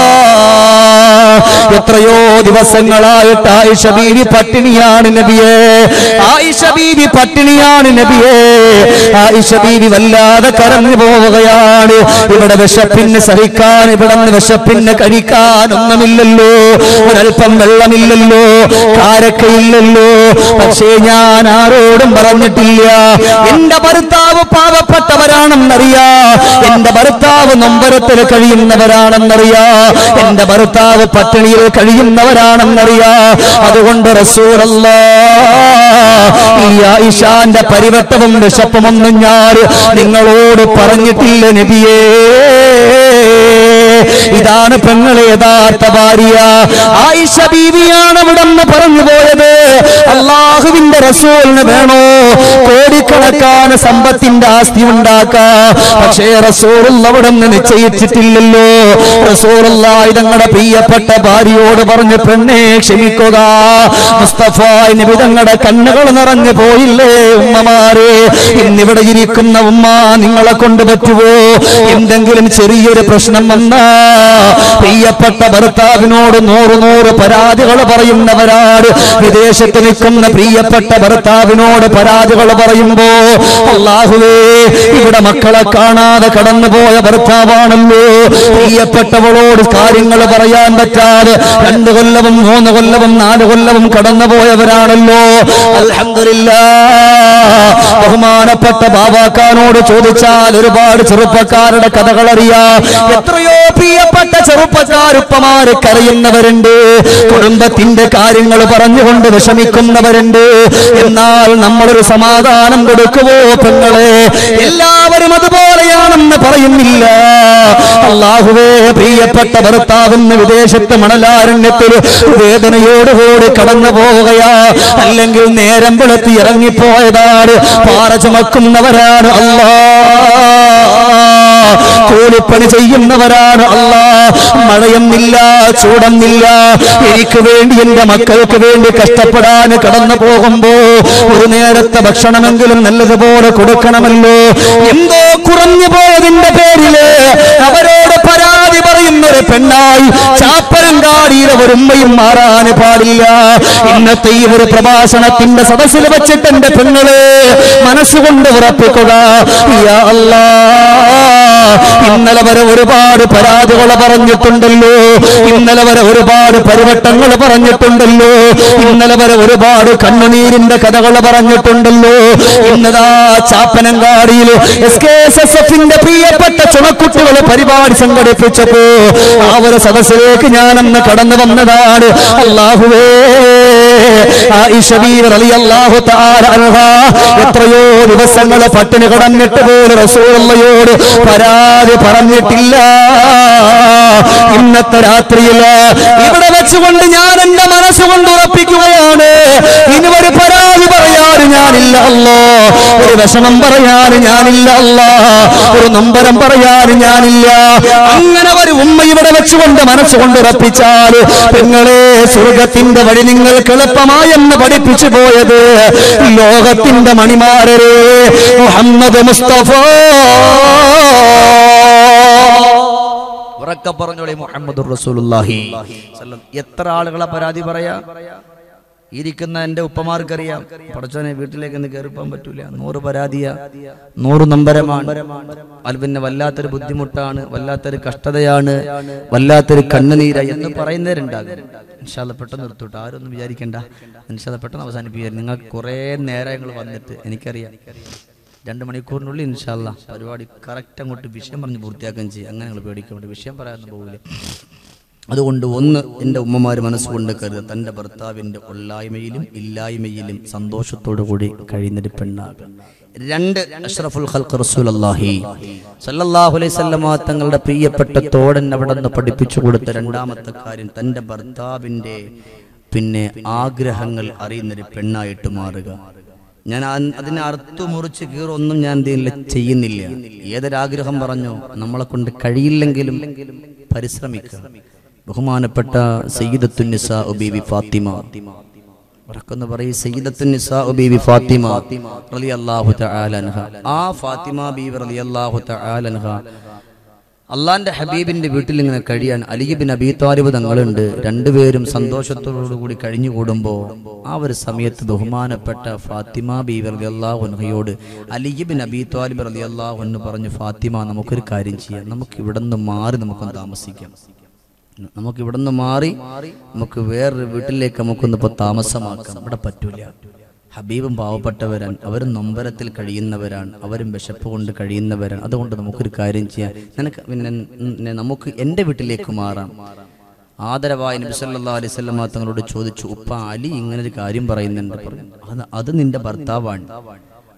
എത്രയോ ദിവസങ്ങളായിട്ട് ആയിഷ ബീവി പട്ടിണിയാണ് നബിയെ ആയിഷ ബീവി പട്ടിണിയാണ് നബിയെ ആയിഷ ബീവി വല്ലാതെ കരഞ്ഞു പോവുകയാണ് ഇവിടെ വിശപ്പിന് സഹിക്കാൻ ഇവിടെ വിശപ്പിന് കഴിക്കാൻ ഒന്നുമില്ലല്ലോ ഒരൽപ്പം വെള്ളമില്ലല്ലോ കാരക്കയില്ലല്ലോ പക്ഷേ ഞാൻ ആരോടും പറഞ്ഞിട്ടില്ല എന്റെ ഭർത്താവ് പാവപ്പെട്ടവരാണെന്നറിയാ എന്റെ ഭർത്താവ് നൊമ്പരത്തിൽ കഴിയുന്നവരാണെന്നറിയാ എന്റെ ഭർത്താവ് പട്ടിണിയിൽ കഴിയുന്നവരാണെന്നറിയാ അതുകൊണ്ട് റസൂറല്ല ഈ ആയിഷാന്റെ പരിവട്ടവും വിശപ്പുമൊന്നും ഞാൻ നിങ്ങളോട് പറഞ്ഞിട്ടില്ല നബിയേ ഇതാണ് പെങ്ങളെ യഥാർത്ഥ ഭാര്യ ആയിഷ ബീവിയാണ് അവിടെ നിന്ന് പറഞ്ഞു പോയത് അള്ളാഹുവിന്റെ റസൂലിന് വേണോ കോടിക്കണക്കാന് സമ്പത്തിന്റെ ആസ്തി ഉണ്ടാക്കാ പക്ഷേ റസൂലുള്ള അവിടെ നിന്ന് നിശ്ചയിച്ചിട്ടില്ലല്ലോ റസൂലുള്ള ഇതങ്ങളുടെ പ്രിയപ്പെട്ട ഭാര്യയോട് പറഞ്ഞു പെണ്ണെ ക്ഷമിക്കുക മുസ്തഫ നബി തങ്ങളുടെ കണ്ണുകൾ നിറഞ്ഞു പോയില്ലേ ഉമ്മമാരെ ഇന്നിവിടെ ഇരിക്കുന്ന ഉമ്മ നിങ്ങളെ കൊണ്ട് പറ്റുമോ എന്തെങ്കിലും ചെറിയൊരു പ്രശ്നം വന്നാ പ്രിയപ്പെട്ട ഭർത്താവിനോട് നൂറ് നൂറ് പരാതികൾ പറയുന്നവരാണ് വിദേശത്ത് നിൽക്കുന്ന പ്രിയപ്പെട്ട ഭർത്താവിനോട് പരാതികൾ പറയുമ്പോ അള്ളാഹുവേ ഇവിടെ മക്കളെ കാണാതെ കടന്നുപോയ ഭർത്താവാണല്ലോ പ്രിയപ്പെട്ടവളോട് കാര്യങ്ങൾ പറയാൻ പറ്റാതെ രണ്ടു കൊല്ലവും മൂന്ന് കൊല്ലവും നാല് കൊല്ലവും കടന്നുപോയവരാണല്ലോ അൽഹംദുലില്ലാ ബഹുമാനപ്പെട്ട ബാബാക്കാനോട് ചോദിച്ചാൽ ഒരുപാട് ചെറുപ്പക്കാരുടെ കഥകൾ അറിയാം എത്രയോ പ്രിയപ്പെട്ട ചെറുപ്പക്കാരുപ്പമാര് കരയുന്നവരുണ്ട് കുടുംബത്തിന്റെ കാര്യങ്ങൾ പറഞ്ഞുകൊണ്ട് വിഷമിക്കുന്നവരുണ്ട് എന്നാൽ നമ്മളൊരു സമാധാനം കൊടുക്കുവോ പെങ്ങളെ എല്ലാവരും അതുപോലെയാണെന്ന് പറയുന്നില്ല അള്ളാഹുവേ പ്രിയപ്പെട്ട ഭർത്താവിന് വിദേശത്ത് മണലാരണ്യത്തിൽ വേദനയോടുകൂടി കടന്നു പോവുകയാ അല്ലെങ്കിൽ നേരം വെളുത്തി ഇറങ്ങിപ്പോയതാണ് പാറ ചുമക്കുന്നവരാണ് അല്ലാ കൂലിപ്പണി ചെയ്യുന്നവരാണ് അല്ലാ മഴയൊന്നില്ല ചൂടൊന്നില്ല എനിക്ക് വേണ്ടി എന്റെ മക്കൾക്ക് വേണ്ടി കഷ്ടപ്പെടാൻ കടന്നു പോകുമ്പോ ഒരു നേരത്തെ ഭക്ഷണമെങ്കിലും നല്ലതുപോലെ കൊടുക്കണമല്ലോ എന്തോ കുറഞ്ഞു പോയതിന്റെ പേരില് അവരോട് പരാതി പറയുന്ന ഒരു പെണ്ണായി ചാപ്പരങ്കാടിയിലെ ഒരു ഉമ്മയും മാറാൻ പാടില്ല ഇന്നത്തെ ഈ ഒരു പ്രഭാഷണത്തിന്റെ സദസ്സിൽ വെച്ചിട്ട് എന്റെ പെങ്ങള് മനസ്സുകൊണ്ട് ഉറപ്പിക്കുക യാ അല്ലാ ഇന്നലെ വരെ ഒരുപാട് പരാതികൾ പറഞ്ഞിട്ടുണ്ടല്ലോ ഇന്നലെ വരെ ഒരുപാട് പരിവട്ടങ്ങൾ പറഞ്ഞിട്ടുണ്ടല്ലോ ഇന്നലെ വരെ ഒരുപാട് കണ്ണുനീരിന്റെ കഥകൾ പറഞ്ഞിട്ടുണ്ടല്ലോ ഇന്നതാ ചാപ്പനങ്കാടിയിൽ എസ് കെ എസ് എസ് എഫിന്റെ പ്രിയപ്പെട്ട ചുണക്കുട്ടികൾ പരിപാടി സംഘടിപ്പിച്ചപ്പോ ആ ഒരു സദസ്സിലേക്ക് ഞാൻ അന്ന് കടന്നു വന്നതാണ് അള്ളാഹുവേ ആയിഷ ബീവി റളിയല്ലാഹു തആല അൻഹ എത്രയോ ദിവസങ്ങൾ പട്ടിണി കിടന്നിട്ട് പോലും റസൂലുള്ളയോട് പരാതി പറഞ്ഞിട്ടില്ല ഇന്നത്തെ രാത്രിയില് ഇവിടെ വെച്ചുകൊണ്ട് ഞാൻ എന്റെ മനസ്സുകൊണ്ട് ഉറപ്പിക്കുകയാണ് ഇനി ഒരു പരാതി പറയാൻ ഞാനില്ല അല്ലോ ഒരു വിഷമം പറയാൻ ഞാനില്ല അല്ല ഒരു നമ്പരം പറയാൻ ഞാനില്ല അങ്ങനെ ഒരു ഉമ്മ ഇവിടെ വെച്ചുകൊണ്ട് മനസ്സുകൊണ്ട് ഉറപ്പിച്ചാൽ നിങ്ങളെ സ്വർഗത്തിന്റെ വഴി നിങ്ങൾക്ക് എളുപ്പമായെന്ന് പഠിപ്പിച്ചു പോയത് ലോകത്തിന്റെ മണിമാരരെ മുഹമ്മദ് മുസ്തഫ ഉറക്ക പറഞ്ഞോളെ മുഹമ്മദ് റസൂലുള്ളാഹി സല്ലം. എത്ര ആളുകളെ പരാതി പറയാ ഇരിക്കുന്ന എന്റെ ഉപ്പമാർക്കറിയാം പടച്ചോനെ വീട്ടിലേക്ക് ഒന്ന് കയറിപ്പോൻ പറ്റൂല നൂറ് പരാതിയ നൂറ് നമ്പരമാണ് അത് പിന്നെ വല്ലാത്തൊരു ബുദ്ധിമുട്ടാണ് വല്ലാത്തൊരു കഷ്ടതയാണ് വല്ലാത്തൊരു കണ്ണുനീര എന്ന് പറയുന്നവരുണ്ടാകും ഇൻഷാല്ല പെട്ടെന്ന് നിർത്തൂട്ടോ ആരൊന്നും വിചാരിക്കണ്ട ഇൻഷാല്ല പെട്ടെന്ന് അവസാനിപ്പിക്കുക നിങ്ങൾക്ക് കുറേ നേരങ്ങൾ വന്നിട്ട് എനിക്കറിയാം രണ്ട് മണിക്കൂറിനുള്ളിൽ ഇൻഷാല്ല പരിപാടി കറക്റ്റ് അങ്ങോട്ട് വിഷയം പറഞ്ഞ് പൂർത്തിയാക്കുകയും ചെയ്യും അങ്ങനെ നിങ്ങൾ പേടിക്കേണ്ട വിഷയം പറയാനൊന്നും പോകില്ല അതുകൊണ്ട് ഒന്ന് എൻ്റെ ഉമ്മമാർ മനസ്സുകൊണ്ട് കരുതുക തൻ്റെ ഭർത്താവിൻ്റെ ഉള്ളായ്മയിലും ഇല്ലായ്മയിലും സന്തോഷത്തോടു കൂടി കഴിയുന്നൊരു പെണ്ണാകും രണ്ട് അഷ്റഫുൽ ഖൽഖ് റസൂലല്ലാഹി സല്ലല്ലാഹു അലൈഹി വസല്ലമ തങ്ങളുടെ പ്രിയപ്പെട്ട തോടൻ അവിടെ നിന്ന് പഠിപ്പിച്ചു കൊടുത്ത രണ്ടാമത്തെ കാര്യം തൻ്റെ ഭർത്താവിൻ്റെ പിന്നെ ആഗ്രഹങ്ങൾ അറിയുന്നൊരു പെണ്ണായിട്ട് മാറുക ഞാൻ ആ- അതിനെ അറുത്തു മുറിച്ച് കീറൊന്നും ഞാൻ എന്തില്ല ചെയ്യുന്നില്ല ഏതൊരാഗ്രഹം പറഞ്ഞോ നമ്മളെ കൊണ്ട് കഴിയില്ലെങ്കിലും പരിശ്രമിക്കുക ബഹുമാനപ്പെട്ട സയ്യിദത്തുൻ നിസാ ബീവി ഫാത്തിമ ഉറക്കൊന്ന് പറയും സയ്യിദത്തുൻ നിസാ ബീവി ഫാത്തിമ റളിയല്ലാഹു തആല അൻഹ ആ ഫാത്തിമ ബീവി റളിയല്ലാഹു തആല അൻഹ അള്ളാന്റെ ഹബീബിന്റെ വീട്ടിൽ ഇങ്ങനെ കഴിയാൻ അലിബിൻ അബി താലിബ് തങ്ങളുണ്ട് രണ്ടുപേരും സന്തോഷത്തോടു കൂടി കഴിഞ്ഞു കൂടുമ്പോൾ ആ ഒരു സമയത്ത് ബഹുമാനപ്പെട്ട ഫാത്തിമ ബീവി റളിയല്ലാഹുൻഹയോട് അലിബിൻ അബി താലിബ് റളിയല്ലാഹു എന്ന് പറഞ്ഞു ഫാത്തിമ നമുക്കൊരു കാര്യം ചെയ്യാം നമുക്ക് ഇവിടെ നിന്ന് മാറി നമുക്കൊന്ന് താമസിക്കാം നമുക്ക് ഇവിടെ നിന്ന് മാറി നമുക്ക് വേറൊരു വീട്ടിലേക്ക് നമുക്കൊന്ന് ഇപ്പോൾ താമസമാക്കാം ഇവിടെ പറ്റൂല ഹബീബും പാവപ്പെട്ടവരാണ് അവരും നൊമ്പരത്തിൽ കഴിയുന്നവരാണ് അവരും വിശപ്പ് കൊണ്ട് കഴിയുന്നവരാണ് അതുകൊണ്ട് നമുക്കൊരു കാര്യം ചെയ്യാം നിനക്ക് പിന്നെ പിന്നെ നമുക്ക് എൻ്റെ വീട്ടിലേക്ക് മാറാം ആദരവായ നബി സല്ലല്ലാഹു അലൈഹി വസല്ലം തങ്ങളോട് ചോദിച്ചു ഉപ്പ അലി ഇങ്ങനെ ഒരു കാര്യം പറയുന്നുണ്ട് പറഞ്ഞു അത് അത് നിന്റെ ഭർത്താവാണ്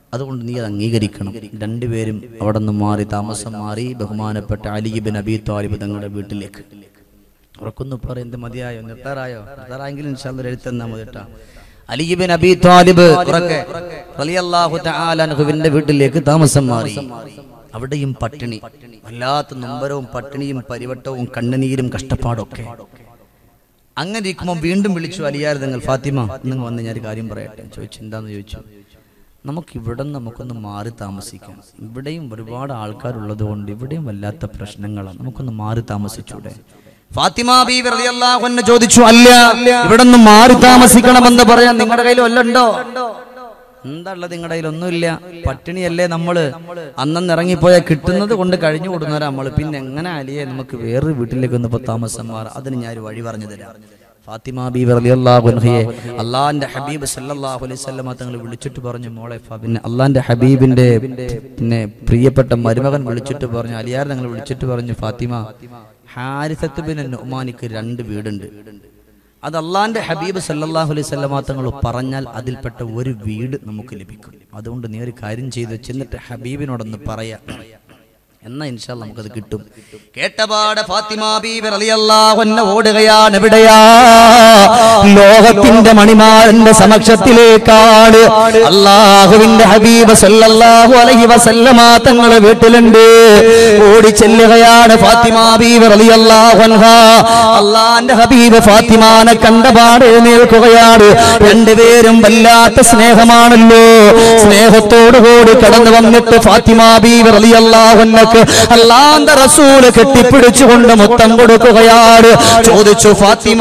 അതുകൊണ്ട് നീ അത് അംഗീകരിക്കണം രണ്ടുപേരും അവിടെ നിന്ന് മാറി താമസം മാറി ബഹുമാനപ്പെട്ട അലിബിൻ അബി താലിബ് തങ്ങളുടെ വീട്ടിലേക്ക് ഉറക്കൊന്നു പറ എന്ത് മതിയായോ നിർത്താറായോ നിർത്താറായെങ്കിലും ഇൻഷാല്ല ഒരു എഴുത്തെന്നാ മതി കേട്ടാ അലിബിൻ അബി താലിബ് ഉറക്കെ റളിയല്ലാഹു തആല അൻഹുവിന്റെ വീട്ടിലേക്ക് താമസം മാറി അവിടെയും പട്ടിണി വല്ലാത്ത നൊമ്പരവും പട്ടിണിയും പരിവട്ടവും കണ്ണുനീരും കഷ്ടപ്പാടൊക്കെ അങ്ങനെ ഇരിക്കുമ്പോൾ വീണ്ടും വിളിച്ചു അലിയാർ നിങ്ങൾ ഫാത്തിമ നിങ്ങൾ വന്ന് ഞാൻ ഒരു കാര്യം പറയട്ടെ ചോദിച്ചു എന്താന്ന് ചോദിച്ചു നമുക്ക് ഇവിടെ നമുക്കൊന്ന് മാറി താമസിക്കാം ഇവിടെയും ഒരുപാട് ആൾക്കാരുള്ളത് കൊണ്ട് ഇവിടെയും വല്ലാത്ത പ്രശ്നങ്ങളാണ് നമുക്കൊന്ന് മാറി താമസിച്ചൂടെ ഫാത്തിമ ബീവി റളിയല്ലാഹു അൻഹ ചോദിച്ചു അല്ല ഇവിടെ നിന്ന് മാറി താമസിക്കണമെന്ന് പറയാൻ നിങ്ങളുടെ കയ്യിൽ വല്ലതും ഉണ്ടോ എന്താ ഉള്ളത് നിങ്ങളുടെ കയ്യിൽ ഒന്നുമില്ല പട്ടിണിയല്ലേ നമ്മള് അന്നന്ന് ഇറങ്ങിപ്പോയാൽ കിട്ടുന്നത് കൊണ്ട് കഴിഞ്ഞു കൊടുക്കുന്നവരാ നമ്മള് പിന്നെ എങ്ങനെ അലിയെ നമുക്ക് വേറൊരു വീട്ടിലേക്ക് ഒന്ന് ഇപ്പൊ താമസം മാറാം അതിന് ഞാൻ ഒരു വഴി പറഞ്ഞു തരാം ഫാത്തിമ ബീബി റളിയല്ലാഹു അൻഹയെ അള്ളാഹിന്റെ ഹബീബ് സല്ലല്ലാഹു അലൈഹി വസല്ലമ തങ്ങൾ വിളിച്ചിട്ട് പറഞ്ഞു മോളെ ഫ- പിന്നെ അള്ളാഹിന്റെ ഹബീബിന്റെ പിന്നെ പ്രിയപ്പെട്ട മരുമകൻ വിളിച്ചിട്ട് പറഞ്ഞു അലിയാർ തങ്ങൾ വിളിച്ചിട്ട് പറഞ്ഞു ഫാത്തിമ ഹാരിസത്ത് ബിൻ നുമാനിക്ക് രണ്ട് വീടുണ്ട് അത് അള്ളാന്റെ ഹബീബ് സല്ലല്ലാഹു അലൈഹി വസല്ലമ തങ്ങൾ പറഞ്ഞാൽ അതിൽപ്പെട്ട ഒരു വീട് നമുക്ക് ലഭിക്കും അതുകൊണ്ട് നീ ഒരു കാര്യം ചെയ്തു ചെന്നിട്ട് ഹബീബിനോടൊന്ന് പറയാ എന്നാ ഇൻഷാല്ല നമുക്കത് കിട്ടും കേട്ടപാട് ഫാത്തിമ ബീബി റളിയല്ലാഹു അൻഹ ഓടുകയാണ് എവിടെയാ ലോകത്തിന്റെ മണിമാരന്റെ സമക്ഷത്തിലേക്കാണ് അള്ളാഹുവിന്റെ ഹബീബ് സല്ലല്ലാഹു അലൈഹി വസല്ലമ തങ്ങളെ വീട്ടിലുണ്ട് ഓടി ചെല്ലുകയാണ് ഫാത്തിമ ബീബി റളിയല്ലാഹു അൻഹ അള്ളാന്റെ ഹബീബ് ഫാത്തിമാനെ കണ്ടപാട് എഴുന്നേൽക്കുകയാണ് രണ്ടുപേരും വല്ലാത്ത സ്നേഹമാണല്ലോ സ്നേഹത്തോടു കൂടി കടന്നു വന്നിട്ട് ഫാത്തിമ ബീവി റളിയല്ലാഹു അൻഹക്ക് അല്ലാന്റെ റസൂല് കെട്ടിപ്പിടിച്ചുകൊണ്ട് മുത്തം കൊടുക്കുകയാണ് ചോദിച്ചു ഫാത്തിമ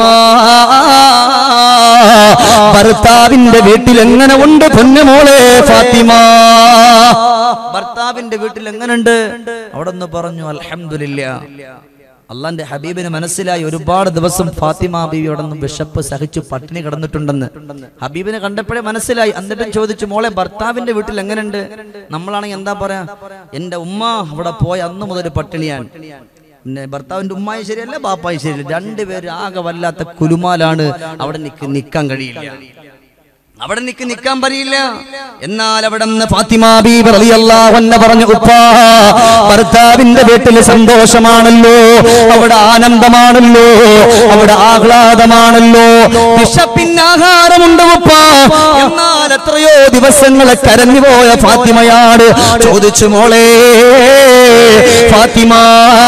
ഭർത്താവിന്റെ വീട്ടിൽ എങ്ങനെ ഉണ്ട് പൊന്നുമോളെ ഫാത്തിമ ഭർത്താവിന്റെ വീട്ടിൽ എങ്ങനെയുണ്ട് അവിടെ നിന്ന് പറഞ്ഞു അൽഹംദുലില്ലാ അള്ളാന്റെ ഹബീബിന് മനസ്സിലായി ഒരുപാട് ദിവസം ഫാത്തിമ ബീവി അവിടെ നിന്ന് വിശപ്പ് സഹിച്ചു പട്ടിണി കിടന്നിട്ടുണ്ടെന്ന് ഹബീബിനെ കണ്ടപ്പോഴേ മനസ്സിലായി എന്നിട്ടും ചോദിച്ചു മോളെ ഭർത്താവിന്റെ വീട്ടിൽ എങ്ങനെയുണ്ട് നമ്മളാണെങ്കിൽ എന്താ പറയാ എന്റെ ഉമ്മ അവിടെ പോയ അന്ന് മുതൽ പട്ടിണിയാണ് പിന്നെ ഭർത്താവിന്റെ ഉമ്മായി ശരിയല്ല ബാപ്പായി ശരിയല്ല രണ്ടുപേരും ആകെ വല്ലാത്ത കുലുമാലാണ് അവിടെ നിക്ക് നിക്കാൻ കഴിയില്ല അവിടെ നിക്ക് നിക്കാൻ പറയില്ല എന്നാൽ അവിടെ നിന്ന് ഫാത്തിമ ബീബി റളിയല്ലാഹു അൻഹ പറഞ്ഞു ഉപ്പാ ഭർത്താവിന്റെ വീട്ടിൽ സന്തോഷമാണല്ലോ അവിടെ ആനന്ദമാണല്ലോ അവിടെ ആഹ്ലാദമാണല്ലോ വിശപ്പിന് ആഹാരമുണ്ട് ഉപ്പാ എന്നാൽ എത്രയോ ദിവസങ്ങളെ കരഞ്ഞു പോയ ഫാത്തിമയാണ് ചോദിച്ചു മോളെ ഫാത്തിമ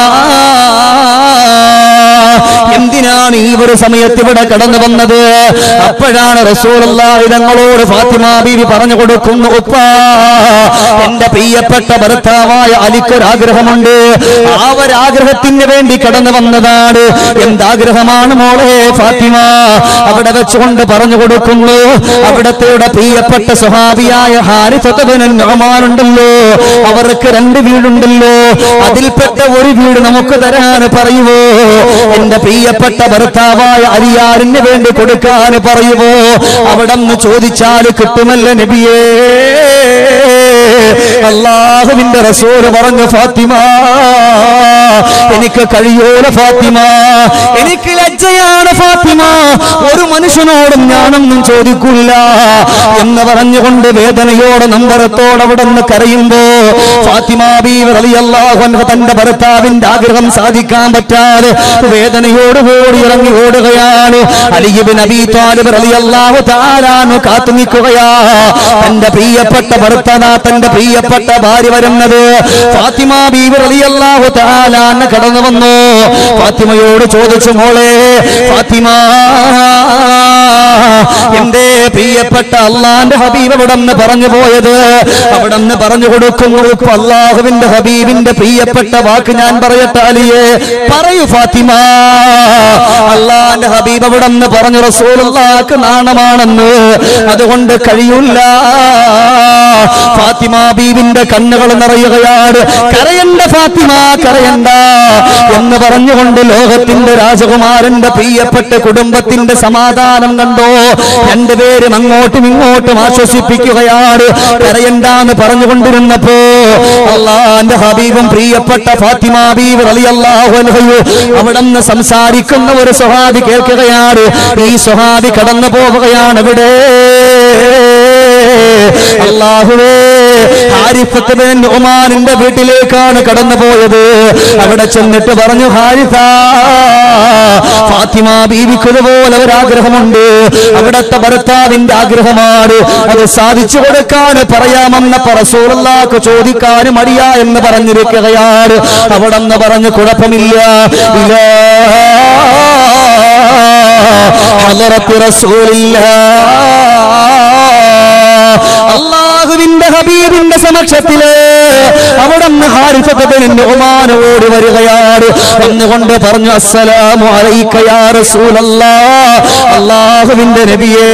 എന്തിനാണ് ഈ ഒരു സമയത്ത് ഇവിടെ കടന്നു വന്നത് അപ്പോഴാണ് റസൂലുള്ളാഹി തങ്ങളോട് ഫാത്തിമ ബീവി പറഞ്ഞു കൊടുക്കുന്നു ഉപ്പാ എന്റെ പ്രിയപ്പെട്ട ഭർത്താവായ അലിക്കൊരാഗ്രഹമുണ്ട് ആ ഒരു ആഗ്രഹത്തിന് വേണ്ടി കടന്നു വന്നതാണ് എന്താഗ്രഹമാണ് മോളെ ഫാത്തിമ അവിടെ വെച്ചുകൊണ്ട് പറഞ്ഞു കൊടുക്കുന്നു അവിടത്തെ പ്രിയപ്പെട്ട സ്വഹാബിയായ ഹാരിഫത്തുണ്ടല്ലോ അവർക്ക് രണ്ട് വീടുണ്ടല്ലോ അതിൽപ്പെട്ട ഒരു വീട് നമുക്ക് തരാൻ പറയുവോ എന്റെ പ്രിയപ്പെട്ട ഭർത്താവായ അരിയാറിന് വേണ്ടി കൊടുക്കാൻ പറയുവോ അവിടെ നിന്ന് ചോദിച്ചാൽ കിട്ടുമല്ല നബിയേ അള്ളാഹുവിന്റെ റസൂല് പറഞ്ഞു ഫാത്തിമ എനിക്ക് കഴിയൂല ഫാത്തിമ എനിക്ക് ലജ്ജയാണ് ഫാത്തിമ ഒരു മനുഷ്യനോടും ഞാനൊന്നും ചോദിക്കില്ല എന്ന് പറഞ്ഞുകൊണ്ട് വേദനയോടെ നമ്പരത്തോടെ അവിടെ നിന്ന് കരയുമ്പോ ഫാത്തിമ ബീവി റളിയല്ലാഹു അൻഹ തന്റെ ഭർത്താവിന്റെ ആഗ്രഹം സാധിക്കാൻ പറ്റാതെ വേദനയോടുകൂടി ഇറങ്ങി ഓടുകയാണ് അലിബിൻ അബി താലിബ് റളിയല്ലാഹു തആലാനു കാത്തു നിൽക്കുകയാ തന്റെ പ്രിയപ്പെട്ട ഭർത്താവ് തന്റെ പ്രിയപ്പെട്ട ഭാര്യ വരുന്നത് ഫാത്തിമ ബീവി റളിയല്ലാഹു തആലാന കടന്നു വന്നു ഫാത്തിമയോട് ചോദിച്ചു മോളെ ഫാത്തിമ എന്റെ പ്രിയപ്പെട്ട അള്ളാന്റെ ഹബീബ് അവിടെ നിന്ന് പറഞ്ഞു പോയത് അവിടെ നിന്ന് പറഞ്ഞു കൊടുക്കുന്നു ഇപ്പൊ അള്ളാഹുവിന്റെ ഹബീബിന്റെ പ്രിയപ്പെട്ട വാക്ക് ഞാൻ പറയട്ടെ അലിയെ പറയൂ ഫാത്തിമ അള്ളാന്റെ ഹബീബ് അവിടെ നിന്ന് പറഞ്ഞു റസൂലുള്ളാക്ക് നാണമാണെന്ന് അതുകൊണ്ട് കഴിയൂല ഫാത്തിമ ബീവിന്റെ കണ്ണുകൾ നിറയുകയാണ് കരയണ്ട ഫാത്തിമ കരയണ്ട എന്ന് പറഞ്ഞുകൊണ്ട് ലോകത്തിന്റെ രാജകുമാരന്റെ പ്രിയപ്പെട്ട കുടുംബത്തിന്റെ സമാധാനം കണ്ടോ രണ്ടുപേരും അങ്ങോട്ടും ഇങ്ങോട്ടും ആശ്വസിപ്പിക്കുകയാണ് കരയണ്ടെന്ന് പറഞ്ഞുകൊണ്ടിരുന്നപ്പോ അള്ളാന്റെ ഹബീബും പ്രിയപ്പെട്ട ഫാത്തിമ ബീവ് റളിയല്ലാഹു അൻഹു അവിടെ നിന്ന് സംസാരിക്കുന്ന ഒരു സ്വഹാബി കേൾക്കുകയാണ് ഈ സ്വഹാബി കടന്നു പോവുകയാണ് ഇവിടെ അള്ളാഹുവേ ഹാരിഫത്ത് ബിൻ ഉമാനിന്റെ വീട്ടിലേക്കാണ് കടന്നു പോയത് അവിടെ ചെന്നിട്ട് പറഞ്ഞു ഹാരിഫ ഫാത്തിമ ബീവിക്കുതുപോലെ ഒരാഗ്രഹമുണ്ട് അവിടത്തെ ഭർത്താവിന്റെ ആഗ്രഹമാണ് അത് സാധിച്ചു കൊടുക്കാൻ പറയാമെന്ന റസൂലുള്ളാഹ്ക്ക് ചോദിക്കാനും മടിയ എന്ന് പറഞ്ഞിരിക്കുകയാണ് അവിടെ നിന്ന് പറഞ്ഞു കുഴപ്പമില്ല ഇലാ ഹലറത്ത് റസൂലില്ലാ അള്ളാഹുവിന്റെ ഹബീബിന്റെ സമക്ഷത്തില് അവിടെ ഹാരിഫത്തിന്റെ ഒമാന ഓടി വരികയാണ് എന്നുകൊണ്ട് പറഞ്ഞു അസ്സലാമു അലൈക യാ റസൂലല്ലാ അള്ളാഹുവിന്റെ നബിയേ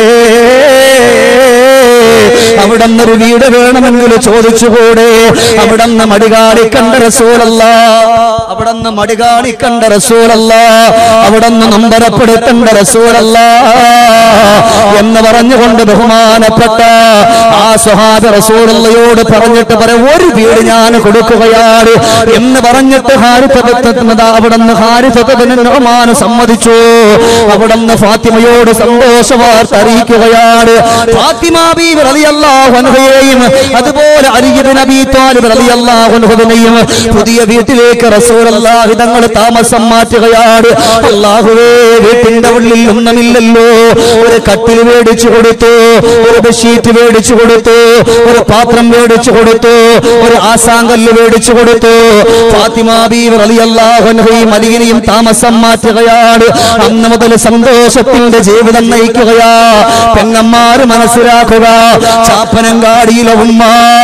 അവിടെ ഒരു വീട് വേണമെങ്കിൽ ചോദിച്ചുകൂടെ അവിടെ നിന്ന് മടികാണിക്കണ്ട റസൂലല്ല അവിടെ നിന്ന് മടികാണിക്കണ്ട റസൂലല്ല അവിടെ നിന്ന് നമ്പരപ്പെടുത്തേണ്ട റസൂലല്ല എന്ന് പറഞ്ഞുകൊണ്ട് ബഹുമാനപ്പെട്ട ആ സ്വഹാബി റസൂലയോട് പറഞ്ഞിട്ട് പറ ഒരു വീട് ഞാൻ കൊടുക്കുകയാണ് എന്ന് പറഞ്ഞിട്ട് ഹാരിഫത്ത് അവിടെ നിന്ന് ഹാരിഫത്തിന് സമ്മതിച്ചു അവിടെ നിന്ന് ഫാത്തിമയോട് സന്തോഷ വാർത്ത അറിയിക്കുകയാണ് ഫാത്തിമ ബീവി റളിയല്ലാഹു അൻഹയെയും അതുപോലെ അലി ഇബ്നു അബീ ത്വാലിബ് റളിയല്ലാഹു അൻഹുവിനെയും പുതിയ വീട്ടിലേക്ക് റസൂലുള്ളാഹി തങ്ങൾ താമസം മാറ്റുകയാണ് അല്ലാഹുവേ വീട്ടിന്റെ ഉള്ളിൽ ഒന്നുമില്ലല്ലോ ഒരു കട്ടിൽ മേടിച്ചു കൊടുത്തു ഒരു ബെഡ്ഷീറ്റ് മേടിച്ചു കൊടുത്തു ഒരു പാത്രം മേടിച്ചു കൊടുത്തു ഒരു ആസാങ്കല്ല് മേടിച്ചു കൊടുത്തു ഫാത്തിമ ബീവി റളിയല്ലാഹു അൻഹയും അലിയിനെയും താമസം മാറ്റുകയാണ് അന്ന് മുതൽ സന്തോഷത്തിന്റെ ജീവിതം നയിക്കുകയാ പെങ്ങന്മാര് മനസ്സിലാക്കുക ചാപ്പനങ്കാടിയിലെ ഉമ്മ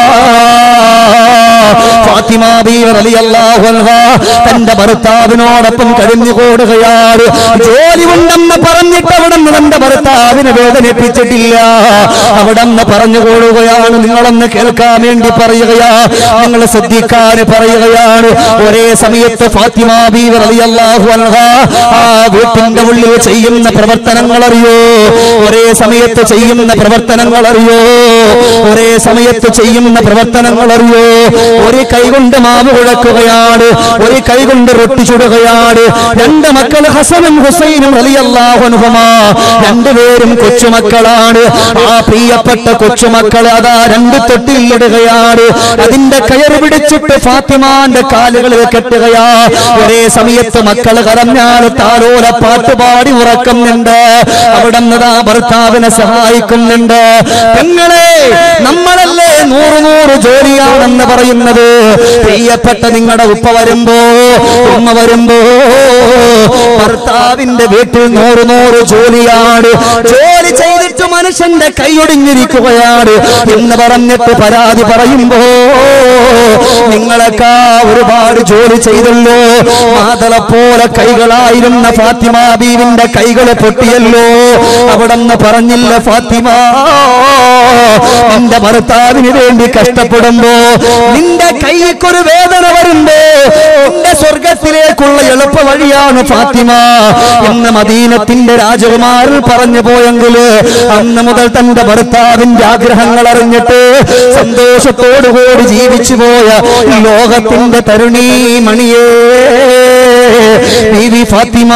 ഫാത്തിമ ബീവി റളിയല്ലാഹു അൻഹ തന്റെ ഭർത്താവിനോടൊപ്പം കഴിഞ്ഞുകൂടുകയാണ് ജോലി ഉണ്ടെന്ന് പറഞ്ഞിട്ട് അവിടെ നിന്ന് തന്റെ ഭർത്താവിനെ വേദനിപ്പിച്ചിട്ടില്ല അവിടെ നിന്ന് പറഞ്ഞുകൂടുകയാണ് നിങ്ങളൊന്ന് കേൾക്കാൻ വേണ്ടി പറയുകയാ നിങ്ങൾ ശ്രദ്ധിക്കാൻ പറയുകയാണ് ഒരേ സമയത്ത് ഫാത്തിമ ബീവി റളിയല്ലാഹു അൻഹ ആ വീട്ടിന്റെ ഉള്ളിൽ ചെയ്യുന്ന പ്രവർത്തനങ്ങൾ അറിയോ ഒരേ സമയത്ത് ചെയ്യുന്ന പ്രവർത്തനങ്ങൾ അറിയോ ഒരേ സമയത്ത് ചെയ്യുന്ന പ്രവർത്തനങ്ങൾ അറിയോ ഒരു കൈ കൊണ്ട് മാവ് കുഴക്കുകയാണ് ഒരു കൈ കൊണ്ട് റൊട്ടി ചുടുകയാണ് രണ്ട് മക്കൾ ഹസനും ഹുസൈനും റളിയല്ലാഹുനുഹുമാ രണ്ടുപേരും കൊച്ചുമക്കളാണ് ആ പ്രിയപ്പെട്ട കൊച്ചുമക്കൾ അതാ രണ്ട് തൊട്ടിലിടുകയാണ് അതിന്റെ കയറ് പിടിച്ചിട്ട് ഫാത്തിമാന്റെ കാലുകളിൽ കെട്ടുകയാ ഒരേ സമയത്ത് മക്കൾ കരഞ്ഞാൽ താലോല പാട്ടുപാടി ഉറക്കുന്നുണ്ട് അവിടെ നിന്നതാ ഭർത്താവിനെ സഹായിക്കുന്നുണ്ട് പെങ്ങളെ നമ്മളല്ലേ നൂറ് നൂറ് ജോലിയാണെന്ന് പറയുന്നത് പ്രിയപ്പെട്ട നിങ്ങളുടെ ഉപ്പ വരുമ്പോ ഉമ്മ വരുമ്പോ ഭർത്താവിന്റെ വീട്ടിൽ നൂറ് നൂറ് ജോലിയാണ് ജോലി ചെയ്തിട്ട് മനുഷ്യന്റെ കൈയൊടിഞ്ഞിരിക്കുകയാണ് എന്ന് പറഞ്ഞിട്ട് പരാതി പറയുമ്പോ നിങ്ങളൊക്കെ ഒരുപാട് ജോലി ചെയ്തല്ലോ മാതള പോലെ കൈകളായിരുന്ന ഫാത്തിമ ബീവിന്റെ കൈകളെ പൊട്ടിയല്ലോ അവിടെ നിന്ന് പറഞ്ഞില്ല ഫാത്തിമ നിന്റെ ഭർത്താവിന് വേണ്ടി കഷ്ടപ്പെടുമ്പോ നിന്റെ കൈക്കൊരു വേദന വരുമ്പോ നിന്റെ സ്വർഗത്തിലേക്കുള്ള എളുപ്പ വഴിയാണ് ഫാത്തിമ എന്ന് മദീനത്തിന്റെ രാജകുമാരൻ പറഞ്ഞു പോയെങ്കില് അന്ന് മുതൽ തന്റെ ഭർത്താവിന്റെ ആഗ്രഹങ്ങൾ അറിഞ്ഞിട്ട് സന്തോഷത്തോടുകൂടി ജീവിച്ചു പോയ ഈ ലോകത്തിന്റെ തരുണീ മണിയേ ബീവി ഫാത്തിമ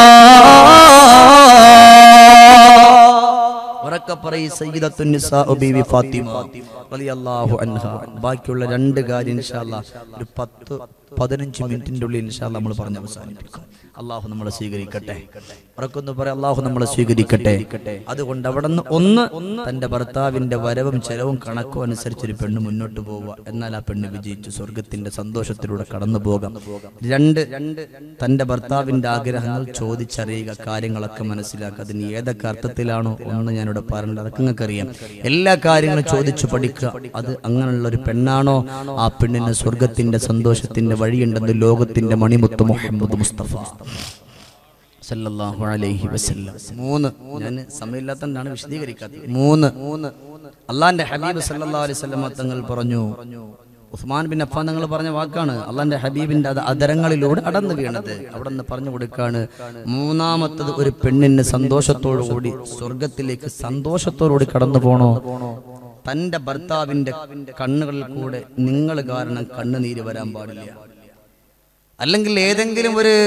ഉറക്കെ പറയ് സയ്യിദത്തുൻ നിസാഉ ബീവി ഫാത്തിമ റളിയല്ലാഹു അൻഹ ബാക്കിയുള്ള രണ്ട് കാര്യം ഇൻഷാ അല്ലാഹ് ഒരു പത്ത് പതിനഞ്ച് മിനിറ്റിന്റെ ഉള്ളിൽ ഇൻഷാ അല്ലാഹ് നമ്മൾ പറഞ്ഞ് അവസാനിപ്പിക്കും അള്ളാഹു നമ്മളെ സ്വീകരിക്കട്ടെ ഉറക്കൊന്ന് പറയാം അള്ളാഹു നമ്മളെ സ്വീകരിക്കട്ടെ അതുകൊണ്ട് അവിടെ നിന്ന് ഒന്ന് തന്റെ ഭർത്താവിന്റെ വരവും ചെലവും കണക്കും അനുസരിച്ച് ഒരു പെണ്ണ് മുന്നോട്ട് പോവുക എന്നാൽ ആ പെണ്ണ് വിജയിച്ചു സ്വർഗത്തിന്റെ സന്തോഷത്തിലൂടെ കടന്നു പോകാം രണ്ട് തന്റെ ഭർത്താവിന്റെ ആഗ്രഹങ്ങൾ ചോദിച്ചറിയുക കാര്യങ്ങളൊക്കെ മനസ്സിലാക്കുക അതിന് ഏതൊക്കെ അർത്ഥത്തിലാണോ ഒന്ന് ഞാനിവിടെ പറഞ്ഞത് അതൊക്കെ നിങ്ങൾക്ക് അറിയാം എല്ലാ കാര്യങ്ങളും ചോദിച്ചു പഠിക്കുക അത് അങ്ങനെയുള്ള ഒരു പെണ്ണാണോ ആ പെണ്ണിന് സ്വർഗത്തിന്റെ സന്തോഷത്തിന്റെ വഴിയുണ്ടെന്ന് ലോകത്തിന്റെ മണിമുത്ത് മുഹമ്മദ് മുസ്തഫ സല്ലല്ലാഹു അലൈഹി വസല്ലം മൂന്ന് ഞാൻ സമയമില്ലാത്തതാണ് വിശദീകരിക്കാത്തത് മൂന്ന് മൂന്ന് അള്ളാന്റെ ഹബീബ് സല്ലല്ലാഹു അലൈഹി വസല്ലം തങ്ങൾ പറഞ്ഞു ഉസ്മാൻ ബിൻ അഫ്ഫാൻ തങ്ങൾ പറഞ്ഞ വാക്കാണ് അള്ളാന്റെ ഹബീബിന്റെ അത് അതരങ്ങളിലൂടെ അടന്നു വീണത് അവിടെ നിന്ന് പറഞ്ഞു കൊടുക്കാണ് മൂന്നാമത്തത് ഒരു പെണ്ണിന് സന്തോഷത്തോടു കൂടി സ്വർഗത്തിലേക്ക് സന്തോഷത്തോടുകൂടി കടന്നു പോണോ തന്റെ ഭർത്താവിന്റെ കണ്ണുകളിൽ കൂടെ നിങ്ങൾ കാരണം കണ്ണുനീര് വരാൻ പാടില്ല അല്ലെങ്കിൽ ഏതെങ്കിലും ഒരു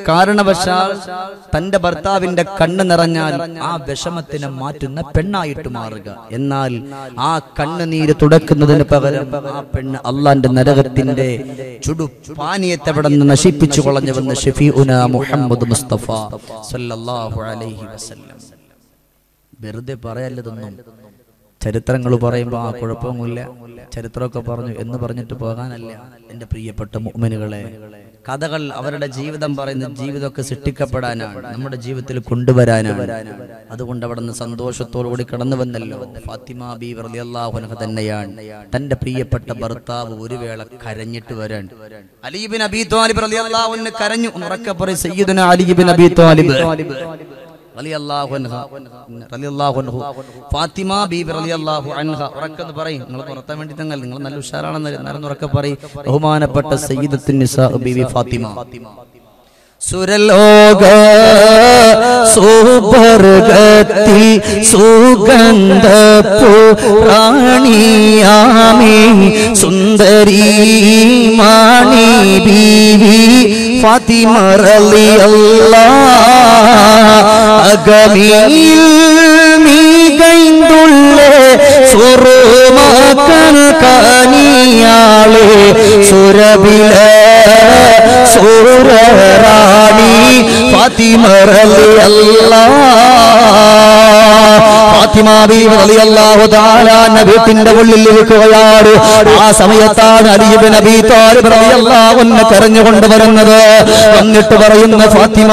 കാരണവശാൽ തന്റെ ഭർത്താവിന്റെ കണ്ണ് നിറഞ്ഞാൽ ആ വിഷമത്തിനെ മാറ്റുന്ന പെണ്ണായിട്ട് മാറുക എന്നാൽ ആ കണ്ണുനീര് തുടക്കുന്നതിന് പകരം ആ പെണ്ണ് അള്ളാന്റെ നരകത്തിന്റെ ചുടു പാനീയത്തെ അവിടെ നിന്ന് നശിപ്പിച്ചു കളഞ്ഞുവെന്ന് ഷഫീഉന മുഹമ്മദ് മുസ്തഫ സല്ലല്ലാഹു അലൈഹി വസല്ലം വെറുതെ പറയല്ലതൊന്നും ചരിത്രങ്ങൾ പറയുമ്പോൾ ആ കുഴപ്പമൊന്നുമില്ല ചരിത്രമൊക്കെ പറഞ്ഞു എന്ന് പറഞ്ഞിട്ട് പോകാനല്ല എൻ്റെ പ്രിയപ്പെട്ട മുഅ്മിനുകളെ കഥകൾ അവരുടെ ജീവിതം പറയുന്ന ജീവിതമൊക്കെ സൃഷ്ടിക്കപ്പെടാനാണ് നമ്മുടെ ജീവിതത്തിൽ കൊണ്ടുവരാനാണ് അതുകൊണ്ട് അവിടെ നിന്ന് സന്തോഷത്തോടു കൂടി കടന്നു വന്നല്ലോ ഫാത്തിമ ബി റളിയല്ലാഹു അൻഹ തന്നെയാണ് തന്റെ പ്രിയപ്പെട്ട ഭർത്താവ് ഒരു വേള കരഞ്ഞിട്ട് വരാൻ അലീബിൻ അബി ത്വാലിബ് റളിയല്ലാഹു അൻഹു കരഞ്ഞു ഉറക്കെ പറയും സയ്യിദുന അലീബിൻ അബി ത്വാലിബ് റളിയല്ലാഹു അൻഹ റളിയല്ലാഹു അൻഹു ഫാത്തിമ ബീബി റളിയല്ലാഹു അൻഹ ഉറക്കെന്ന് പറയും നിങ്ങൾ ഉറത്താൻ വേണ്ടി തന്നെ നിങ്ങൾ നല്ല ഉഷാറാണെന്ന് നേരം ഉറക്കെ പറയും ബഹുമാനപ്പെട്ട സയ്യിദത്തുൻ നിസാ ബീബി ഫാത്തിമ സുരലോക സൂപർഗത്തിൽ സുഗന്ധ റാണിയാമേ സുന്ദരി മാണി ബീവി ഫാത്തിമ അഗമിയിൽ മീകൈന്തുള്ള സുറുമക്കൻ കനിയാളെ സുരബില സൂരറാണി ഫാത്തിമ ഫാത്തിമ ബീവി റളിയല്ലാഹു തആല വീട്ടിന്റെ ഉള്ളിൽ ഇരിക്കുകയാണ് ആ സമയത്താണ് അലിബ് നബി താലിബ് റളിയല്ലാഹു അൻഹു കരഞ്ഞുകൊണ്ട് വരുന്നത് എന്നിട്ട് പറയുന്ന ഫാത്തിമ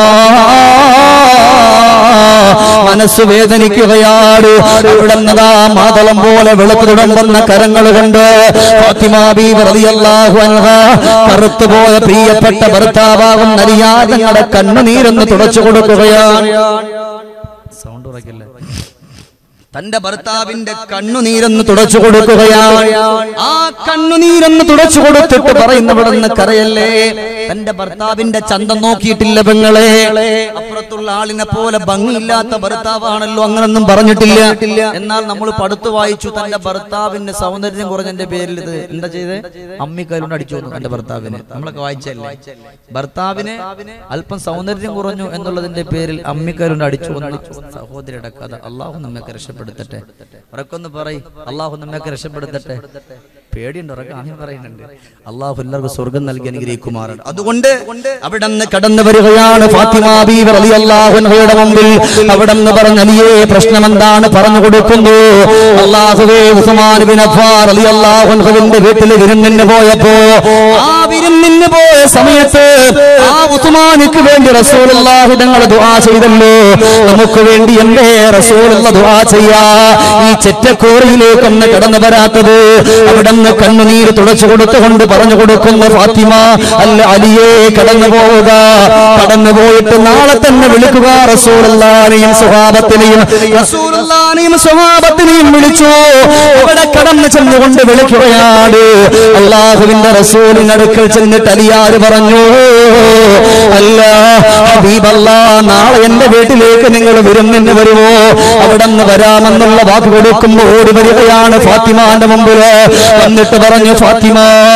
മനസ്സ് വേദനിക്കുകയാണ് അവിടെ നിന്നതാ മാതളം പോലെ വെളുത്തു തുടങ്ങുന്ന കരങ്ങൾ കൊണ്ട് ഫാത്തിമ ബീവി റളിയല്ലാഹു അൻഹ കറുത്തുപോയ പ്രിയപ്പെട്ട ഭർത്താവാകും നരിയാതെ ഞങ്ങളുടെ കണ്ണുനീരെന്ന് തുടച്ചു കൊടുക്കുകയാണ് സൗണ്ട് ഉറക്കില്ല തന്റെ ഭർത്താവിന്റെ കണ്ണുനീരെന്ന് തുടച്ചു കൊടുക്കുകയാണ് ആ കണ്ണുനീരെന്ന് തുടച്ചു കൊടുത്തിട്ട് പറയുന്നവിടെന്ന് കരയല്ലേ തന്റെ ഭർത്താവിന്റെ ചന്തം നോക്കിയിട്ടില്ല പെങ്ങളെ അപ്പുറത്തുള്ള ആളിനെ പോലെ ഭംഗിയില്ലാത്ത ഭർത്താവാണല്ലോ അങ്ങനൊന്നും പറഞ്ഞിട്ടില്ല എന്നാൽ നമ്മൾ പടുത്തു വായിച്ചു തന്റെ ഭർത്താവിന്റെ സൗന്ദര്യം കുറഞ്ഞതിന്റെ പേരിൽ ഇത് എന്താ ചെയ്ത് അമ്മിക്കരുണ്ട് അടിച്ചു വന്നു തന്റെ ഭർത്താവിനെ നമ്മളൊക്കെ വായിച്ചല്ലേ ഭർത്താവിന് അല്പം സൗന്ദര്യം കുറഞ്ഞു എന്നുള്ളതിന്റെ പേരിൽ അമ്മിക്കരുണ്ട് അടിച്ചു വന്നു സഹോദരിയുടെ കഥ അള്ളാഹു നമ്മയൊക്കെ രക്ഷപ്പെടുത്തട്ടെ ഉറക്കൊന്ന് പറയും അള്ളാഹു നമ്മയൊക്കെ രക്ഷപ്പെടുത്തട്ടെ പേടിയുണ്ട് ഉറക്കം ആദ്യം പറയുന്നുണ്ട് അള്ളാഹു എല്ലാവർക്കും സ്വർഗം നൽകി അനുഗ്രഹിക്കുമാറാണ് അതുകൊണ്ട് അവിടെ നിന്ന് കടന്നു വരികയാണ് ഫാത്തിമ ബീവി റളിയല്ലാഹു അൻഹയുടെ മുമ്പിൽ അവിടെ നിന്ന് പറഞ്ഞ അലിയേ പ്രശ്നം എന്താണ് പറഞ്ഞു കൊടുക്കുന്നു അള്ളാഹുവേ ഉസ്മാൻ ബിൻ അഫ്ഫാൻ റളിയല്ലാഹു അൻഹുവിന്റെ വീട്ടിൽ വിരുന്നിന് പോയപ്പോ ആ വിരുന്നിന് പോയ സമയത്ത് ആ ഉസ്മാനിക്ക് വേണ്ടി റസൂലുള്ളാഹി തങ്ങൾ ദുആ ചെയ്തല്ലോ നമുക്ക് വേണ്ടി എന്തേ റസൂലുള്ള ദുആ ചെയ്യാ ഈ ചെറ്റക്കോറിയിലേക്കൊന്ന് കടന്നു വരാത്തത് അവിടെ നിന്ന് കണ്ണുനീര് തുടച്ചു കൊടുത്തുകൊണ്ട് പറഞ്ഞു കൊടുക്കുന്ന ഫാത്തിമ അല്ല അലിയെ കടന്നു പോവുക കടന്നു പോയിട്ട് നാളെ തന്നെ വിളിക്കുക റസൂലുള്ളാനെയും സ്വഭാവത്തിനെയും റസൂലുള്ളാനെയും സ്വഭാവത്തിനെയും വിളിച്ചു അവിടെ കടന്നു ചെന്നുകൊണ്ട് വിളിക്കുകയാണ് അള്ളാഹുവിന്റെ റസൂലിനടുക്കൽ ചെന്നിട്ട് അലിയാര് പറഞ്ഞു അല്ല ഹബീബല്ലാ നാളെ എന്റെ വീട്ടിലേക്ക് നിങ്ങൾ വിരുന്നിന് വരുമോ അവിടെ നിന്ന് വരാമെന്നുള്ള വാക്ക് കൊടുക്കുമ്പോൾ ഓടി വരികയാണ് ഫാത്തിമാന്റെ മുമ്പില് എന്നിട്ട് പറഞ്ഞു ഫാത്തിമ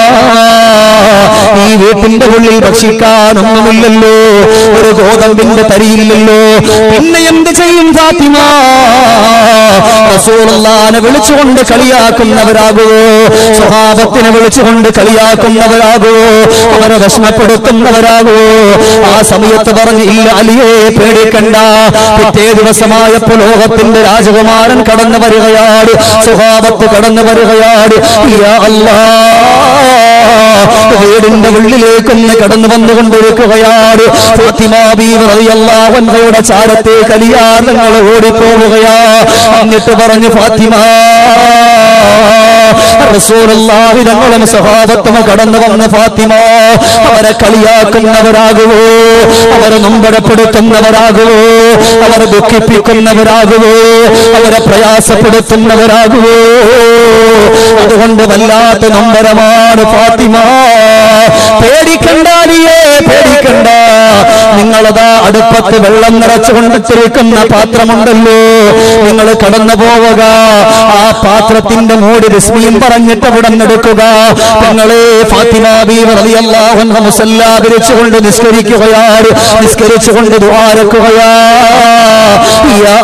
ഈ വീട്ടിന്റെ ഉള്ളിൽ ഭക്ഷിക്കാനൊന്നുമില്ലല്ലോ ഒരു ഗോതമ്പിന്റെ തരിയില്ലല്ലോ പിന്നെ എന്ത് ചെയ്യും ഫാത്തിമ റസൂലുള്ളാനെ വിളിച്ചുകൊണ്ട് കളിയാക്കുന്നവരാകുവോ സ്വഭാവത്തിനെ വിളിച്ചുകൊണ്ട് കളിയാക്കുന്നവരാകുവോ അവരെ വിഷമപ്പെടുത്തുന്നവരാകുവോ ആ സമയത്ത് പറഞ്ഞു ഇല്ല അലിയെ പേടിക്കണ്ട പിറ്റേ ദിവസമായപ്പോ ലോകത്തിന്റെ രാജകുമാരൻ കടന്നു വരികയാണ് സ്വഭാവത്ത് കടന്നു വരികയാണ് യാ അല്ലാ വീടിന്റെ ഉള്ളിലേക്കൊന്ന് കടന്നു വന്നുകൊണ്ടിരിക്കുകയാണ് ഫാത്തിമാബിയുടെ ചാരത്തെ കലിയാതങ്ങൾ ഓടിപ്പോവുകയാ എന്നിട്ട് പറഞ്ഞു ഫാത്തിമ റസൂലുള്ളാഹി തങ്ങളും സഹാബത്തും കടന്നു വന്ന ഫാത്തിമ അവരെ കളിയാക്കുന്നവരാകുവോ അവരെ നൊമ്പരപ്പെടുത്തുന്നവരാകുവോ അവരെ ദുഃഖിപ്പിക്കുന്നവരാകുവോ അവരെ പ്രയാസപ്പെടുത്തുന്നവരാകുവോ അതുകൊണ്ട് വല്ലാത്ത നമ്പരമാണ് ഫാത്തിമ പേടിക്കണ്ടാലിയേ പേടിക്കണ്ട നിങ്ങളതാ അടുപ്പത്ത് വെള്ളം നിറച്ചു കൊണ്ടിട്ടിരിക്കുന്ന പാത്രമുണ്ടല്ലോ നിങ്ങൾ കടന്നു പോവുക ആ പാത്രത്തിന്റെ മൂടി വിസ്മയം പറഞ്ഞിട്ട് അവിടെ എടുക്കുക നിങ്ങളെ ഫാത്തിമ ബീവി റളിയല്ലാഹു അൻഹ മുസല്ല വിരിച്ചുകൊണ്ട് നിസ്കരിക്കുകയാണ് നിസ്കരിച്ചുകൊണ്ട് ദ്വാരക്കുകയാ യാ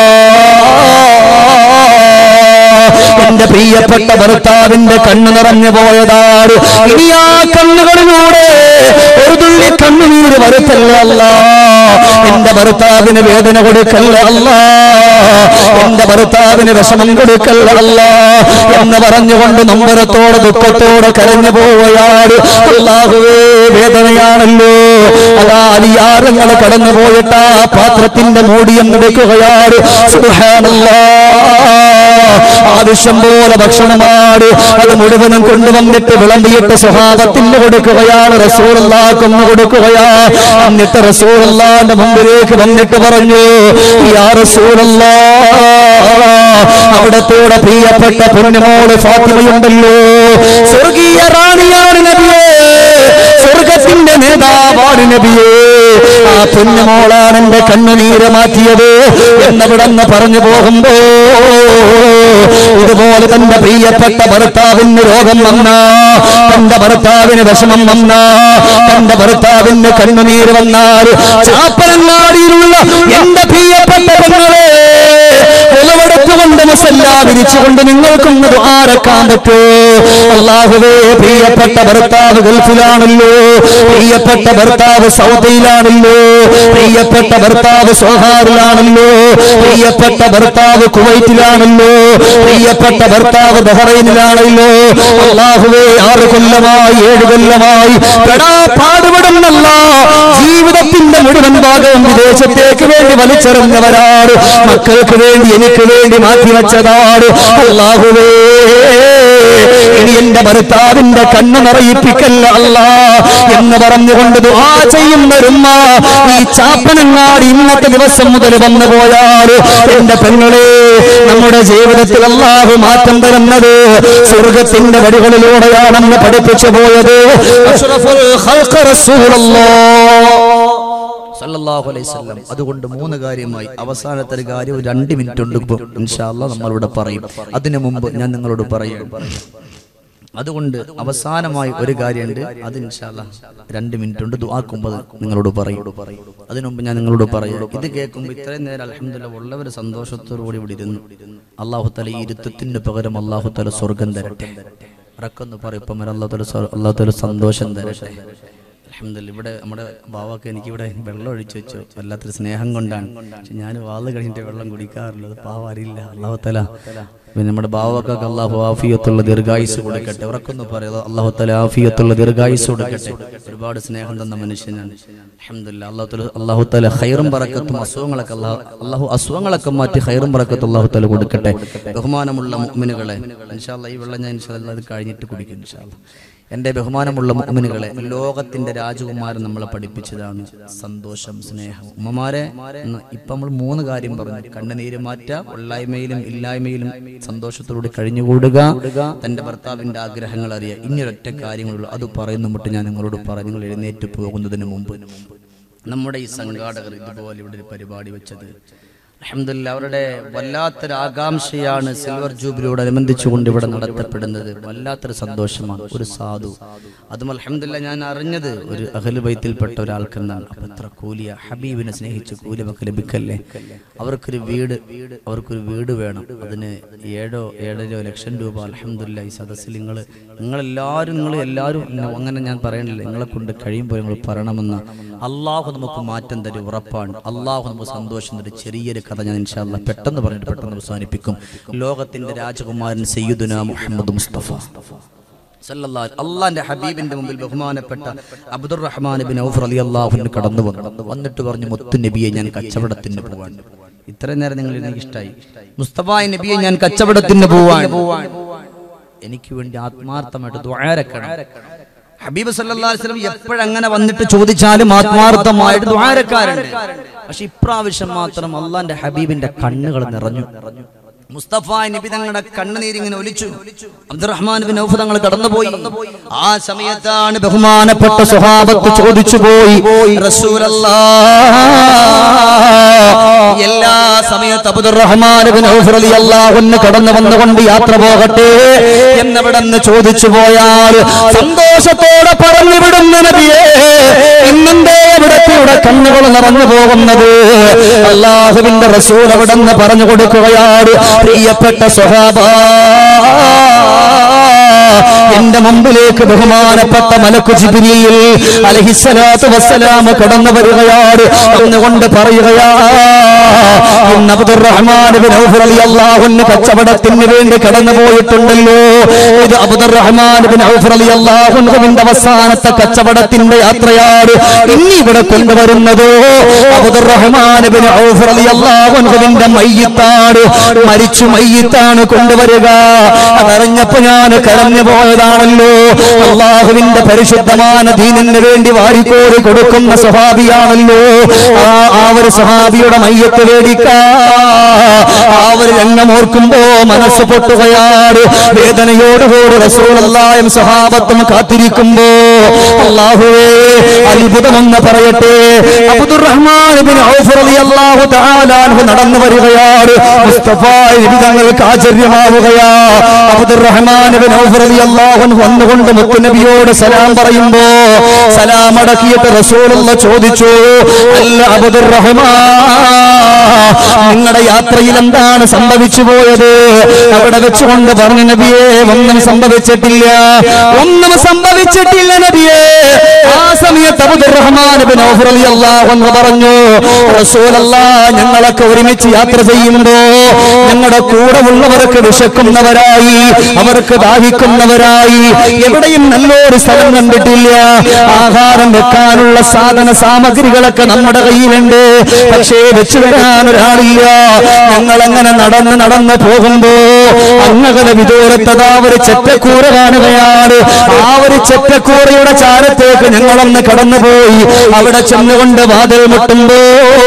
അല്ലാഹ് എന്റെ പ്രിയപ്പെട്ട ഭർത്താവിന്റെ കണ്ണു നിറഞ്ഞു പോയതാണ് ഇനി ആ കണ്ണുകളിലൂടെ ഒരു തുള്ളി കണ്ണുനീര് വരുത്തല്ല അല്ല എന്റെ ഭർത്താവിന് വേദന കൊടുക്കല്ല അല്ല എന്റെ ഭർത്താവിന് വിഷമം കൊടുക്കല്ല അല്ല എന്ന് പറഞ്ഞുകൊണ്ട് നമ്പരത്തോടെ ദുഃഖത്തോടെ കരഞ്ഞു പോവുകയാണ് അല്ലാഹുവേ വേദനയാണല്ലോ അതാ അലിയാറങ്ങൾ കടന്നു പോയിട്ട് ആ പാത്രത്തിന്റെ മൂടിയം എടുക്കുകയാണ് സുബ്ഹാനല്ലാഹ് ആവശ്യം പോലെ ഭക്ഷണമാണ് അത് മുഴുവനും കൊണ്ടുവന്നിട്ട് വിളമ്പിയിട്ട് സ്വഭാവത്തിന് കൊടുക്കുകയാണ് റസൂറുള്ളാക്കൊന്ന് കൊടുക്കുകയാ എന്നിട്ട് റസൂറുള്ളാന്റെ മുമ്പിലേക്ക് വന്നിട്ട് പറഞ്ഞു യാ റസൂറല്ലാ അവിടത്തോടെ പ്രിയപ്പെട്ട പൊന്നുമോള് ഫാത്തിമയുണ്ടല്ലോ സ്വർഗീയ റാണിയാണ് നബിയേ സ്വർഗത്തിന്റെ നേതാവാണ് നബിയേ ആ പൊന്നുമോളാണ് എന്റെ കണ്ണുനീര് മാറ്റിയത് എന്നവിടെന്ന് പറഞ്ഞു പോകുമ്പോ ഇതുപോലെ തന്റെ പ്രിയപ്പെട്ട ഭർത്താവിന് രോഗം വന്ന തന്റെ ഭർത്താവിന് വിഷമം വന്ന തന്റെ ഭർത്താവിന് കണ്ണുനീര് വന്നാൽ ചാപ്പനങ്ങാടിയിലുള്ള എന്റെ പ്രിയപ്പെട്ട പെങ്ങളെ ഉളവെടുത്തുകൊണ്ട് മുസല്ല വിരിച്ചുകൊണ്ട് നിങ്ങൾക്കൊന്ന് ആരക്കാൻ പറ്റോ അള്ളാഹുവേ പ്രിയപ്പെട്ട ഭർത്താവ് ഗൾഫിലാണല്ലോ പ്രിയപ്പെട്ട ഭർത്താവ് സൗദിയിലാണല്ലോ പ്രിയപ്പെട്ട ഭർത്താവ് സോഹാറിലാണല്ലോ പ്രിയപ്പെട്ട ഭർത്താവ് കുവൈറ്റിലാണല്ലോ പ്രിയപ്പെട്ട ഭർത്താവ് ബഹ്റൈനിലാണല്ലോ അള്ളാഹുവേ ആറ് കൊല്ലമായി ഏഴ് കൊല്ലമായി പെടാ പാടുപെടുന്നല്ല ജീവിതത്തിന്റെ മുഴുവൻ ഭാഗവും വിദേശത്തേക്ക് വേണ്ടി വലിച്ചെറിഞ്ഞവരാണ് മക്കൾക്ക് വേണ്ടി എനിക്ക് വേണ്ടി മാറ്റിവെച്ചതാണ് അള്ളാഹുവേ ഇനി എന്റെ ഭർത്താവിന്റെ കണ്ണ് നിറയിപ്പിക്കല്ല അല്ല എന്ന് പറഞ്ഞുകൊണ്ട് ദുആ ചെയ്യുന്നൊരുമ്മ ഈ ചാപ്പനങ്ങാടി ഇന്നത്തെ ദിവസം മുതൽ വന്നു പോയാൽ എന്റെ പെങ്ങളെ നമ്മുടെ ജീവിതത്തിൽ അള്ളാഹു മാറ്റം തരുന്നത് സ്വർഗത്തിന്റെ വഴികളിലൂടെയാണെന്ന് പഠിപ്പിച്ചു പോയത് അഷ്റഫുൽ ഖൽഖ് റസൂലുള്ളാഹ് സല്ലല്ലാഹു അലൈഹി വസല്ലം അതുകൊണ്ട് മൂന്ന് കാര്യമായി അവസാനത്തെ ഒരു കാര്യം ഒരു രണ്ട് മിനിറ്റ് ഉണ്ട് ഇപ്പൊ ഇൻഷാല്ല നമ്മളിവിടെ പറയും അതിനു മുമ്പ് ഞാൻ നിങ്ങളോട് പറയും അതുകൊണ്ട് അവസാനമായി ഒരു കാര്യമുണ്ട് അത് ഇൻഷാല്ല രണ്ട് മിനിറ്റ് ഉണ്ട് ദുആക്കുമ്പോൾ നിങ്ങളോട് പറയും അതിനു മുമ്പ് ഞാൻ നിങ്ങളോട് പറയും ഇത് കേൾക്കുമ്പോൾ ഇത്രയും നേരം അലഹമില്ല ഉള്ളവർ സന്തോഷത്തോടുകൂടി ഇവിടെ ഇരുന്നു അള്ളാഹു തല ഈ ഇരുത്തത്തിന് പകരം അള്ളാഹു തല സ്വർഗം തരട്ടെ ഇറക്കൊന്ന് പറയും ഇപ്പം അള്ളാഹു തല അള്ളാഹു തല സന്തോഷം തരട്ടെ അൽഹംദുലില്ലാ ഇവിടെ നമ്മുടെ ബാവക്ക് എനിക്ക് ഇവിടെ വെള്ളം ഒഴിച്ചു വെച്ചു വല്ലാത്തൊരു സ്നേഹം കൊണ്ടാണ് പക്ഷെ ഞാൻ വാള് കഴിഞ്ഞിട്ട് വെള്ളം കുടിക്കാറുള്ളത് പാവ അറിയില്ല അള്ളാഹുത്തല പിന്നെ നമ്മുടെ ബാവക്കൊക്കെ അള്ളാഹു ആഫിയത്തുള്ള ദീർഘായുസ് കൊടുക്കട്ടെ ഉറക്കൊന്ന് പറയുക അള്ളാഹുത്തല ആഫിയത്തുള്ള ദീർഘായുസ് കൊടുക്കട്ടെ ഒരുപാട് സ്നേഹം തന്ന മനുഷ്യനാണ് അൽഹംദുലില്ലാ അള്ളാഹു അള്ളാഹുത്തല ഹൈറും പറക്കത്തും അസുഖങ്ങളൊക്കെ അള്ളാഹു അള്ളാഹു അസുഖങ്ങളൊക്കെ മാറ്റി ഹൈറും പറക്കത്തും അള്ളാഹുത്തല കൊടുക്കട്ടെ ബഹുമാനമുള്ള മുഅ്മിനുകളെ ഇൻഷാല്ലാ ഈ വെള്ളം ഞാൻ ഇൻഷാല്ലാ അത് കഴിഞ്ഞിട്ട് കുടിക്കും ഇൻഷാല്ലാ എൻ്റെ ബഹുമാനമുള്ള മുഅ്മിനുകളെ ലോകത്തിന്റെ രാജകുമാരൻ നമ്മളെ പഠിപ്പിച്ചതാണ് സന്തോഷം സ്നേഹം ഉമ്മമാരെ ഇന്ന് ഇപ്പൊ നമ്മൾ മൂന്ന് കാര്യം പറഞ്ഞു കണ്ണുനീര് മാറ്റുക ഉള്ളായ്മയിലും ഇല്ലായ്മയിലും സന്തോഷത്തോടെ കഴിഞ്ഞുകൂടുക തന്റെ ഭർത്താവിന്റെ ആഗ്രഹങ്ങൾ അറിയുക ഇനി ഒരൊറ്റ കാര്യങ്ങളുള്ളൂ അത് പറയുന്ന മുട്ട് ഞാൻ നിങ്ങളോട് പറഞ്ഞു നിങ്ങൾ എഴുന്നേറ്റ് പോകുന്നതിന് മുമ്പ് നമ്മുടെ ഈ സംഘാടകർ ഇതുപോലെ ഇവിടെ ഒരു പരിപാടി വെച്ചത് അൽഹംദുലില്ലാ അവരുടെ വല്ലാത്തൊരു ആകാംക്ഷയാണ് സിൽവർ ജൂബിലിയോടനുബന്ധിച്ചുകൊണ്ട് ഇവിടെ നടത്തപ്പെടുന്നത് വല്ലാത്തൊരു സന്തോഷമാണ് ഒരു സാധു അതും അൽഹംദുലില്ലാ ഞാൻ അറിഞ്ഞത് ഒരു അഹല് ബൈത്തിൽപ്പെട്ട ഒരാൾക്കെന്നാണ് അപ്പൊ എത്ര കൂലിയ ഹബീബിനെ സ്നേഹിച്ച് കൂലി നമുക്ക് ലഭിക്കല്ലേ അവർക്കൊരു വീട് അവർക്കൊരു വീട് വേണം അതിന് ഏഴോ ഏഴരോ ലക്ഷം രൂപ അൽഹംദുലില്ലാ ഈ സദസ്സിൽ നിങ്ങൾ നിങ്ങളെല്ലാവരും നിങ്ങൾ എല്ലാവരും അങ്ങനെ ഞാൻ പറയണില്ല നിങ്ങളെ കൊണ്ട് കഴിയുമ്പോൾ നിങ്ങൾ പറയണമെന്ന് അള്ളാഹു നമുക്ക് മാറ്റം തരും ഉറപ്പാണ് അള്ളാഹു നമുക്ക് സന്തോഷം തരും ചെറിയൊരു കഥ ഞാൻ ഇൻഷാല്ല പെട്ടെന്ന് പറഞ്ഞിട്ട് പെട്ടെന്ന് അവസാനിപ്പിക്കും ലോകത്തിന്റെ രാജകുമാരൻ സയ്യിദുന മുഹമ്മദ് മുസ്തഫ സല്ലല്ലാഹു അള്ളാന്റെ ഹബീബിന്റെ മുമ്പിൽ ബഹുമാനപ്പെട്ട അബ്ദുർ റഹ്മാൻ ബിൻ ഔഫ് റളിയല്ലാഹു കടന്നു വന്നു വന്നിട്ട് പറഞ്ഞു മുത്തു നബിയെ ഞാൻ കച്ചവടത്തിന് പോവാൻ ഇത്രയും നേരം നിങ്ങൾ എനിക്ക് ഇഷ്ടമായി മുസ്തഫ നബിയെ ഞാൻ കച്ചവടത്തിന് പോവാൻ എനിക്ക് വേണ്ടി ആത്മാർത്ഥമായിട്ട് ദ്വാരക്കണം ഹബീബ് സല്ലല്ലാഹു അലൈഹി വസല്ലം എപ്പോഴങ്ങനെ വന്നിട്ട് ചോദിച്ചാലും ആത്മാർത്ഥമായിട്ട് ദ്വാരക്കാരുണ്ട് പക്ഷെ ഇപ്രാവശ്യം മാത്രം അള്ളാന്റെ ഹബീബിന്റെ കണ്ണുകൾ നിറഞ്ഞു മുസ്തഫ നബി തങ്ങളുടെ കണ്ണുനീരിങ്ങനെ ഒലിച്ചു അബ്ദുറഹ്മാൻ ബിൻ ഔഫ് തങ്ങൾ കടന്നുപോയി ആ സമയത്താണ് ബഹുമാനപ്പെട്ട സ്വഹാബത്ത് ചോദിച്ചു പോയി റസൂലല്ലാഹ് എല്ലാ സമയത്ത് അബ്ദുറഹ്മാൻ ബിൻ ഔഫ് റളിയല്ലാഹു അൻഹു കടന്നു വന്നുകൊണ്ട് യാത്ര പോകട്ടെ എന്നവിടെ നിന്ന് ചോദിച്ചു പോയാൽ സന്തോഷത്തോടെ പറഞ്ഞു വിടുന്ന നബിയേ ഇന്നെന്തേ ഇവിടത്തെ കണ്ണുകൾ നിറഞ്ഞു പോകുന്നത് അള്ളാഹുവിന്റെ റസൂൽ അവിടെ നിന്ന് പറഞ്ഞു കൊടുക്കുകയാണ് പ്രിയപ്പെട്ട സ്വഹാബ എന്റെ മുമ്പിലേക്ക് ബഹുമാനപ്പെട്ട മലക്കു ജിബ്രീൽ അലഹിസ്സലാത്തു വസ്സലാം കടന്നു വരികയാണ് എന്നുകൊണ്ട് പറയുകയാ ഇന്ന് അബ്ദുറഹ്മാൻ ബിൻ ഔഫ് റളിയല്ലാഹു അൻഹു കച്ചവടത്തിന് വേണ്ടി കടന്നു പോയിട്ടുണ്ടല്ലോ ഇത് അബ്ദുറഹ്മാൻ ബിൻ ഔഫ് റളിയല്ലാഹു അൻഹുവിന്റെ അവസാനത്തെ കച്ചവടത്തിന്റെ യാത്രയാണ് ഇനി ഇവിടെ കൊണ്ടുവരുന്നത് അബ്ദുറഹ്മാൻ ബിൻ ഔഫ് റളിയല്ലാഹു അൻഹുവിന്റെ മയ്യിത്താണ് മരിച്ചു മയ്യിത്താണ് കൊണ്ടുവരിക അതറിഞ്ഞപ്പോ ഞാൻ കരഞ്ഞു പോയതാണല്ലോ അള്ളാഹുവിന്റെ പരിശുദ്ധமான ദീനിന് വേണ്ടി വാരിക്കോരി കൊടുക്കുന്ന സ്വഭാവിയാണല്ലോ ആ ആ ഒരു സ്വഹാബിയുടെ മയ്യത്ത് വേടിക്കാ ആ ഒരു രംഗം ഓർക്കുമ്പോ മനസ്സ് പൊട്ടുകയാണ് വേദനയോടുകൂടി റസൂലല്ലായും സ്വഹാബത്തും കാത്തിരിക്കുമ്പോ അള്ളാഹുവേ അത്ഭുതമെന്ന് പറയട്ടെ അബ്ദുറഹ്മാൻ ബിൻ ഔഫ് റളിയല്ലാഹു തആല അൻഹു നടന്നു വരികയാണ് മുസ്തഫ നബി തങ്ങൾക്ക് ആശ്ചര്യമാവുകയാ അബ്ദുറഹ്മാൻ ബിൻ ഔഫ് റളിയല്ലാഹു അൻഹു വന്നുകൊണ്ട് മുത്തുനബിയോട് സലാം പറയുമ്പോ സലാം അടക്കിയിട്ട് റസൂലുള്ള ചോദിച്ചു അല്ല അബ്ദുറഹ്മാൻ നിങ്ങളുടെ യാത്രയിൽ എന്താണ് സംഭവിച്ചു പോയത് അവിടെ വെച്ചുകൊണ്ട് പറഞ്ഞു നബിയെ ഒന്നും സംഭവിച്ചിട്ടില്ല ഒന്നും സംഭവിച്ചിട്ടില്ല നബിയെ ആ സമയത്ത് അബ്ദുറഹ്മാൻ ബിൻ ഔഫ് റളിയല്ലാഹു അൻഹു പറഞ്ഞു റസൂലല്ലാ ഞങ്ങളൊക്കെ ഒരുമിച്ച് യാത്ര ചെയ്യുമ്പോ ഞങ്ങളുടെ കൂടെ ഉള്ളവർക്ക് വിശക്കുന്നവരായി അവർക്ക് ദാഹിക്കുന്നവരായി എവിടെയും നല്ലൊരു സ്ഥലം കണ്ടിട്ടില്ല ആഹാരം വെക്കാനുള്ള സാധന സാമഗ്രികളൊക്കെ നമ്മുടെ കയ്യിലുണ്ട് പക്ഷേ വെച്ചു തരാൻ ഒരാളില്ല ഞങ്ങൾ അങ്ങനെ നടന്ന് നടന്ന് പോകുമ്പോ അങ്ങനെ വിദൂരത്തതാ ഒരു ചെറ്റക്കൂര കാണുകയാണ് ആ ഒരു ചെറ്റക്കൂറയുടെ ചാരത്തേക്ക് ഞങ്ങളൊന്ന് കടന്നുപോയി അവിടെ ചെന്നുകൊണ്ട് വാതിൽ മുട്ടുമ്പോ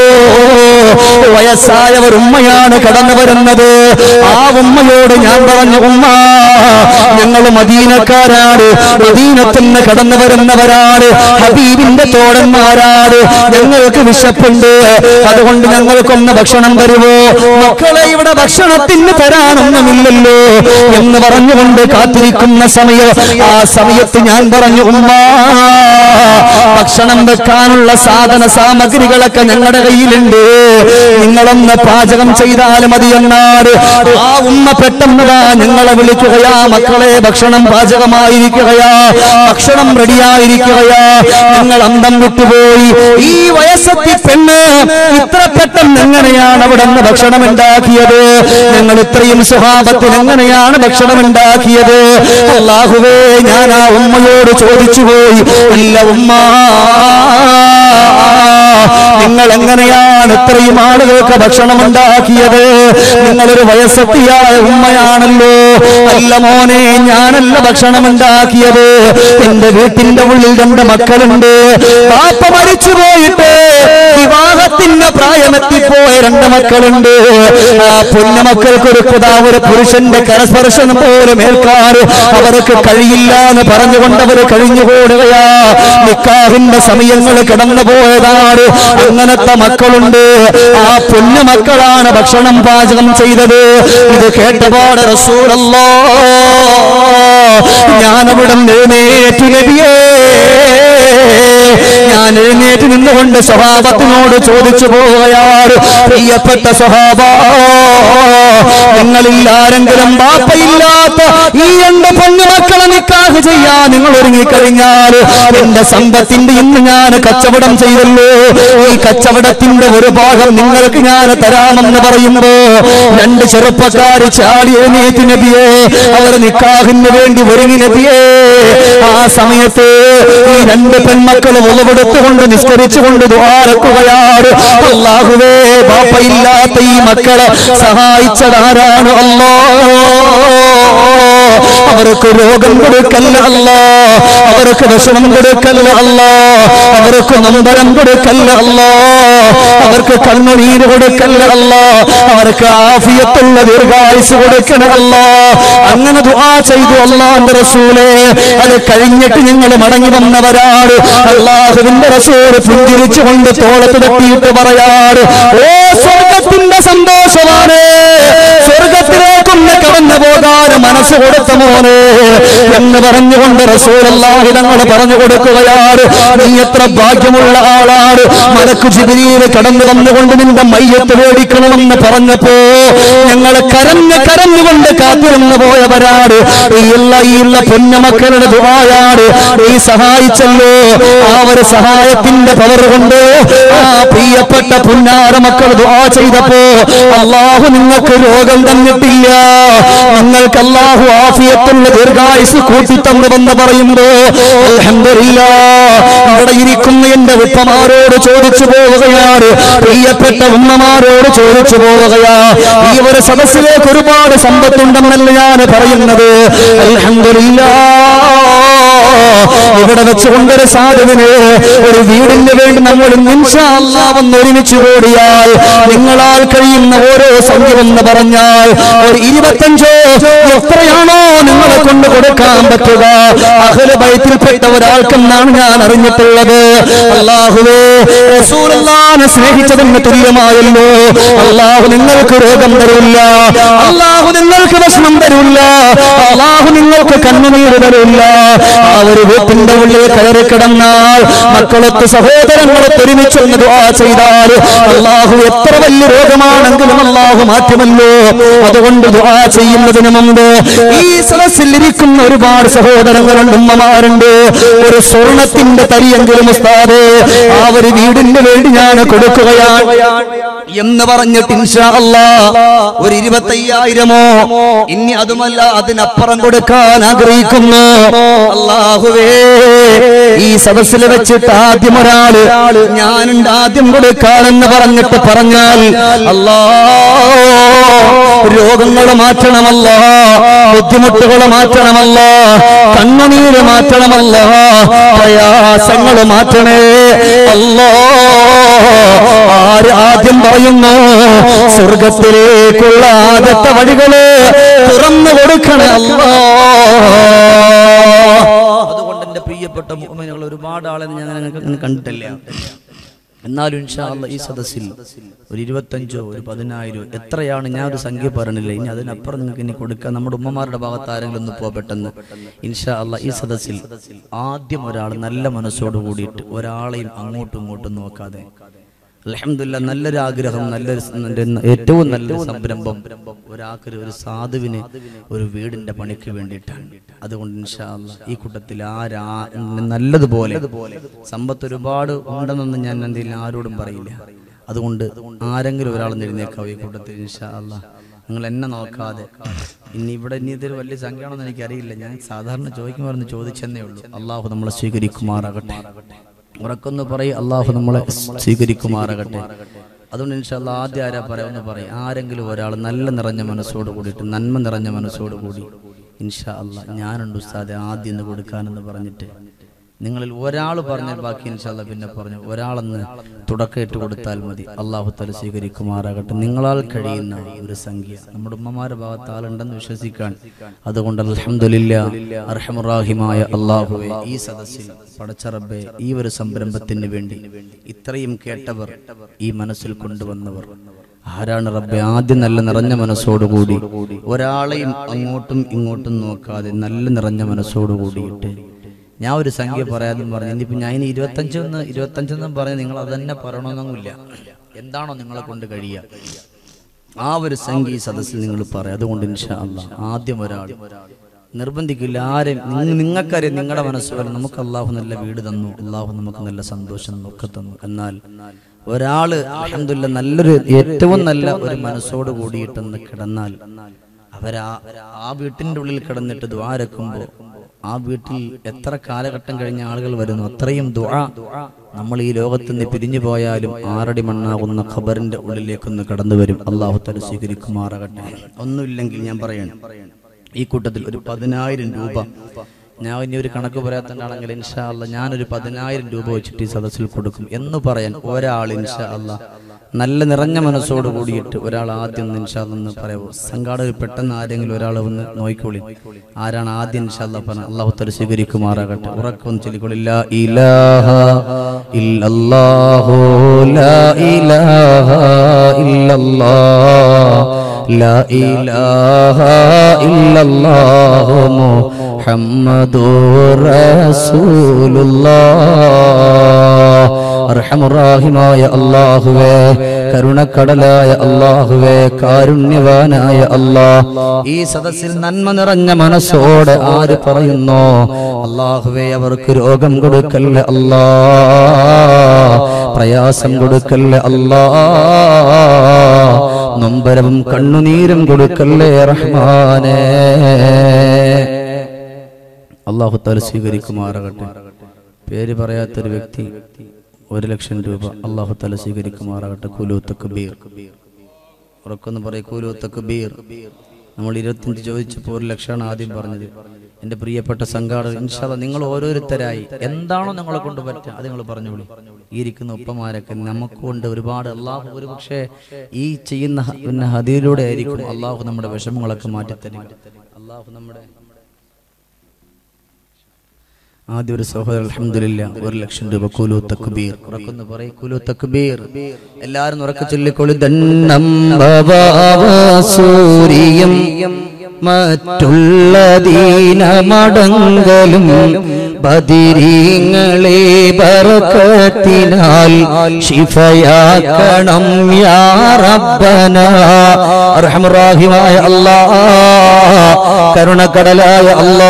വയസ്സായ ഒരു ഉമ്മയാണ് കടന്നു വരുന്നത് ആ ഉമ്മയോട് ഞാൻ പറഞ്ഞു ഉമ്മ ഞങ്ങൾ മദീനക്കാരാണ് മദീനത്തിൽ നിന്ന് കടന്നു വരുന്നവരാണ് ഹബീബിന്റെ തോടന്മാരാണ് ഞങ്ങൾക്ക് വിശപ്പുണ്ട് അതുകൊണ്ട് ഞങ്ങൾക്കൊന്ന് ഭക്ഷണം തരുമോ മക്കളെ ഇവിടെ ഭക്ഷണത്തിന് തരാനൊന്നുമില്ലല്ലോ എന്ന് പറഞ്ഞുകൊണ്ട് കാത്തിരിക്കുന്ന സമയം ആ സമയത്ത് ഞാൻ പറഞ്ഞു ഉമ്മ ഭക്ഷണം വെക്കാനുള്ള സാധന സാമഗ്രികളൊക്കെ ഞങ്ങളുടെ കയ്യിലുണ്ട് നിങ്ങളൊന്ന് പാചകം ചെയ്താൽ മതി എന്നാണ് ആ ഉമ്മ പെട്ടെന്നതാ ഞങ്ങളെ വിളിക്കുകയാ മക്കളെ ഭക്ഷണം പാചകമായിരിക്കുകയാ ഭക്ഷണം റെഡിയായിരിക്കുകയാ ഞങ്ങൾ അന്തം വിട്ടുപോയി ഈ വയസ്സത്തി പെണ്ണ് ഇത്ര പെട്ടെന്ന് എങ്ങനെയാണ് അവിടെ നിന്ന് ഭക്ഷണം ഉണ്ടാക്കിയത് ഞങ്ങൾ ഇത്രയും സ്വഭാവത്തിൽ എങ്ങനെയാണ് ഭക്ഷണം ഉണ്ടാക്കിയത് അള്ളാഹുവേ ഞാൻ ആ ഉമ്മയോട് ചോദിച്ചു പോയി ഇല്ല ഉമ്മ നിങ്ങൾ എങ്ങനെയാണ് ഇത്രയും ആളുകൾക്ക് ഭക്ഷണം ഉണ്ടാക്കിയത് നിങ്ങളൊരു വയസ്സെത്തിയായ ഉമ്മയാണല്ലോ അല്ല മോനെ ഞാനല്ല ഭക്ഷണം ഉണ്ടാക്കിയത് എന്റെ വീട്ടിന്റെ ഉള്ളിൽ രണ്ട് മക്കളുണ്ട് പാപ്പ മരിച്ചു പോയിട്ട് വിവാഹത്തിന്റെ പ്രായമെത്തിപ്പോയ രണ്ട് മക്കളുണ്ട് ആ പൊന്നുമക്കൾക്ക് ഒരു പിതാ ഒരു പുരുഷന്റെ കരസ്പർശനം പോലും ഏൽക്കാൻ അവർക്ക് കഴിയില്ല എന്ന് പറഞ്ഞുകൊണ്ട് അവർ കഴിഞ്ഞുകൂടുകയാ നിക്കാഹിന്റെ സമയങ്ങൾ കടന്നു പോയതാണ് അങ്ങനത്തെ മക്കളുണ്ട് ആ പൊന്നു മക്കളാണ് ഭക്ഷണം പാചകം ചെയ്തത് ഇത് കേട്ടപാട് റസൂലല്ലോ ഞാനവിടെ എഴുന്നേറ്റു നബിയേ ഞാൻ എഴുന്നേറ്റ് നിന്നുകൊണ്ട് സ്വഭാവത്തിനോട് ചോദിച്ചു പോവുകയാണ് പ്രിയപ്പെട്ട സ്വഭാവ നിങ്ങളിൽ ആരെങ്കിലും ബാപ്പയില്ലാത്ത ഈ എന്റെ പൊന്നുമക്കളെ നിക്കാഹ് ചെയ്യാൻ നിങ്ങൾ ഒരുങ്ങിക്കഴിഞ്ഞാൽ എന്റെ സമ്പത്തിന്റെ ഇന്ന് ഞാൻ കച്ചവടം ചെയ്തല്ലോ ഈ കച്ചവടത്തിന്റെ ഒരു ഭാഗം നിങ്ങൾക്ക് ഞാൻ തരാമെന്ന് പറയുമ്പോ രണ്ട് ചെറുപ്പക്കാർ ചാടി എഴുന്നേറ്റ് നബിയെ അവർ നിക്കാഹിന് വേണ്ടി ഒരുങ്ങി നബിയെ ആ സമയത്ത് ഈ രണ്ട് പെൺമക്കൾ ഉളവെടുത്തുകൊണ്ട് നിസ്കരിച്ചുകൊണ്ട് ദ്വാരക്കുകയാണ് അള്ളാഹുവേ ബാപ്പയില്ലാത്ത ഈ മക്കളെ സഹായിച്ചതാരാണ് അല്ലോ അവർക്ക് രോഗം കൊടുക്കല്ല അല്ല അവർക്ക് വിഷമം കൊടുക്കല്ല അല്ല അവർക്ക് നമ്പരം കൊടുക്കല്ല അല്ല അവർക്ക് കണ്ണുനീര് കൊടുക്കല്ല അല്ല അവർക്ക് ആഫിയത്തുള്ള ദീർഘായുസ് കൊടുക്കണമല്ല അങ്ങനെ ദുആ ചെയ്തു അള്ളാന്റെ റസൂലെ അത് കഴിഞ്ഞിട്ട് നിങ്ങൾ മടങ്ങി വന്നവരാണ് അള്ളാഹുവിന്റെ റസൂല് പുഞ്ചിരിച്ചുകൊണ്ട് തോളത്ത് തട്ടിയിട്ട് പറയാറ് ഓ സ്വർഗത്തിന്റെ സന്തോഷമാണ് സ്വർഗത്തിലേക്കൊന്ന് കടന്നു പോകാൻ മനസ്സ് കൊടുത്ത മോനെ എന്ന് പറഞ്ഞുകൊണ്ട് റസൂലല്ലാഹി തങ്ങൾ പറഞ്ഞു കൊടുക്കുകയാണ് നീ എത്ര ഭാഗ്യമുള്ള ആളാണ് മലക്കു ജിബിരിയിൽ കടന്നു വന്നുകൊണ്ട് നിന്റെ മയ്യത്ത് മേടിക്കണമെന്ന് പറഞ്ഞപ്പോ ഞങ്ങൾ കരഞ്ഞ് കരഞ്ഞുകൊണ്ട് കാത്തിരുന്നു പോയവരാണ് ഈ ഉള്ള ഈ ഉള്ള പൊന്നമക്കളുടെ ദുആയാണ് ഈ സഹായിച്ചല്ലോ ആ ഒരു സഹായത്തിന്റെ പവർ കൊണ്ട് ആ പ്രിയപ്പെട്ട പുന്നാര മക്കൾ ദുആ ചെയ്തപ്പോ അള്ളാഹു നിങ്ങൾക്ക് രോഗം തന്നിട്ടില്ല നിങ്ങൾക്ക് അള്ളാഹു ആഫിയത്തുള്ള ദീർഘായുസ് കൂട്ടിത്തന്നുവെന്ന് പറയുമ്പോ അൽഹംദുലില്ലാ ഇവിടെ ഇരിക്കുന്ന എന്റെ ഉപ്പമാരോട് ചോദിച്ചു പോവുകയാണ് പ്രിയപ്പെട്ട ഉമ്മമാരോട് ചോദിച്ചു പോവുകയാ ഈ ഒരു സദസ്സിലേക്ക് ഒരുപാട് സമ്പത്തുണ്ടെന്നല്ല ഞാൻ പറയുന്നത് അൽഹംദുലില്ലാ ഇവിടെ വെച്ചുകൊണ്ടൊരു സാധുവിന് ഒരു വീടിന് വേണ്ടി നമ്മൾ നിമിഷാല്ലാവെന്ന് ഒരുമിച്ച് കൂടിയാൽ നിങ്ങളാൽ കഴിയുന്ന ഓരോ സംഖ്യ എന്ന് പറഞ്ഞാൽ ഒരു ഇരുപത്തഞ്ചോ എത്രയാണോ നിങ്ങളെ കൊണ്ട് കൊടുക്കാൻ പറ്റുക അഹല ബൈത്തിൽപ്പെട്ട ഒരാൾക്കെന്നാണ് ഞാൻ അറിഞ്ഞിട്ടുള്ളത് അള്ളാഹുവേ റസൂലുള്ളാഹിനെ സ്നേഹിച്ചതിന് തുല്യമായല്ലോ അള്ളാഹു നിങ്ങൾക്ക് രോഗം തരില്ല അള്ളാഹു നിങ്ങൾക്ക് വിഷമം തരില്ല അള്ളാഹു നിങ്ങൾക്ക് കണ്ണുനീര് തരില്ല ആ ഒരു വീട്ടിന്റെ ഉള്ളിൽ കയറി കിടന്നാൽ മക്കളൊത്ത് സഹോദരങ്ങളൊത്ത് ഒരുമിച്ചൊന്ന് ദുആ ചെയ്താൽ അള്ളാഹു എത്ര വലിയ രോഗമാണെങ്കിലും അള്ളാഹു മാറ്റുമല്ലോ അതുകൊണ്ട് ദുആ ചെയ്യുന്നതിന് മുമ്പ് ഈ സദസ്സിൽ ഇരിക്കുന്ന ഒരുപാട് സഹോദരങ്ങളുണ്ട് ഉമ്മമാരുണ്ട് ഒരു സ്വർണത്തിന്റെ തരിയെങ്കിലും ഉസ്താദേ ആ ഒരു വീടിന് വേണ്ടി ഞാൻ കൊടുക്കുകയാണ് എന്ന് പറഞ്ഞിട്ട് ഇൻഷാ അല്ലാ ഒരു ഇരുപത്തയ്യായിരമോ ഇനി അതുമല്ല അതിനപ്പുറം കൊടുക്കാൻ ആഗ്രഹിക്കുന്നു അള്ളാഹുവേ ഈ സദസ്സിൽ വെച്ചിട്ട് ആദ്യം ഒരാള് ഞാനുണ്ട് ആദ്യം കൊടുക്കാനെന്ന് പറഞ്ഞിട്ട് പറഞ്ഞാൽ അല്ലാ രോഗങ്ങൾ മാറ്റണമല്ല ബുദ്ധിമുട്ടുകൾ മാറ്റണമല്ല കണ്ണുനീര് മാറ്റണമല്ല പ്രയാസങ്ങൾ മാറ്റണേ അല്ലോ ആര് ആദ്യം പറയുന്നു സ്വർഗത്തിലേക്കുള്ള ആദ്യത്തെ വഴികള് തുറന്നു കൊടുക്കണേ അല്ലോ അതുകൊണ്ട് എന്റെ പ്രിയപ്പെട്ട മുഅ്മിനുകൾ ഒരുപാട് ആളെ ഞാൻ നിങ്ങൾക്ക് അങ്ങനെ കണ്ടിട്ടില്ല എന്നാലും ഇൻഷാ അല്ലാ ഈ സദസ്സിൽ ഒരു ഇരുപത്തഞ്ചോ ഒരു പതിനായിരോ എത്രയാണ് ഞാൻ ഒരു സംഖ്യ പറഞ്ഞില്ല ഇനി അതിനപ്പുറം നിങ്ങൾക്ക് ഇനി കൊടുക്കാൻ നമ്മുടെ ഉമ്മമാരുടെ ഭാഗത്ത് ആരെങ്കിലും ഒന്ന് പോ പെട്ടെന്ന് ഇൻഷാ അല്ലാ ഈ സദസ്സിൽ ആദ്യം ഒരാൾ നല്ല മനസ്സോട് കൂടിയിട്ട് ഒരാളെയും അങ്ങോട്ടും ഇങ്ങോട്ടും നോക്കാതെ അലഹമില്ല നല്ലൊരു ആഗ്രഹം നല്ലൊരു സ് നല്ല- ഏറ്റവും നല്ലൊരു സംരംഭം ഒരാൾക്കൊരു ഒരു സാധുവിന് ഒരു വീടിന്റെ പണിക്ക് വേണ്ടിയിട്ടാണ് അതുകൊണ്ട് ഇൻഷാ അല്ലാ ഈ കൂട്ടത്തിൽ ആരാ നല്ലതുപോലെ സമ്പത്ത് ഒരുപാട് ഉണ്ടെന്നൊന്നും ഞാൻ എന്തെങ്കിലും ആരോടും പറയില്ല അതുകൊണ്ട് ആരെങ്കിലും ഒരാൾ എഴുന്നേക്കാവും ഈ കൂട്ടത്തിൽ ഇൻഷാ അല്ലാ നിങ്ങൾ എന്നെ നോക്കാതെ ഇനി ഇവിടെ ഇനി ഇതൊരു വലിയ സംഖ്യയാണെന്ന് എനിക്കറിയില്ല ഞാൻ സാധാരണ ചോദിക്കുമായിരുന്നു ചോദിച്ചെന്നേ ഉള്ളൂ അള്ളാഹു നമ്മളെ സ്വീകരിക്കുമാറാകട്ടെ ഉറക്കൊന്ന് പറയും അള്ളാഹു നമ്മളെ സ്വീകരിക്കുമാറാകട്ടെ അതുകൊണ്ട് ഇൻഷാല്ല ആദ്യം ആരാ പറയാ ഒന്ന് പറയും ആരെങ്കിലും ഒരാൾ നല്ല നിറഞ്ഞ മനസ്സോട് കൂടിയിട്ട് നന്മ നിറഞ്ഞ മനസ്സോട് കൂടി ഇൻഷാ അല്ലാ ഞാനുണ്ട് ഉസ്താദെ ആദ്യം ഇന്ന് കൊടുക്കാനെന്ന് പറഞ്ഞിട്ട് നിങ്ങളിൽ ഒരാൾ പറഞ്ഞാൽ ബാക്കി ഇൻഷാല്ല പിന്നെ പറഞ്ഞു ഒരാളെന്ന് തുടക്കമിട്ട് കൊടുത്താൽ മതി അള്ളാഹു തല സ്വീകരിക്കുമാറാകട്ടെ നിങ്ങളാൽ കഴിയുന്ന ഒരു സംഖ്യ നമ്മുടെ ഉമ്മമാരുടെ ഭാഗത്ത് ആളുണ്ടെന്ന് വിശ്വസിക്കാൻ അതുകൊണ്ട് അൽഹംദുലില്ല അർഹമുറാഹിമായ അള്ളാഹുവെ ഈ സദസ്സിൽ പടച്ചറബെ ഈ ഒരു സംരംഭത്തിന് വേണ്ടി ഇത്രയും കേട്ടവർ ഈ മനസ്സിൽ കൊണ്ടുവന്നവർ ആരാണ് റബ്ബെ ആദ്യം നല്ല നിറഞ്ഞ മനസ്സോടുകൂടി ഒരാളെയും അങ്ങോട്ടും ഇങ്ങോട്ടും നോക്കാതെ നല്ല നിറഞ്ഞ മനസ്സോടു കൂടിയിട്ട് ഞാൻ ഒരു സംഖ്യ പറയാമെന്ന് പറഞ്ഞു ഇനിയിപ്പോ ഞാൻ ഇനി ഇരുപത്തഞ്ചെന്ന് ഇരുപത്തഞ്ചെന്നും പറഞ്ഞ് നിങ്ങൾ അത് തന്നെ പറയണമെന്നൊന്നുമില്ല എന്താണോ നിങ്ങളെ കൊണ്ട് കഴിയുക ആ ഒരു സംഖ്യ ഈ സദസ്സിൽ നിങ്ങൾ പറയാം അതുകൊണ്ട് ഇൻഷാ അല്ലാ ആദ്യം ഒരാൾ നിർബന്ധിക്കില്ല ആരെയും നിങ്ങ- നിങ്ങൾക്കറിയാം നിങ്ങളുടെ മനസ്സ് പോലെ നമുക്ക് അള്ളാഹു നല്ല വീട് തന്നു അള്ളാഹു നമുക്ക് നല്ല സന്തോഷം ഒക്കെ തന്നു എന്നാൽ ഒരാള് അൽഹംദുലില്ല നല്ലൊരു ഏറ്റവും നല്ല ഒരു മനസ്സോട് കൂടിയിട്ടെന്ന് കിടന്നാൽ അവരാ ആ വീട്ടിന്റെ ഉള്ളിൽ കിടന്നിട്ട് ദ്വാരക്കുമ്പോ ആ വീട്ടിൽ എത്ര കാലഘട്ടം കഴിഞ്ഞ ആളുകൾ വരുന്നു അത്രയും ദുആ നമ്മൾ ഈ ലോകത്ത് നിന്ന് പിരിഞ്ഞു പോയാലും ആറടി മണ്ണാകുന്ന ഖബറിന്റെ ഉള്ളിലേക്കൊന്ന് കടന്നു വരും അള്ളാഹു തല സ്വീകരിക്കുമാറാകട്ടെ ഒന്നുമില്ലെങ്കിൽ ഞാൻ പറയണം ഈ കൂട്ടത്തിൽ ഒരു പതിനായിരം രൂപ ഞാൻ ഇനി ഒരു കണക്ക് പറയാത്തതാണെങ്കിൽ ഇൻഷാ അല്ല ഞാനൊരു പതിനായിരം രൂപ വെച്ചിട്ട് ഈ സദസ്സിൽ കൊടുക്കും എന്ന് പറയാൻ ഒരാൾ ഇൻഷാ അല്ല നല്ല നിറഞ്ഞ മനസ്സോട് കൂടിയിട്ട് ഒരാൾ ആദ്യം ഒന്ന് ഇൻഷാ അല്ലാ ഒന്ന് പറയാവോ സംഘാടകർ പെട്ടെന്ന് ആരെങ്കിലും ഒരാൾ ഒന്ന് നോയിക്കോളി ആരാണ് ആദ്യം ഇൻഷാ അല്ലാ പറഞ്ഞ അള്ളാഹു തല സ്വീകരിക്കുമാറാകട്ടെ ഉറക്കം ചൊല്ലിക്കൊള്ളില്ല ഇലാഹ ഇല്ലല്ലാഹു ലാ ഇലാഹ ഇല്ലല്ലാഹ് لا إله إلا الله محمد رسول الله അർഹമുറാഹിമായ അള്ളാഹുവേ കരുണക്കടലായ അള്ളാഹുവേ കാരുണ്യവാനായ അള്ളാഹ് ഈ സദസ്സിൽ നന്മ നിറഞ്ഞ മനസ്സോടെ ആര് പറയുന്നോ അള്ളാഹുവേ അവർക്ക് രോഗം കൊടുക്കല്ല അല്ലാ പ്രയാസം കൊടുക്കല്ല അല്ലാ നൊമ്പരവും കണ്ണുനീരും കൊടുക്കല്ലേ റഹ്മാനേ അള്ളാഹു താല സ്വീകരിക്കുമാറാകട്ടെ പേര് പറയാത്തൊരു വ്യക്തി ഒരു ലക്ഷം രൂപ അള്ളാഹു താല സ്വീകരിക്കുമാറാകട്ടെ കുലു തക്ബീർ ഉറക്കൊന്ന് പറയും കുലു തക്ബീർ നമ്മൾ ഇരുപത്തിയഞ്ച് ചോദിച്ചപ്പോൾ ഒരു ലക്ഷമാണ് ആദ്യം പറഞ്ഞത് എൻ്റെ പ്രിയപ്പെട്ട സംഘാടകർ ഇൻഷാല്ല നിങ്ങൾ ഓരോരുത്തരായി എന്താണോ നിങ്ങളെ കൊണ്ട് പറ്റുക അത് നിങ്ങൾ പറഞ്ഞോളൂ ഈ ഇരിക്കുന്ന ഉപ്പമാരൊക്കെ നമുക്ക് കൊണ്ട് ഒരുപാട് അള്ളാഹു ഒരു പക്ഷേ ഈ ചെയ്യുന്ന ഹ- പിന്നെ ഹദിയിലൂടെ ആയിരിക്കും അള്ളാഹു നമ്മുടെ വിഷമങ്ങളൊക്കെ മാറ്റിത്തരും അള്ളാഹു നമ്മുടെ ആദ്യ ഒരു സഹോദരൻ അൽഹംദുലില്ലാ ഒരു ലക്ഷം രൂപ കുലു തക്ബീർ ഉറക്കൊന്ന് പറയും കുലു തക്ബീർ എല്ലാരും ഉറക്കെ ചൊല്ലിക്കൊള്ളു ദണ്ണം സൂര്യം മറ്റുള്ള ദീനമടങ്കലും ബദിരീങ്ങളെ ബർക്കത്തിനാൽ ശിഫയാക്കണം യാ റബ്ബന അർഹമുറാഹിമായ അല്ലാഹ് കരുണക്കടലായ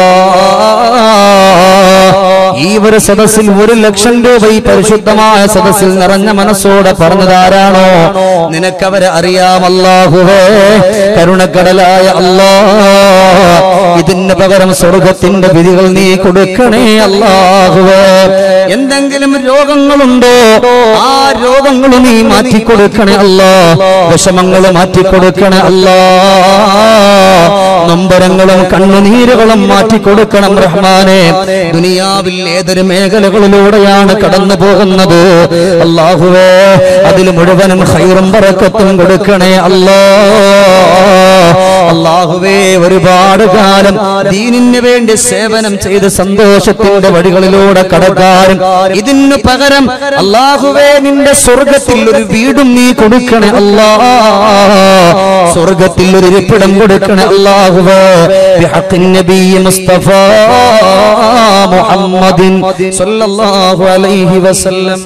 അല്ലാഹ് ഈ ഒരു സദസ്സിൽ ഒരു ലക്ഷം രൂപ ഈ പരിശുദ്ധമായ സദസ്സിൽ നിറഞ്ഞ മനസ്സോടെ പറഞ്ഞതാരാണോ നിനക്കവരെ അറിയാമല്ലാഹുവേ കരുണക്കടലായ അല്ലാ ഇതിന് പകരം സ്വർഗത്തിന്റെ വിധികൾ നീ കൊടുക്കണേ അല്ലാഹുവേ എന്തെങ്കിലും രോഗങ്ങളുണ്ടോ ആ രോഗങ്ങൾ നീ മാറ്റിക്കൊടുക്കണേ അല്ലാ വിഷമങ്ങൾ മാറ്റിക്കൊടുക്കണേ അല്ലാ നൊമ്പരങ്ങളും കണ്ണുനീരുകളും മാറ്റിക്കൊടുക്കണം റഹ്മാനെ ദുനിയാവിൽ ഏതൊരു മേഖലകളിലൂടെയാണ് കടന്നു പോകുന്നത് അള്ളാഹുവേ അതിൽ മുഴുവനും ഹൈറും പറക്കത്തും കൊടുക്കണേ അല്ലാ അള്ളാഹുവേ ഒരുപാട് കാലം ദീനിന് വേണ്ടി സേവനം ചെയ്ത് സന്തോഷത്തിന്റെ വഴികളിലൂടെ കടക്കാനും ഇതിനു പകരം അള്ളാഹുവേ നിന്റെ സ്വർഗത്തിൽ ഒരു വീടും നീ കൊടുക്കണേ അല്ലാ സ്വർഗത്തിൽ ഒരു ഇരിപ്പിടം കൊടുക്കണേ അള്ളാഹുവേ ബിഹഖിൻ നബി മുസ്തഫ മുഹമ്മദിൻ സല്ലല്ലാഹു അലൈഹി വസല്ലം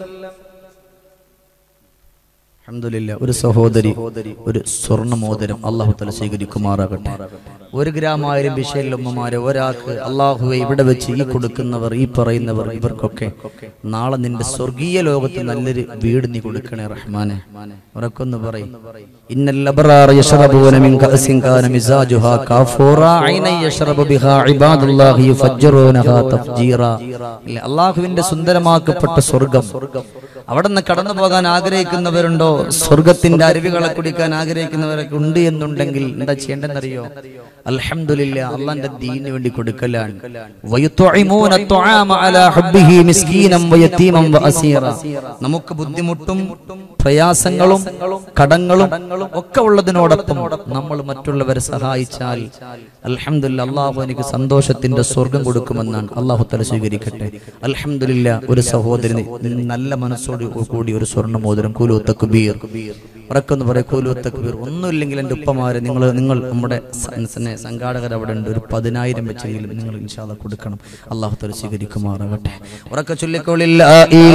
അൽഹംദുലില്ലാ ഒരു സഹോദരി ഒരു സ്വർണ്ണ മോതിരം അള്ളാഹു തല സ്വീകരിക്കുമാറാകട്ടെ ഒരു ഗ്രാമായിരം വിഷയലുമ്മമാരെ ഒരാൾക്ക് അള്ളാഹുവെ ഇവിടെ വെച്ച് ഈ കൊടുക്കുന്നവർ ഈ പറയുന്നവർ ഇവർക്കൊക്കെ നാളെ നിന്റെ സ്വർഗീയ ലോകത്ത് നല്ലൊരു വീട് നീ കൊടുക്കണേ റഹ്മാനെ ഉറക്കൊന്ന് പറയും ഇന്നൽ അബ്റാറ യശ്റബൂന മിൻ കഅസിൻ കാന മിസാജുഹാ കാഫൂറ ഐനൻ യശ്റബു ബിഹാ ഇബാദുല്ലാഹി യുഫജ്ജിറൂനഹാ തഫ്ജീറ ഇല്ല, അള്ളാഹുവിന്റെ സുന്ദരമാക്കപ്പെട്ട സ്വർഗം അവിടെ നിന്ന് കടന്നു പോകാൻ ആഗ്രഹിക്കുന്നവരുണ്ടോ സ്വർഗത്തിന്റെ അരുവികളെ കുടിക്കാൻ ആഗ്രഹിക്കുന്നവരൊക്കെ ഉണ്ട് എന്നുണ്ടെങ്കിൽ എന്താ ചെയ്യേണ്ടെന്നറിയോ അൽഹംദുലില്ല അള്ളാന്റെ ദീനിന് വേണ്ടി കൊടുക്കലാണ് വയുത്വഇമൂന അത്ത്വആമ അലാ ഹബ്ബിഹി മിസ്കീനം വയതീമം വഅസീറ നമുക്ക് ബുദ്ധിമുട്ടും പ്രയാസങ്ങളും കടങ്ങളും ഒക്കെ ഉള്ളതിനോടൊപ്പം നമ്മൾ മറ്റുള്ളവരെ സഹായിച്ചാൽ അൽഹംദുലില്ല അള്ളാഹു എനിക്ക് സന്തോഷത്തിന്റെ സ്വർഗം കൊടുക്കുമെന്നാണ് അള്ളാഹു തല സ്വീകരിക്കട്ടെ അൽഹംദുലില്ല ഒരു സഹോദരന് നല്ല മനസ്സോട് കൂടി ഒരു സ്വർണ്ണ മോതിരം കൂലു തക്ബീർ ഉറക്കൊന്ന് പറയും കൂലു തക്ബീർ ഒന്നുമില്ലെങ്കിൽ എൻ്റെ ഉപ്പമാരെ നിങ്ങൾ നിങ്ങൾ നമ്മുടെ സ- സ- സംഘാടകർ അവിടെ ഉണ്ട് ഒരു പതിനായിരം വെച്ചെങ്കിലും നിങ്ങൾ ഇൻഷാല്ല കൊടുക്കണം അള്ളാഹു തല സ്വീകരിക്കുമാറാകട്ടെ ഉറക്ക ചൊല്ലിക്കോളില്ല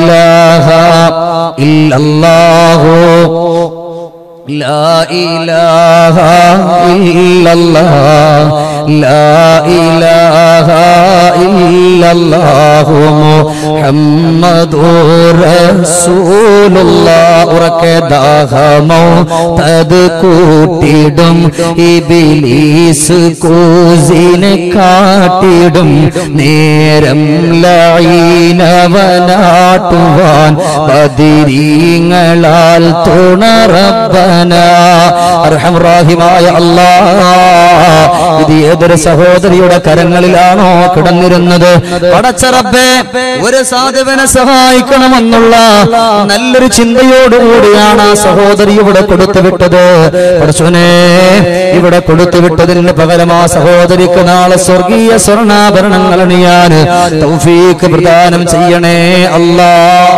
لا إله إلا الله لا إله إلا الله محمد رسول الله ഉറക്കെ ദാഹമോ തത് കൂട്ടിടും ഇബിലീസ് കൂസിനെ കാട്ടിടും നേരം ലൈനവനാട്ടുവാൻ ബദിരീങ്ങളാൽ തുണറബന റബ്ബാനാ അർഹംറാഹിമായ അല്ലാ ഇത് ഏതൊരു സഹോദരിയുടെ കരങ്ങളിലാണോ കിടന്നിരുന്നത് പടച്ചറബേ ഒരു സാധുവിനെ സഹായിക്കണമെന്നുള്ള നല്ലൊരു ചിന്തയോടുകൂടിയാണ് ആ സഹോദരി ഇവിടെ കൊടുത്തുവിട്ടത് പടച്ചോനെ ഇവിടെ കൊടുത്തുവിട്ടതിന് പകരം ആ സഹോദരിക്ക് നാളെ സ്വർഗീയ സ്വർണ്ണാഭരണങ്ങൾ അണിയാൻ തൗഫീക്ക് പ്രദാനം ചെയ്യണേ അല്ലാ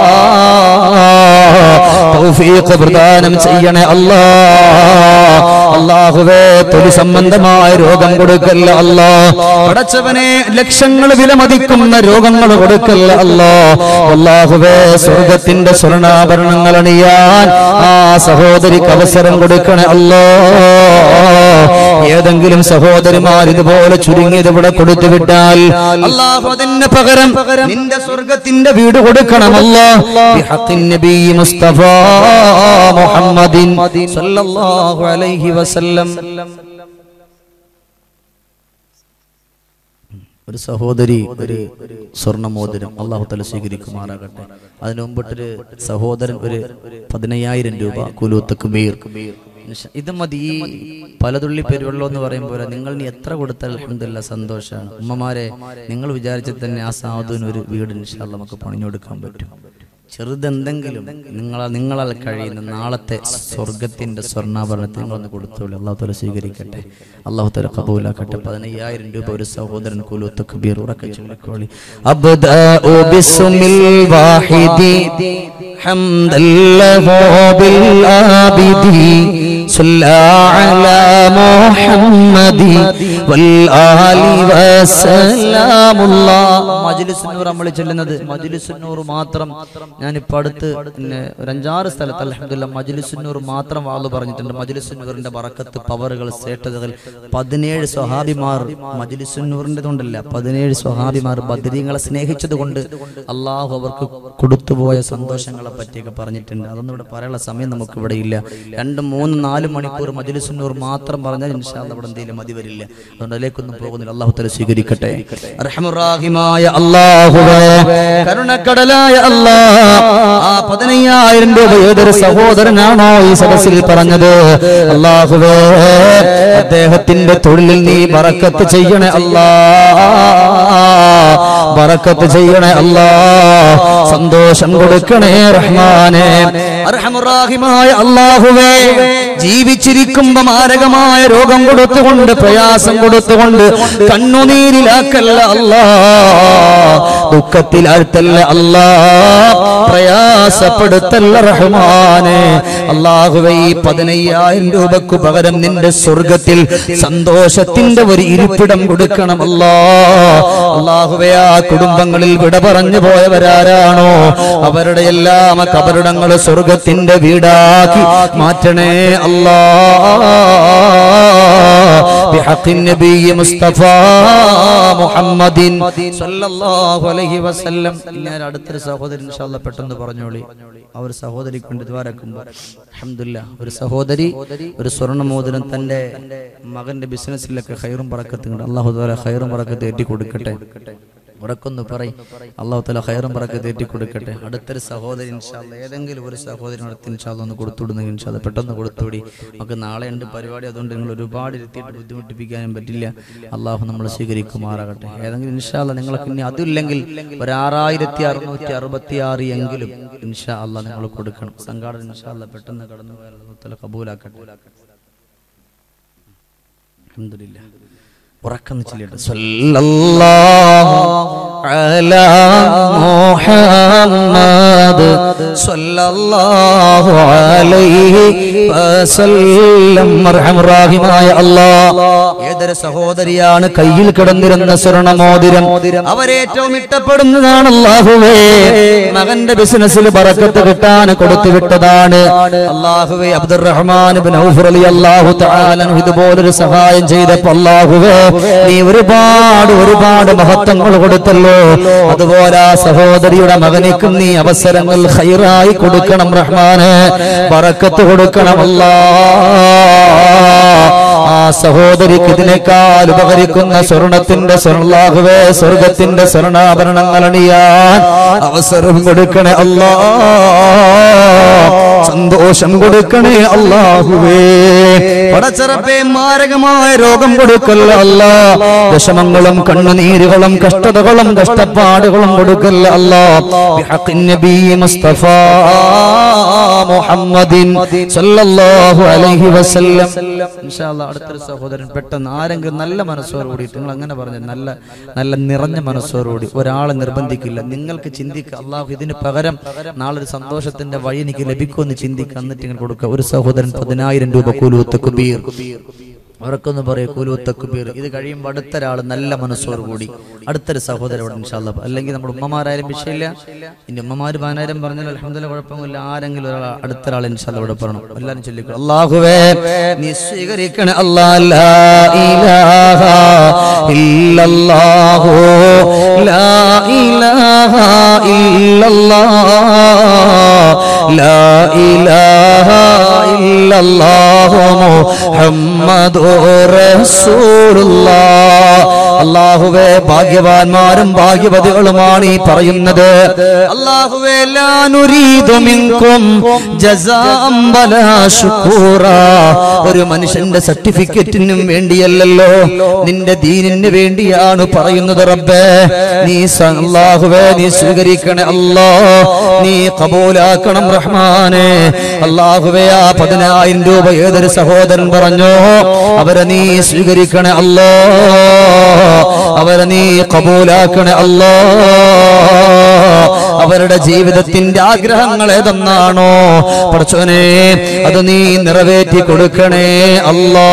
തൗഫീഖ് പ്രദാനം ചെയ്യണേ അല്ലാ അള്ളാഹുവേ തൊലി സംബന്ധമായ രോഗം കൊടുക്കല്ല അല്ലാ പടച്ചവനെ ലക്ഷങ്ങൾ വിലമതിക്കുന്ന രോഗങ്ങൾ കൊടുക്കല്ല അല്ലാ അള്ളാഹുവേ സ്വർഗത്തിന്റെ സ്വർണാഭരണങ്ങൾ അണിയാൻ ആ സഹോദരിക്ക് അവസരം കൊടുക്കണേ അല്ലാ ഏതെങ്കിലും സഹോദരിമാർ ഇതുപോലെ ചുരുങ്ങിയത് ഇവിടെ കൊടുത്തു വിട്ടാൽ അള്ളാഹു അതിന് പകരം നിന്റെ സ്വർഗത്തിന്റെ വീട് കൊടുക്കണമല്ലോ ബിഹഖിൻ നബി മുസ്തഫ മുഹമ്മദിൻ സല്ലല്ലാഹു അലൈഹി വസല്ലം ഒരു സഹോദരി ഒരു സ്വർണ്ണമോതിരം അള്ളാഹു തല സ്വീകരിക്കുമാറാകട്ടെ അതിനു മുമ്പിട്ടൊരു സഹോദരൻ ഒരു പതിനയ്യായിരം രൂപ കുലൂത്തക്ക് മീർ ഇത് മതി ഈ പലതുള്ളി പെരുവെള്ളം എന്ന് പറയുമ്പോൾ നിങ്ങൾ നീ എത്ര കൊടുത്താൽ അലഹമില്ല സന്തോഷമാണ് ഉമ്മമാരെ നിങ്ങൾ വിചാരിച്ചാൽ തന്നെ ആ സാധുവിന് ഒരു വീട് ഇൻഷാല്ല നമുക്ക് പണിഞ്ഞു കൊടുക്കാൻ പറ്റും ചെറുതെന്തെങ്കിലും നിങ്ങളാ നിങ്ങളാൽ കഴിയുന്ന നാളത്തെ സ്വർഗത്തിന്റെ സ്വർണ്ണാഭരണത്തെ നിങ്ങളൊന്ന് കൊടുത്തോളൂ അള്ളാഹു തല സ്വീകരിക്കട്ടെ അള്ളാഹു തല കബൂലാക്കട്ടെ പതിനയ്യായിരം രൂപ ഒരു സഹോദരൻ കുലൂത്ത് കബീർ ഉറക്കെ ചൊല്ലിക്കോളി അബ്ദാഉ ബിസ്മിൽ വാഹിദി حمدا له بالآبد صلى على محمد والآل وسلام الله മജ്ലിസുന്നൂർ നമ്മൾ ചെല്ലുന്നത് മജ്ലിസുന്നൂർ മാത്രം ഞാനിപ്പോൾ അടുത്ത് പിന്നെ ഒരു അഞ്ചാറ് സ്ഥലത്ത് അലഹമില്ല മജ്ലിസുന്നൂർ മാത്രം വാള് പറഞ്ഞിട്ടുണ്ട് മജ്ലിസുന്നൂറിന്റെ വറക്കത്ത് പവറുകൾ സേട്ടതകൾ പതിനേഴ് സ്വഹാബിമാർ മജ്ലിസുന്നൂറിന്റെ കൊണ്ടല്ല പതിനേഴ് സ്വഹാബിമാർ ബദരീങ്ങളെ സ്നേഹിച്ചത് കൊണ്ട് അള്ളാഹു അവർക്ക് കൊടുത്തുപോയ സന്തോഷങ്ങളെ പറ്റിയൊക്കെ പറഞ്ഞിട്ടുണ്ട് അതൊന്നും ഇവിടെ പറയാനുള്ള സമയം നമുക്ക് ഇവിടെ ഇല്ല രണ്ട് മൂന്ന് നാല് മണിക്കൂർ മജ്ലിസുന്നൂർ മാത്രം പറഞ്ഞാൽ ഇൻഷാല്ല ഇവിടെ എന്തെങ്കിലും മതി വരില്ല അതുകൊണ്ട് അതിലേക്കൊന്നും പോകുന്നില്ല അള്ളാഹു തല സ്വീകരിക്കട്ടെ അർഹമുറാഹിമായ അള്ളാഹുവേ കരുണക്കടലായ അല്ലാ ആ പതിനയ്യായിരം രൂപ ഏതൊരു സഹോദരനാണോ ഈ സദസ്സിൽ പറഞ്ഞത് അള്ളാഹുവേ അദ്ദേഹത്തിന്റെ തൊഴിലിൽ നീ ബറക്കത്ത് ചെയ്യണേ അല്ലാ ബറക്കത്ത് ചെയ്യണേ അല്ലാ സന്തോഷം കൊടുക്കണേ റഹ്മാനെ അർഹമുറാഹിമായ അള്ളാഹുവേ ജീവിച്ചിരിക്കുമ്പോ മാരകമായ രോഗം കൊടുത്തുകൊണ്ട് പ്രയാസം കൊടുത്തുകൊണ്ട് കണ്ണുനീരിലാക്കല്ല അല്ലാ ദുഃഖത്തിലാഴ്ത്തല്ല അല്ലാ പ്രയാസപ്പെടുത്തല്ല റഹ്മാനെ അള്ളാഹുവേ ഈ പതിനയ്യായിരം രൂപക്ക് പകരം നിന്റെ സ്വർഗത്തിൽ സന്തോഷത്തിന്റെ ഒരു ഇരിപ്പിടം കൊടുക്കണം അല്ലാ അള്ളാഹുവേ ആ കുടുംബങ്ങളിൽ വിട പറഞ്ഞു പോയവരാരാണോ അവരുടെ എല്ലാം കബറിടങ്ങൾ സ്വർഗത്തിന്റെ വീടാക്കി മാറ്റണേ അല്ലാ بحق النبي مصطفى محمد صلى الله عليه وسلم ഞാൻ അടുത്തൊരു സഹോദരൻ ഇൻഷാല്ല പെട്ടെന്ന് പറഞ്ഞോളി ആ ഒരു സഹോദരിക്ക് വേണ്ടി ദ്വാരക്കുമ്പോൾ അൽഹംദുലില്ലാ ഒരു സഹോദരി ഒരു സ്വർണ്ണ മോതിരം തന്റെ മകന്റെ ബിസിനസ്സിലൊക്കെ ഹൈറും പറക്കത്തുണ്ട് അള്ളാഹു താല ഹൈറും പറക്കത്ത് ഏറ്റി കൊടുക്കട്ടെ ഉറക്കൊന്ന് പറയും അള്ളാഹു തല ഹൈറും പറക്കത്ത് ഏറ്റി കൊടുക്കട്ടെ അടുത്തൊരു സഹോദരി ഇൻഷാല്ല ഏതെങ്കിലും ഒരു സഹോദരൻ അടുത്ത് ഇൻഷാല്ല ഒന്ന് കൊടുത്തുവിടുന്നെങ്കിൽ ഇൻഷാല്ല പെട്ടെന്ന് കൊടുത്തുവിടി നമുക്ക് നാളെ ഉണ്ട് പരിപാടി അതുകൊണ്ട് നിങ്ങൾ ഒരുപാട് ഇരുത്തിയിട്ട് ബുദ്ധിമുട്ടിപ്പിക്കാനും പറ്റില്ല അള്ളാഹു നമ്മൾ സ്വീകരിക്കുമാറാകട്ടെ ഏതെങ്കിലും ഇൻഷാല്ല നിങ്ങൾക്ക് ഇനി അതില്ലെങ്കിൽ ഒരു ആറായിരത്തി അറുന്നൂറ്റി അറുപത്തി ആറ് എങ്കിലും ഇൻഷാ അള്ളാഹ് നിങ്ങൾ കൊടുക്കണം സംഘാടനം ഇൻഷാല്ല പെട്ടെന്ന് കടന്നു പോയാൽ അല്ലാഹു തആല കബൂലാക്കട്ടെ അൽഹംദുലില്ലാ ഉറക്കം ചൊല്ലിയിട്ട് സല്ലല്ലാഹു അലാ മുഹമ്മദ് സല്ലല്ലാഹു അലൈഹി വസല്ലം അർഹമുറാഹിമായ അല്ലാഹ് ഏതൊരു സഹോദരിയാണ് കയ്യിൽ കിടന്നിരുന്ന സ്വർണമോതിരം അവരേറ്റവും ഇഷ്ടപ്പെടുന്നതാണ് അല്ലാഹുവേ മകന്റെ ബിസിനസ്സിൽ ബറക്കത്ത് കിട്ടാൻ കൊടുത്തു വിട്ടതാണ് അല്ലാഹുവേ അബ്ദുറഹ്മാൻ ഇബ്നു ഔഫ് റളിയല്ലാഹു തആല അൻഹു ഇതുപോലൊരു സഹായം ചെയ്തപ്പോൾ അല്ലാഹുവേ നീ ഒരുപാട് ഒരുപാട് മഹത്വങ്ങൾ കൊടുത്തല്ലോ അതുപോലെ ആ സഹോദരിയുടെ മകനിക്കും നീ അവസരങ്ങൾ ഹൈറായി കൊടുക്കണം റഹ്മാന് ബറക്കത്ത് കൊടുക്കണം അല്ലാ ആ സഹോദരിക്ക് ഇതിനേക്കാൾ ഉപകരിക്കുന്ന സ്വർണത്തിന്റെ സ്വർണ്ണാഹുവേ സ്വർഗത്തിന്റെ സ്വർണ്ണാഭരണങ്ങൾ അണിയാൻ അവസരം കൊടുക്കണേ അല്ലാ സന്തോഷം കൊടുക്കണേ അല്ലാഹുവേ പടച്ചറപ്പേ മാരകമായ രോഗം കൊടുക്കല്ല അല്ല വിഷമങ്ങളും കണ്ണുനീരുകളും കഷ്ടതകളും കഷ്ടപ്പാടുകളും കൊടുക്കല്ല അല്ല ബിഹഖിൻ നബി മുസ്തഫ മുഹമ്മദിൻ സല്ലല്ലാഹു അലൈഹി വസല്ലം ഇൻഷാ അല്ലാ അടുത്തൊരു സഹോദരൻ പെട്ടെന്ന് ആരെങ്കിലും നല്ല മനസ്സോടുകൂടി നിങ്ങൾ അങ്ങനെ പറഞ്ഞു നല്ല നല്ല നിറഞ്ഞ മനസ്സോടുകൂടി ഒരാളെ നിർബന്ധിക്കില്ല നിങ്ങൾക്ക് ചിന്തിക്കുക അള്ളാഹു ഇതിന് പകരം നാളെ ഒരു സന്തോഷത്തിന്റെ വഴി എനിക്ക് ലഭിക്കുമെന്ന് ചിന്തിക്കുക എന്നിട്ട് ഇങ്ങനെ കൊടുക്കുക ഒരു സഹോദരൻ പതിനായിരം രൂപ കൂലൂത്ത് കുബീർ അവർക്കൊന്ന് പറയും കൂലു തക്കുബീർ ഇത് കഴിയുമ്പോൾ അടുത്ത ഒരാൾ നല്ല മനസ്സോട് കൂടി അടുത്തൊരു സഹോദരൻ ഇവിടെ ഇൻഷാല്ല അല്ലെങ്കിൽ നമ്മുടെ ഉമ്മമാരായാലും വിഷയമില്ല ഇനി ഉമ്മമാര് പതിനായിരം പറഞ്ഞാൽ അലഹമ്മദില്ല കുഴപ്പമില്ല ആരെങ്കിലും ഒരാൾ അടുത്ത ഒരാൾ ഇൻഷാല്ല ഇവിടെ പറയണം എല്ലാവരും ചൊല്ലിക്കും അള്ളാഹുവേ നീ സ്വീകരിക്കണേ അല്ലാ ലാ ഇലാഹ ഇല്ലല്ലാഹു ലാ ഇലാഹ ഇല്ലല്ലാഹ് ലാ ഇലാഹ ഇല്ലല്ലാഹു മുഹമ്മദുർ റസൂലുള്ളാഹ് അള്ളാഹുവേ ഭാഗ്യവാന്മാരും ഭാഗ്യവതികളുമാണ് ഈ പറയുന്നത് അള്ളാഹുവേ ലാ നുരീദു മിൻകും ജസാഅം വലാ ശുക്കൂറാ ഒരു മനുഷ്യന്റെ സർട്ടിഫിക്കറ്റിനും വേണ്ടിയല്ലല്ലോ നിന്റെ ദീനിന് വേണ്ടിയാണ് പറയുന്നത് റബ്ബേ നീ സ- അള്ളാഹുവേ നീ സ്വീകരിക്കണേ അല്ലാ നീ കബൂലാക്കണം റഹ്മാനെ അള്ളാഹുവേ ആ പതിനായിരം രൂപ ഏതൊരു സഹോദരൻ പറഞ്ഞോ അവരെ നീ സ്വീകരിക്കണേ അല്ലോ അവരെ നീ കബൂലാക്കണേ അല്ലോ അവരുടെ ജീവിതത്തിന്റെ ആഗ്രഹങ്ങൾ ഏതെന്നാണോ പഠിച്ചോനെ അത് നീ നിറവേറ്റി കൊടുക്കണേ അല്ലാ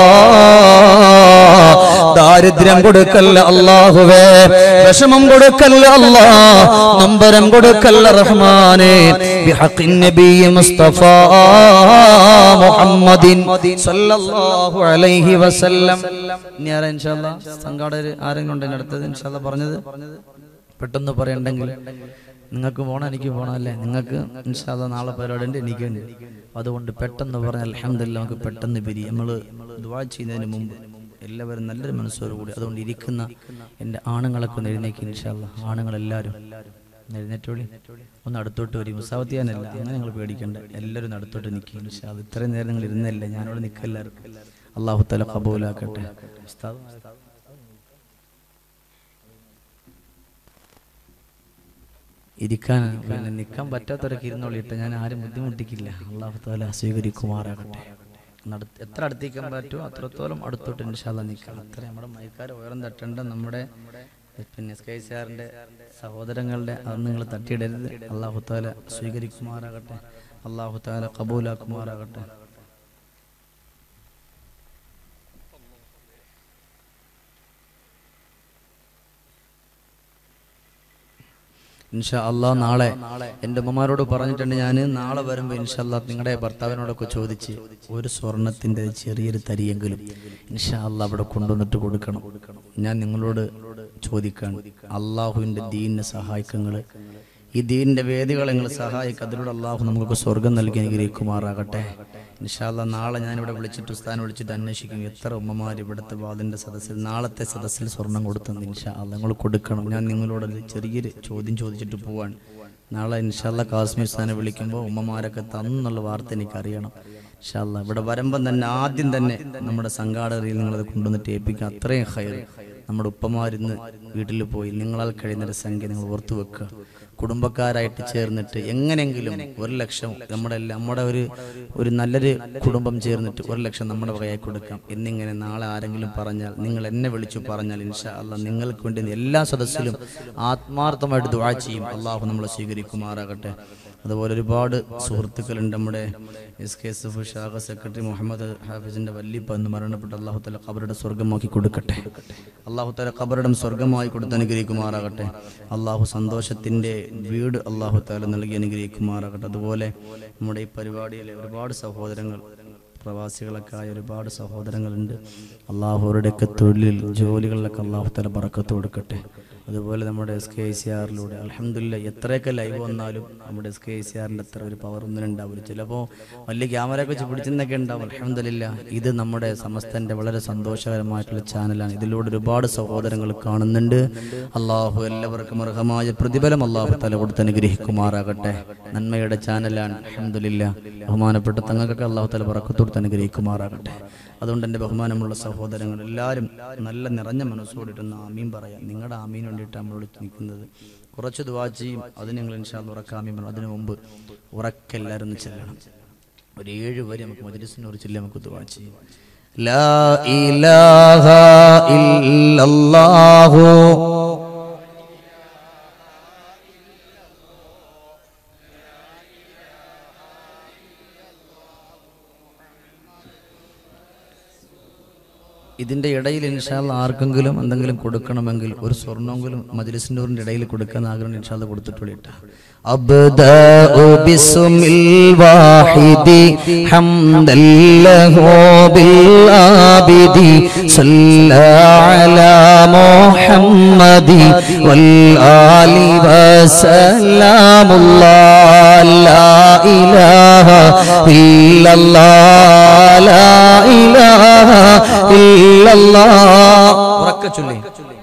ദാരിദ്ര്യം കൊടുക്കല്ല അള്ളാഹുവേ വിഷമം കൊടുക്കല്ല അല്ലാ നമ്പരം കൊടുക്കല്ല റഹ്മാനെ ബിഹഖിൻ നബി മുസ്തഫ മുഹമ്മദിൻ സല്ലല്ലാഹു അലൈഹി വസല്ലം ഇനി ആരാ ഇൻഷാല്ലാ സംഘാടകർ ആരെങ്കിലും ഉണ്ടെങ്കിൽ അടുത്തത് ഇൻഷാല്ലാ പറഞ്ഞത് പെട്ടെന്ന് പറയണ്ടെങ്കിൽ നിങ്ങൾക്ക് പോണം എനിക്ക് പോണം അല്ലേ നിങ്ങൾക്ക് ഇൻഷാല്ല നാളെ പരിപാടി ഉണ്ട് എനിക്കുണ്ട് അതുകൊണ്ട് പെട്ടെന്ന് പറഞ്ഞാൽ അലഹമില്ല നമുക്ക് പെട്ടെന്ന് പിരി നമ്മൾ ദുവാ ചെയ്യുന്നതിന് മുമ്പ് എല്ലാവരും നല്ലൊരു മനസ്സോടു കൂടി അതുകൊണ്ട് ഇരിക്കുന്ന എൻ്റെ ആണുങ്ങളൊക്കെ ഒന്ന് എഴുന്നേക്ക് ഇൻഷാല്ല ആണുങ്ങളെല്ലാവരും ഒന്ന് എഴുന്നേറ്റോളി ഒന്ന് അടുത്തോട്ട് വരും മുസാവത്തിയാനല്ല അങ്ങനെ നിങ്ങൾ പേടിക്കണ്ട എല്ലാവരും ഒന്ന് അടുത്തോട്ട് നിൽക്കും ഇൻഷാല്ല ഇത്രയും നേരം നിങ്ങൾ ഇരുന്നല്ലേ ഞാനവിടെ നിൽക്കല്ലാരും അള്ളാഹു തല കബൂലാക്കട്ടെ ഉസ്താദ് ഇരിക്കാൻ പിന്നെ നിൽക്കാൻ പറ്റാത്തവരൊക്കെ ഇരുന്നോളിട്ട് ഞാൻ ആരും ബുദ്ധിമുട്ടിക്കില്ല അള്ളാഹു താല സ്വീകരിക്കുമാറാകട്ടെ നട- എത്ര അടുത്തേക്കാൻ പറ്റുമോ അത്രത്തോളം അടുത്തോട്ട് ഇൻഷാല്ല നിൽക്കാം അത്ര നമ്മുടെ മയക്കാർ ഉയരം തട്ടേണ്ട നമ്മുടെ പിന്നെ സ്കൈ സാറിന്റെ സഹോദരങ്ങളുടെ അത് നിങ്ങൾ തട്ടിയിടരുത് അള്ളാഹു താല സ്വീകരിക്കുമാറാകട്ടെ അള്ളാഹു താല കബൂലാക്കുമാറാകട്ടെ ഇൻഷാ അള്ളാ നാളെ എൻ്റെ ഉമ്മമാരോട് പറഞ്ഞിട്ടുണ്ട് ഞാൻ നാളെ വരുമ്പോൾ ഇൻഷാ അള്ളാ നിങ്ങളുടെ ഭർത്താവിനോടൊക്കെ ചോദിച്ച് ഒരു സ്വർണത്തിൻ്റെ ചെറിയൊരു തരിയെങ്കിലും ഇൻഷാ അള്ളാ അവിടെ കൊണ്ടുവന്നിട്ട് കൊടുക്കണം ഞാൻ നിങ്ങളോട് ചോദിക്കാൻ അള്ളാഹുവിൻ്റെ ദീനിനെ സഹായിക്കങ്ങൾ ഈ ദീനിൻ്റെ വേദികളെ നിങ്ങൾ സഹായിക്കുക അതിലൂടെ അള്ളാഹു നമുക്ക് സ്വർഗം നൽകി അനുഗ്രഹിക്കുമാറാകട്ടെ ഇൻഷാല്ല നാളെ ഞാൻ ഇവിടെ വിളിച്ചിട്ട് ഉസ്താൻ വിളിച്ചിട്ട് അന്വേഷിക്കും എത്ര ഉമ്മമാർ ഇവിടുത്തെ വാദിൻ്റെ സദസ്സിൽ നാളത്തെ സദസ്സിൽ സ്വർണം കൊടുത്തെന്ന് ഇൻഷാ അല്ല നിങ്ങൾ കൊടുക്കണം ഞാൻ നിങ്ങളോട് ഒരു ചെറിയൊരു ചോദ്യം ചോദിച്ചിട്ട് പോവാൻ നാളെ ഇൻഷാല്ല കാശ്മീർ സ്ഥാനം വിളിക്കുമ്പോൾ ഉമ്മമാരൊക്കെ തന്നുള്ള വാർത്ത എനിക്കറിയണം ഇൻഷാല്ല ഇവിടെ വരുമ്പം തന്നെ ആദ്യം തന്നെ നമ്മുടെ സംഘാടകരിൽ നിങ്ങളത് കൊണ്ടുവന്നിട്ട് ഏൽപ്പിക്കുക അത്രയും ഹയർ നമ്മുടെ ഉപ്പമാരിന്ന് വീട്ടിൽ പോയി നിങ്ങളാൽ കഴിയുന്ന ഒരു സംഖ്യ നിങ്ങൾ ഓർത്തു വെക്കുക കുടുംബക്കാരായിട്ട് ചേർന്നിട്ട് എങ്ങനെയെങ്കിലും ഒരു ലക്ഷം നമ്മുടെ എല്ലാ- നമ്മുടെ ഒരു ഒരു നല്ലൊരു കുടുംബം ചേർന്നിട്ട് ഒരു ലക്ഷം നമ്മുടെ വകയായി കൊടുക്കാം എന്നിങ്ങനെ നാളെ ആരെങ്കിലും പറഞ്ഞാൽ നിങ്ങൾ എന്നെ വിളിച്ചു പറഞ്ഞാൽ ഇൻഷാ അല്ല നിങ്ങൾക്ക് വേണ്ടി എല്ലാ സദസ്സിലും ആത്മാർത്ഥമായിട്ട് ദുആ ചെയ്യും അള്ളാഹു നമ്മളെ സ്വീകരിക്കുമാറാകട്ടെ അതുപോലെ ഒരുപാട് സുഹൃത്തുക്കളുണ്ട് നമ്മുടെ എസ് കെ എസ് എഫ് ഷാഖ സെക്രട്ടറി മുഹമ്മദ് ഹാഫിസിന്റെ വല്ലിപ്പ എന്ന് മരണപ്പെട്ട അള്ളാഹു തല ഖബറുടെ സ്വർഗമാക്കി കൊടുക്കട്ടെ അള്ളാഹു തല ഖബറുടെ സ്വർഗമായി കൊടുത്ത് അനുഗ്രഹിക്കുമാറാകട്ടെ അള്ളാഹു സന്തോഷത്തിന്റെ വീട് അള്ളാഹു താല നൽകി അനുഗ്രഹിക്കുമാറാകട്ടെ അതുപോലെ നമ്മുടെ ഈ പരിപാടിയിലെ ഒരുപാട് സഹോദരങ്ങൾ പ്രവാസികളൊക്കെ ആയ ഒരുപാട് സഹോദരങ്ങളുണ്ട് അള്ളാഹു അവരുടെയൊക്കെ തൊഴിലിൽ ജോലികളിലൊക്കെ അള്ളാഹു തല പറക്കത്ത് കൊടുക്കട്ടെ അതുപോലെ നമ്മുടെ എസ് കെ സി ആറിലൂടെ അലഹമില്ല എത്രയൊക്കെ ലൈവ് വന്നാലും നമ്മുടെ എസ് കെ സി ആറിൻ്റെ അത്ര ഒരു പവർ ഒന്നും ഉണ്ടാവില്ല ചിലപ്പോൾ വലിയ ക്യാമറയൊക്കെ വെച്ച് പിടിച്ചെന്നൊക്കെ ഉണ്ടാവും അലഹമില്ല ഇത് നമ്മുടെ സമസ്തൻ്റെ വളരെ സന്തോഷകരമായിട്ടുള്ള ചാനലാണ് ഇതിലൂടെ ഒരുപാട് സഹോദരങ്ങൾ കാണുന്നുണ്ട് അള്ളാഹു എല്ലാവർക്കും അർഹമായ പ്രതിഫലം അള്ളാഹു തല കൊടുത്ത് അനുഗ്രഹിക്കുമാറാകട്ടെ നന്മയുടെ ചാനലാണ് അലഹമില്ല ബഹുമാനപ്പെട്ട തങ്ങൾക്കൊക്കെ അള്ളാഹു തല പറക്കത്തോടുത്ത് അനുഗ്രഹിക്കുമാറാകട്ടെ അതുകൊണ്ട് എൻ്റെ ബഹുമാനമുള്ള സഹോദരങ്ങൾ എല്ലാവരും നല്ല നിറഞ്ഞ മനസ്സോടിട്ടൊന്ന് ആമീൻ പറയാം നിങ്ങളുടെ ആമീൻ വേണ്ടിയിട്ട് നമ്മളോട് നിൽക്കുന്നത് കുറച്ച് ദുവാ ചെയ്യും അത് ഞങ്ങൾ ഇൻഷാല് ഉറക്കാമീൻ പറഞ്ഞു അതിനു മുമ്പ് ഉറക്കെ എല്ലാവരും ഒന്ന് ചെല്ലണം ഒരു ഏഴ് വരെ നമുക്ക് മജ്ലിസിനെ ഒരു ചൊല്ലി നമുക്ക് ദുവാ ചെയ്യും ലാ ഇലാഹ ഇല്ലല്ലാഹു ഇതിന്റെ ഇടയിൽ ഇൻഷാല് ആർക്കെങ്കിലും എന്തെങ്കിലും കൊടുക്കണമെങ്കിൽ ഒരു സ്വർണ്ണമെങ്കിലും മജ്ലിസിൻ്റെ ഇടയിൽ കൊടുക്കാൻ ആഗ്രഹം ഇൻഷാല് കൊടുത്തിട്ടുള്ളിട്ട أبدأ باسم الواحد حمدا له بالعابد صلى على محمد والآل وسلام الله لا إله إلا الله لا إله إلا الله ഉറക്കെ ചൊല്ലി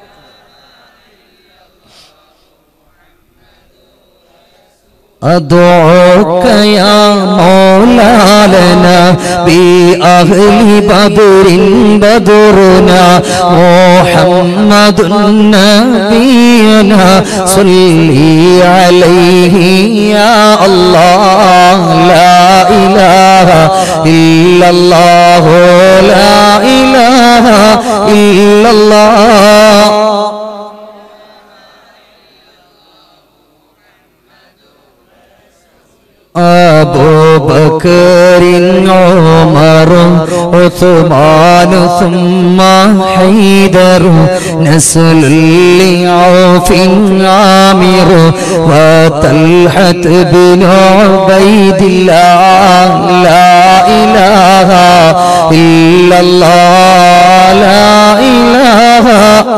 أدعوك يا مولانا بأهل بدر بدرنا محمد نبينا صلي عليه يا الله لا إله إلا الله لا إله إلا الله أبو بكر عمر عثمان ثم حيدر نسل لعوف عامر وطلحة بن عبيد الله لا إله إلا الله لا إله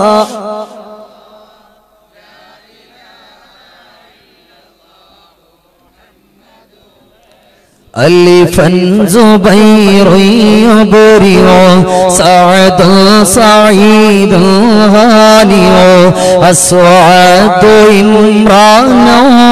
ألفا زبير يبرع سعد سعيد هانئ أسعد إمران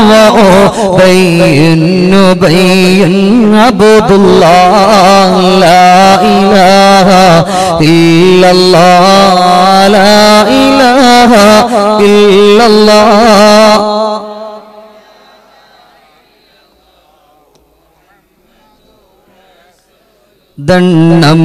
وأبي نبي عبد الله لا إله إلا الله لا إله إلا الله ദണ്ണം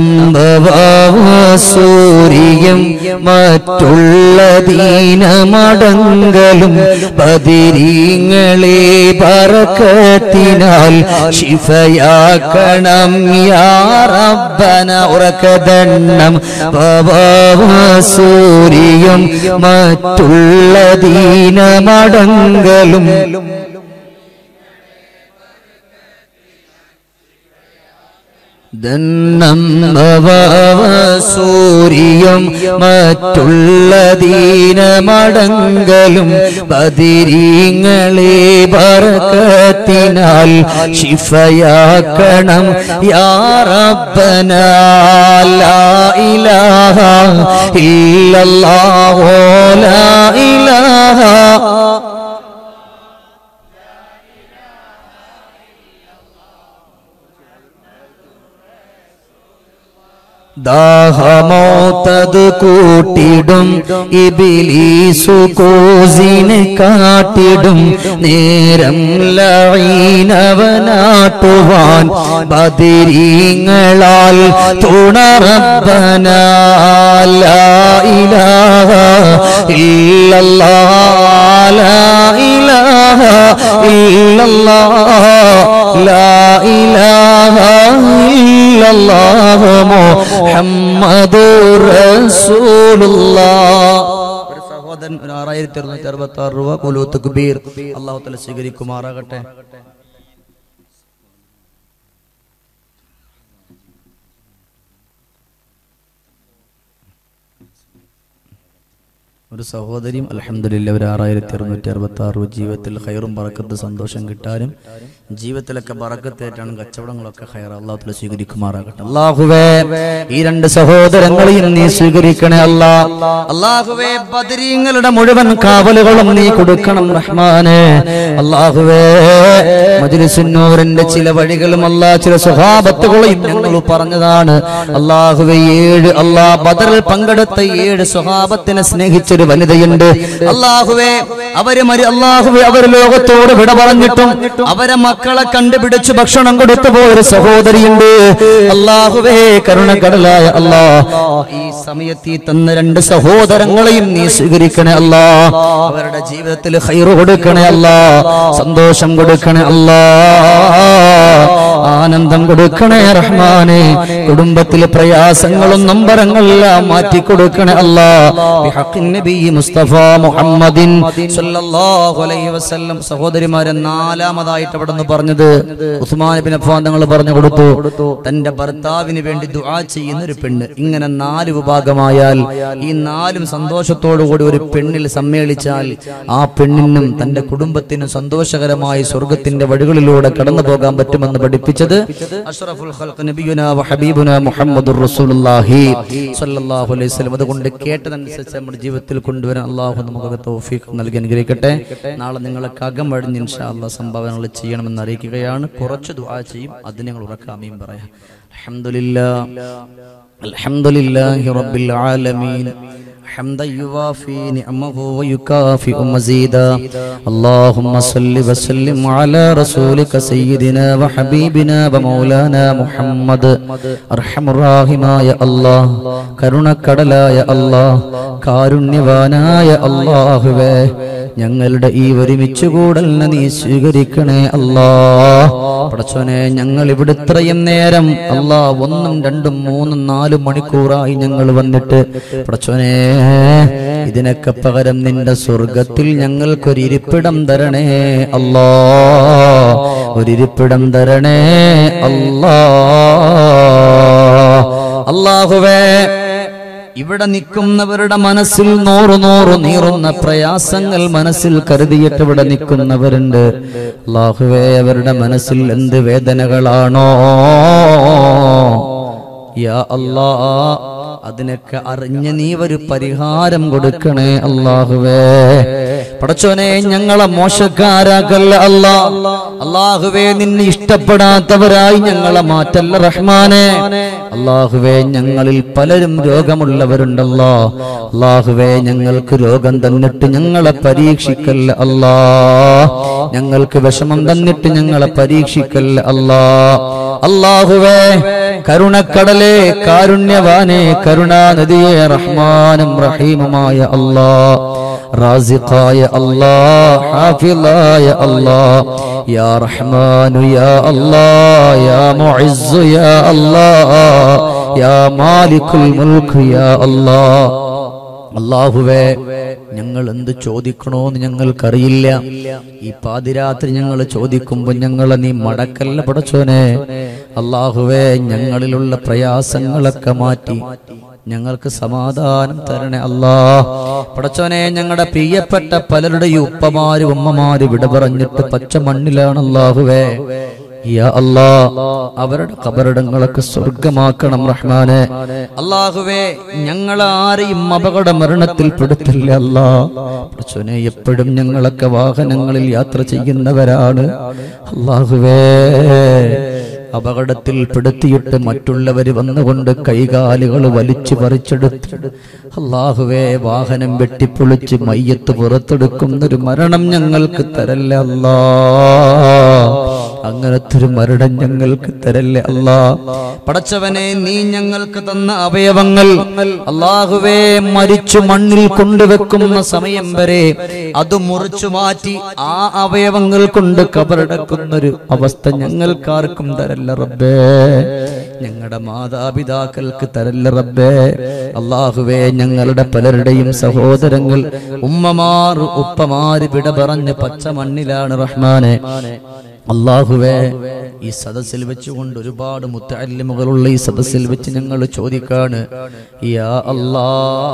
സൂര്യം മറ്റുള്ള ദീനമടങ്കലും ബദിരീങ്ങളെ പറക്കത്തിനാൽ ശിഫയാക്കണം യാ റബ്ബന ഉറക്കദണ്ണം സൂര്യം മറ്റുള്ള ദീനമടങ്കലും ദണ്ണം സൂര്യം മറ്റുള്ള ദീനമടങ്കലും ബദിരീങ്ങളെ ബർക്കത്തിനാൽ ശിഫയാക്കണം യാ റബ്ബന ലാ ഇലാഹ ഇല്ലല്ലാഹു ലാ ഇലാഹ ദാഹമോത്തത് കൂട്ടിടും ഇബിലീസു കോസിന് കാട്ടിടും നേരം ലൈനവനാട്ടുവാൻ ബദിരീങ്ങളാൽ തുണറബന ലാ ഇലാഹ ഇല്ലല്ലാഹ് ലാ ഇലാഹ ഇല്ലല്ലാഹ് ലാ ഇലാഹ ഇല്ലല്ലാഹ് മുഹമ്മദുർ റസൂലുള്ളാഹ് ഒരു സഹോദരൻ ഒരു ആറായിരത്തി അറുന്നൂറ്റി അറുപത്തി ആറ് രൂപ കൊലു തക്ബീർ അള്ളാഹു തല സ്വീകരിക്കുമാറാകട്ടെ ഒരു സഹോദരിയും അലഹമില്ല ഒരു ആറായിരത്തി അറുന്നൂറ്റി അറുപത്തി ആറ് ജീവിതത്തിൽ ഹൈറും പറക്കത്ത് സന്തോഷം കിട്ടാനും ജീവിതത്തിലൊക്കെ പറക്കത്തേറ്റാണ് കച്ചവടങ്ങളൊക്കെ ഹൈർ അള്ളാഹുല സ്വീകരിക്കുമാറാകട്ടെ അള്ളാഹുവേ ഈ രണ്ട് സഹോദരങ്ങളെയും നീ സ്വീകരിക്കണേ അല്ലാ അള്ളാഹുവേ ബദരീങ്ങളുടെ മുഴുവൻ കാവലുകളും നീ കൊടുക്കണം റഹ്മാനെ അള്ളാഹുവേ മജ്ലിസുന്നൂറിന്റെ ചില വഴികളും അല്ലാ ചില സ്വഭാവത്തുകളെയും ഞങ്ങൾ പറഞ്ഞതാണ് അള്ളാഹുവേ ഏഴ് അല്ലാ ബദറിൽ പങ്കെടുത്ത ഏഴ് സ്വഭാവത്തിനെ സ്നേഹിച്ചൊരു വനിതയുണ്ട് അള്ളാഹുവേ അവര് മരി അള്ളാഹുവേ അവർ ലോകത്തോട് വിട പറഞ്ഞിട്ടും അവരെ മക്കളെ കണ്ടുപിടിച്ച് ഭക്ഷണം കൊടുത്തു പോയൊരു സഹോദരിയുണ്ട് അള്ളാഹുവേ കരുണക്കടലായ അല്ലാ ഈ സമയത്ത് ഈ തന്ന രണ്ട് സഹോദരങ്ങളെയും നീ സ്വീകരിക്കണേ അല്ലാ അവരുടെ ജീവിതത്തിൽ ഹൈറ് കൊടുക്കണേ അല്ലാ സന്തോഷം കൊടുക്കണേ അല്ലാ ആനന്ദം കൊടുക്കണേ റഹ്മാനെ കുടുംബത്തിലെ പ്രയാസങ്ങളും നമ്പരങ്ങളെല്ലാം മാറ്റി കൊടുക്കണേ അല്ലാ ബിഹഖിൻ നബി മുസ്തഫ മുഹമ്മദിൻ സല്ലല്ലാഹു അലൈഹി വസല്ലം സഹോദരിമാരെ നാലാമതായിട്ട് അവിടെ നിന്ന് പറഞ്ഞത് ഉസ്മാൻ ബിൻ അഫ്ഫാൻ തങ്ങൾ പറഞ്ഞു കൊടുത്തു തന്റെ ഭർത്താവിന് വേണ്ടി ദുആ ചെയ്യുന്ന ഒരു പെണ്ണ് ഇങ്ങനെ നാല് വിഭാഗമായാൽ ഈ നാലും സന്തോഷത്തോടു കൂടി ഒരു പെണ്ണിൽ സമ്മേളിച്ചാൽ ആ പെണ്ണിനും തന്റെ കുടുംബത്തിനും സന്തോഷകരമായ സ്വർഗത്തിന്റെ വഴികളിലൂടെ കടന്നു പോകാൻ പറ്റുമെന്ന് പഠിപ്പിച്ചത് അഷ്റഫുൽ ഖൽഖ് നബിയുനാ വ ഹബീബുനാ മുഹമ്മദുർ റസൂലുള്ളാഹി സ്വല്ലല്ലാഹു അലൈഹി വസല്ലം അതുകൊണ്ട് കേട്ടതനുസരിച്ച് നമ്മുടെ ജീവിതത്തിൽ കൊണ്ടുവരാൻ അള്ളാഹു നമുക്ക് തൗഫീഖ് നൽകി അനുഗ്രഹിക്കട്ടെ നാളെ നിങ്ങൾക്ക് അകം വഴിഞ്ഞ് ഇൻഷാ അല്ലാഹ് സംഭാവനകൾ ചെയ്യണമെന്ന് അറിയിക്കുകയാണ് കുറച്ച് ദുആ ചെയ്യും അത് നിങ്ങൾ ഉറക്കാമയും പറയാം അൽഹംദുലില്ലാ അൽഹംദുലില്ലാഹി റബ്ബിൽ ആലമീൻ حمدا يوافي نعمه ويكافئ مزيدا اللهم صل وسلم على رسولك سيدنا وحبيبنا ومولانا محمد അർഹം റാഹിമായ അല്ലാഹ് കരുണക്കടലായ അല്ലാഹ് കാരുണ്യവാനായ അല്ലാഹുവേ ഞങ്ങളുടെ ഈ ഒരുമിച്ച് കൂടലിനെ നീ സ്വീകരിക്കണേ അല്ലാ പടച്ചോനെ ഞങ്ങൾ ഇവിടെ ഇത്രയും നേരം അല്ലാ ഒന്നും രണ്ടും മൂന്നും നാലും മണിക്കൂറായി ഞങ്ങൾ വന്നിട്ട് പടച്ചോനെ ഇതിനൊക്കെ പകരം നിന്റെ സ്വർഗത്തിൽ ഞങ്ങൾക്കൊരു ഇരിപ്പിടം തരണേ അല്ലാ ഒരിരിപ്പിടം തരണേ അല്ലാ അല്ലാഹുവേ ഇവിടെ നിൽക്കുന്നവരുടെ മനസ്സിൽ നൂറ് നൂറ് നീറുന്ന പ്രയാസങ്ങൾ മനസ്സിൽ കരുതിയിട്ട് ഇവിടെ നിൽക്കുന്നവരുണ്ട് അള്ളാഹുവേ അവരുടെ മനസ്സിൽ എന്ത് വേദനകളാണോ യാ അല്ലാ അതിനൊക്കെ അറിഞ്ഞ് നീ ഒരു പരിഹാരം കൊടുക്കണേ അള്ളാഹുവേ പടച്ചോനെ ഞങ്ങളെ മോശക്കാരാക്കല്ല അല്ലാ അള്ളാഹുവേ നിന്നെ ഇഷ്ടപ്പെടാത്തവരായി ഞങ്ങളെ മാറ്റല്ല റഹ്മാനെ അള്ളാഹുവേ ഞങ്ങളിൽ പലരും രോഗമുള്ളവരുണ്ടല്ലോ അള്ളാഹുവേ ഞങ്ങൾക്ക് രോഗം തന്നിട്ട് ഞങ്ങളെ പരീക്ഷിക്കല്ല അല്ലാ ഞങ്ങൾക്ക് വിഷമം തന്നിട്ട് ഞങ്ങളെ പരീക്ഷിക്കല്ല അല്ലാ അള്ളാഹുവേ കരുണക്കടലേ കാരുണ്യവാനെ കരുണാനദിയെ റഹ്മാനും റഹീമുമായ അല്ലാ റാസിഖായ അല്ലാ ഹാഫിളായ അല്ലാ യാ റഹ്മാനു യാ അല്ലാ യാ മുഇസ്സു യാ അല്ലാ യാ മാലിക്കുൽ മുൽക്ക് യാ അല്ലാ അള്ളാഹുവേ ഞങ്ങൾ എന്ത് ചോദിക്കണോന്ന് ഞങ്ങൾക്കറിയില്ല ഈ പാതിരാത്രി ഞങ്ങൾ ചോദിക്കുമ്പോൾ ഞങ്ങളെ നീ മടക്കല്ല പടച്ചോനെ അള്ളാഹുവേ ഞങ്ങളിലുള്ള പ്രയാസങ്ങളൊക്കെ മാറ്റി ഞങ്ങൾക്ക് സമാധാനം തരണേ അല്ലാ പടച്ചോനെ ഞങ്ങളുടെ പ്രിയപ്പെട്ട പലരുടെയും ഉപ്പമാരും ഉമ്മമാരും വിട പറഞ്ഞിട്ട് പച്ച മണ്ണിലാണ് അള്ളാഹുവേ യാ അല്ലാ അവരുടെ കബറിടങ്ങളൊക്കെ സ്വർഗമാക്കണം റഹ്മാനെ അള്ളാഹുവേ ഞങ്ങൾ ആരെയും അപകട മരണത്തിൽ പെടുത്തില്ല അല്ലാ പടച്ചോനെ എപ്പോഴും ഞങ്ങളൊക്കെ വാഹനങ്ങളിൽ യാത്ര ചെയ്യുന്നവരാണ് അള്ളാഹുവേ അപകടത്തിൽ പെടുത്തിയിട്ട് മറ്റുള്ളവർ വന്നുകൊണ്ട് കൈകാലുകൾ വലിച്ചു പറിച്ചെടുത്ത് അള്ളാഹുവേ വാഹനം വെട്ടിപ്പൊളിച്ച് മയ്യത്ത് പുറത്തെടുക്കുന്നൊരു മരണം ഞങ്ങൾക്ക് തരല്ല അല്ലാ അങ്ങനത്തെ ഒരു മരണം ഞങ്ങൾക്ക് തരല്ലേ അല്ലാ പടച്ചവനെ നീ ഞങ്ങൾക്ക് തന്ന അവയവങ്ങൾ അള്ളാഹുവേ മരിച്ചു മണ്ണിൽ കൊണ്ടുവെക്കുന്ന സമയം വരെ അത് മുറിച്ചു മാറ്റി ആ അവയവങ്ങൾ കൊണ്ട് കബറടക്കുന്നൊരു അവസ്ഥ ഞങ്ങൾക്കാർക്കും തരല്ല റബ്ബേ ഞങ്ങളുടെ മാതാപിതാക്കൾക്ക് തരല്ല റബ്ബേ അള്ളാഹുവേ ഞങ്ങളുടെ പലരുടെയും സഹോദരങ്ങൾ ഉമ്മമാർ ഉപ്പമാര് വിട പറഞ്ഞ് പച്ച മണ്ണിലാണ് റഹ്മാനെ അള്ളാഹുവേ ഈ സദസ്സിൽ വെച്ചുകൊണ്ട് ഒരുപാട് മുത്തല്ലിമുകളുള്ള ഈ സദസ്സിൽ വെച്ച് ഞങ്ങൾ ചോദിക്കാണ് യാ അല്ലാ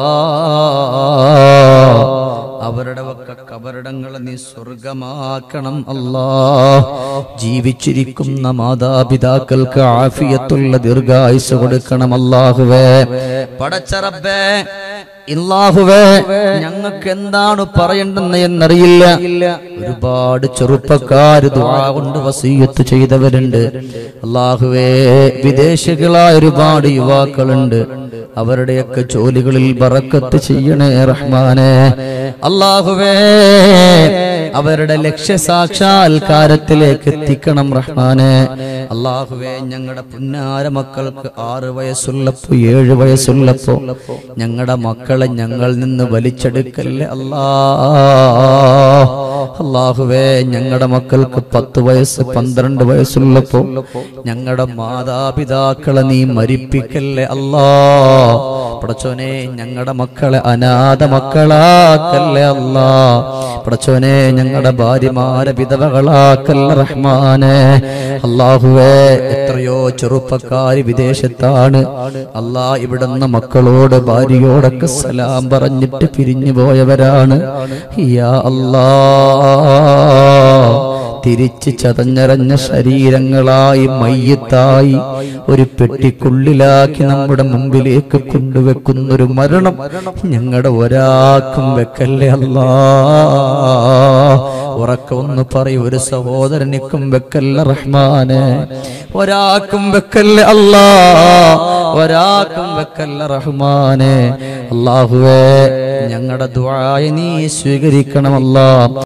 അവരുടെ ഒക്കെ കബറിടങ്ങളെ നീ സ്വർഗമാക്കണം അല്ലാ ജീവിച്ചിരിക്കുന്ന മാതാപിതാക്കൾക്ക് ആഫിയത്തുള്ള ദീർഘായുസ് കൊടുക്കണം അല്ലാഹുവേ പടച്ചറബേ ഇല്ലാഹുവേ ഞങ്ങൾക്ക് എന്താണ് പറയേണ്ടെന്ന് എന്നറിയില്ല ഒരുപാട് ചെറുപ്പക്കാർ ദുആ കൊണ്ട് വസീയത്ത് ചെയ്തവരുണ്ട് അല്ലാഹുവേ വിദേശികളായ ഒരുപാട് യുവാക്കളുണ്ട് അവരുടെയൊക്കെ ജോലികളിൽ ബറക്കത്ത് ചെയ്യണേ റഹ്മാനെ അല്ലാഹുവേ അവരുടെ ലക്ഷ്യസാക്ഷാത്കാരത്തിലേക്ക് എത്തിക്കണം റഹ്മാനെ അള്ളാഹുവേ ഞങ്ങളുടെ പുന്നാര മക്കൾക്ക് ആറ് വയസ്സുള്ളപ്പോ ഏഴ് വയസ്സുള്ളപ്പോ ഞങ്ങളുടെ മക്കളെ ഞങ്ങളിൽ നിന്ന് വലിച്ചെടുക്കല്ലേ അല്ലാ അള്ളാഹുവേ ഞങ്ങളുടെ മക്കൾക്ക് പത്ത് വയസ്സ് പന്ത്രണ്ട് വയസ്സുള്ളപ്പോ ഞങ്ങളുടെ മാതാപിതാക്കളെ നീ മരിപ്പിക്കല്ലേ അല്ലാ പടച്ചോനെ ഞങ്ങളുടെ മക്കളെ അനാഥ മക്കളാക്കല്ലേ അല്ലാ പടച്ചോനെ ഞങ്ങളുടെ ഭാര്യമാരെ വിധവകളാക്കല്ല റഹ്മാനെ അള്ളാഹുവേ എത്രയോ ചെറുപ്പക്കാര് വിദേശത്താണ് അല്ലാ ഇവിടുന്ന് മക്കളോട് ഭാര്യയോടൊക്കെ സലാം പറഞ്ഞിട്ട് പിരിഞ്ഞു പോയവരാണ് യാ അല്ലാ തിരിച്ച് ചതഞ്ഞരഞ്ഞ ശരീരങ്ങളായി മയ്യത്തായി ഒരു പെട്ടിക്കുള്ളിലാക്കി നമ്മുടെ മുമ്പിലേക്ക് കൊണ്ടുവെക്കുന്നൊരു മരണം ഞങ്ങളുടെ ഒരാൾക്കും വെക്കല്ലേ അല്ലാ ഉറക്കൊന്ന് പറയും ഒരു സഹോദരനിക്കും വെക്കല്ല റഹ്മാനെ ഒരാൾക്കും വെക്കല്ലേ അല്ലാ ഒരാൾക്കും വെക്കല്ല റഹ്മാനെ അള്ളാഹുവേ ഞങ്ങളുടെ ദ്വായ നീ സ്വീകരിക്കണമല്ലാ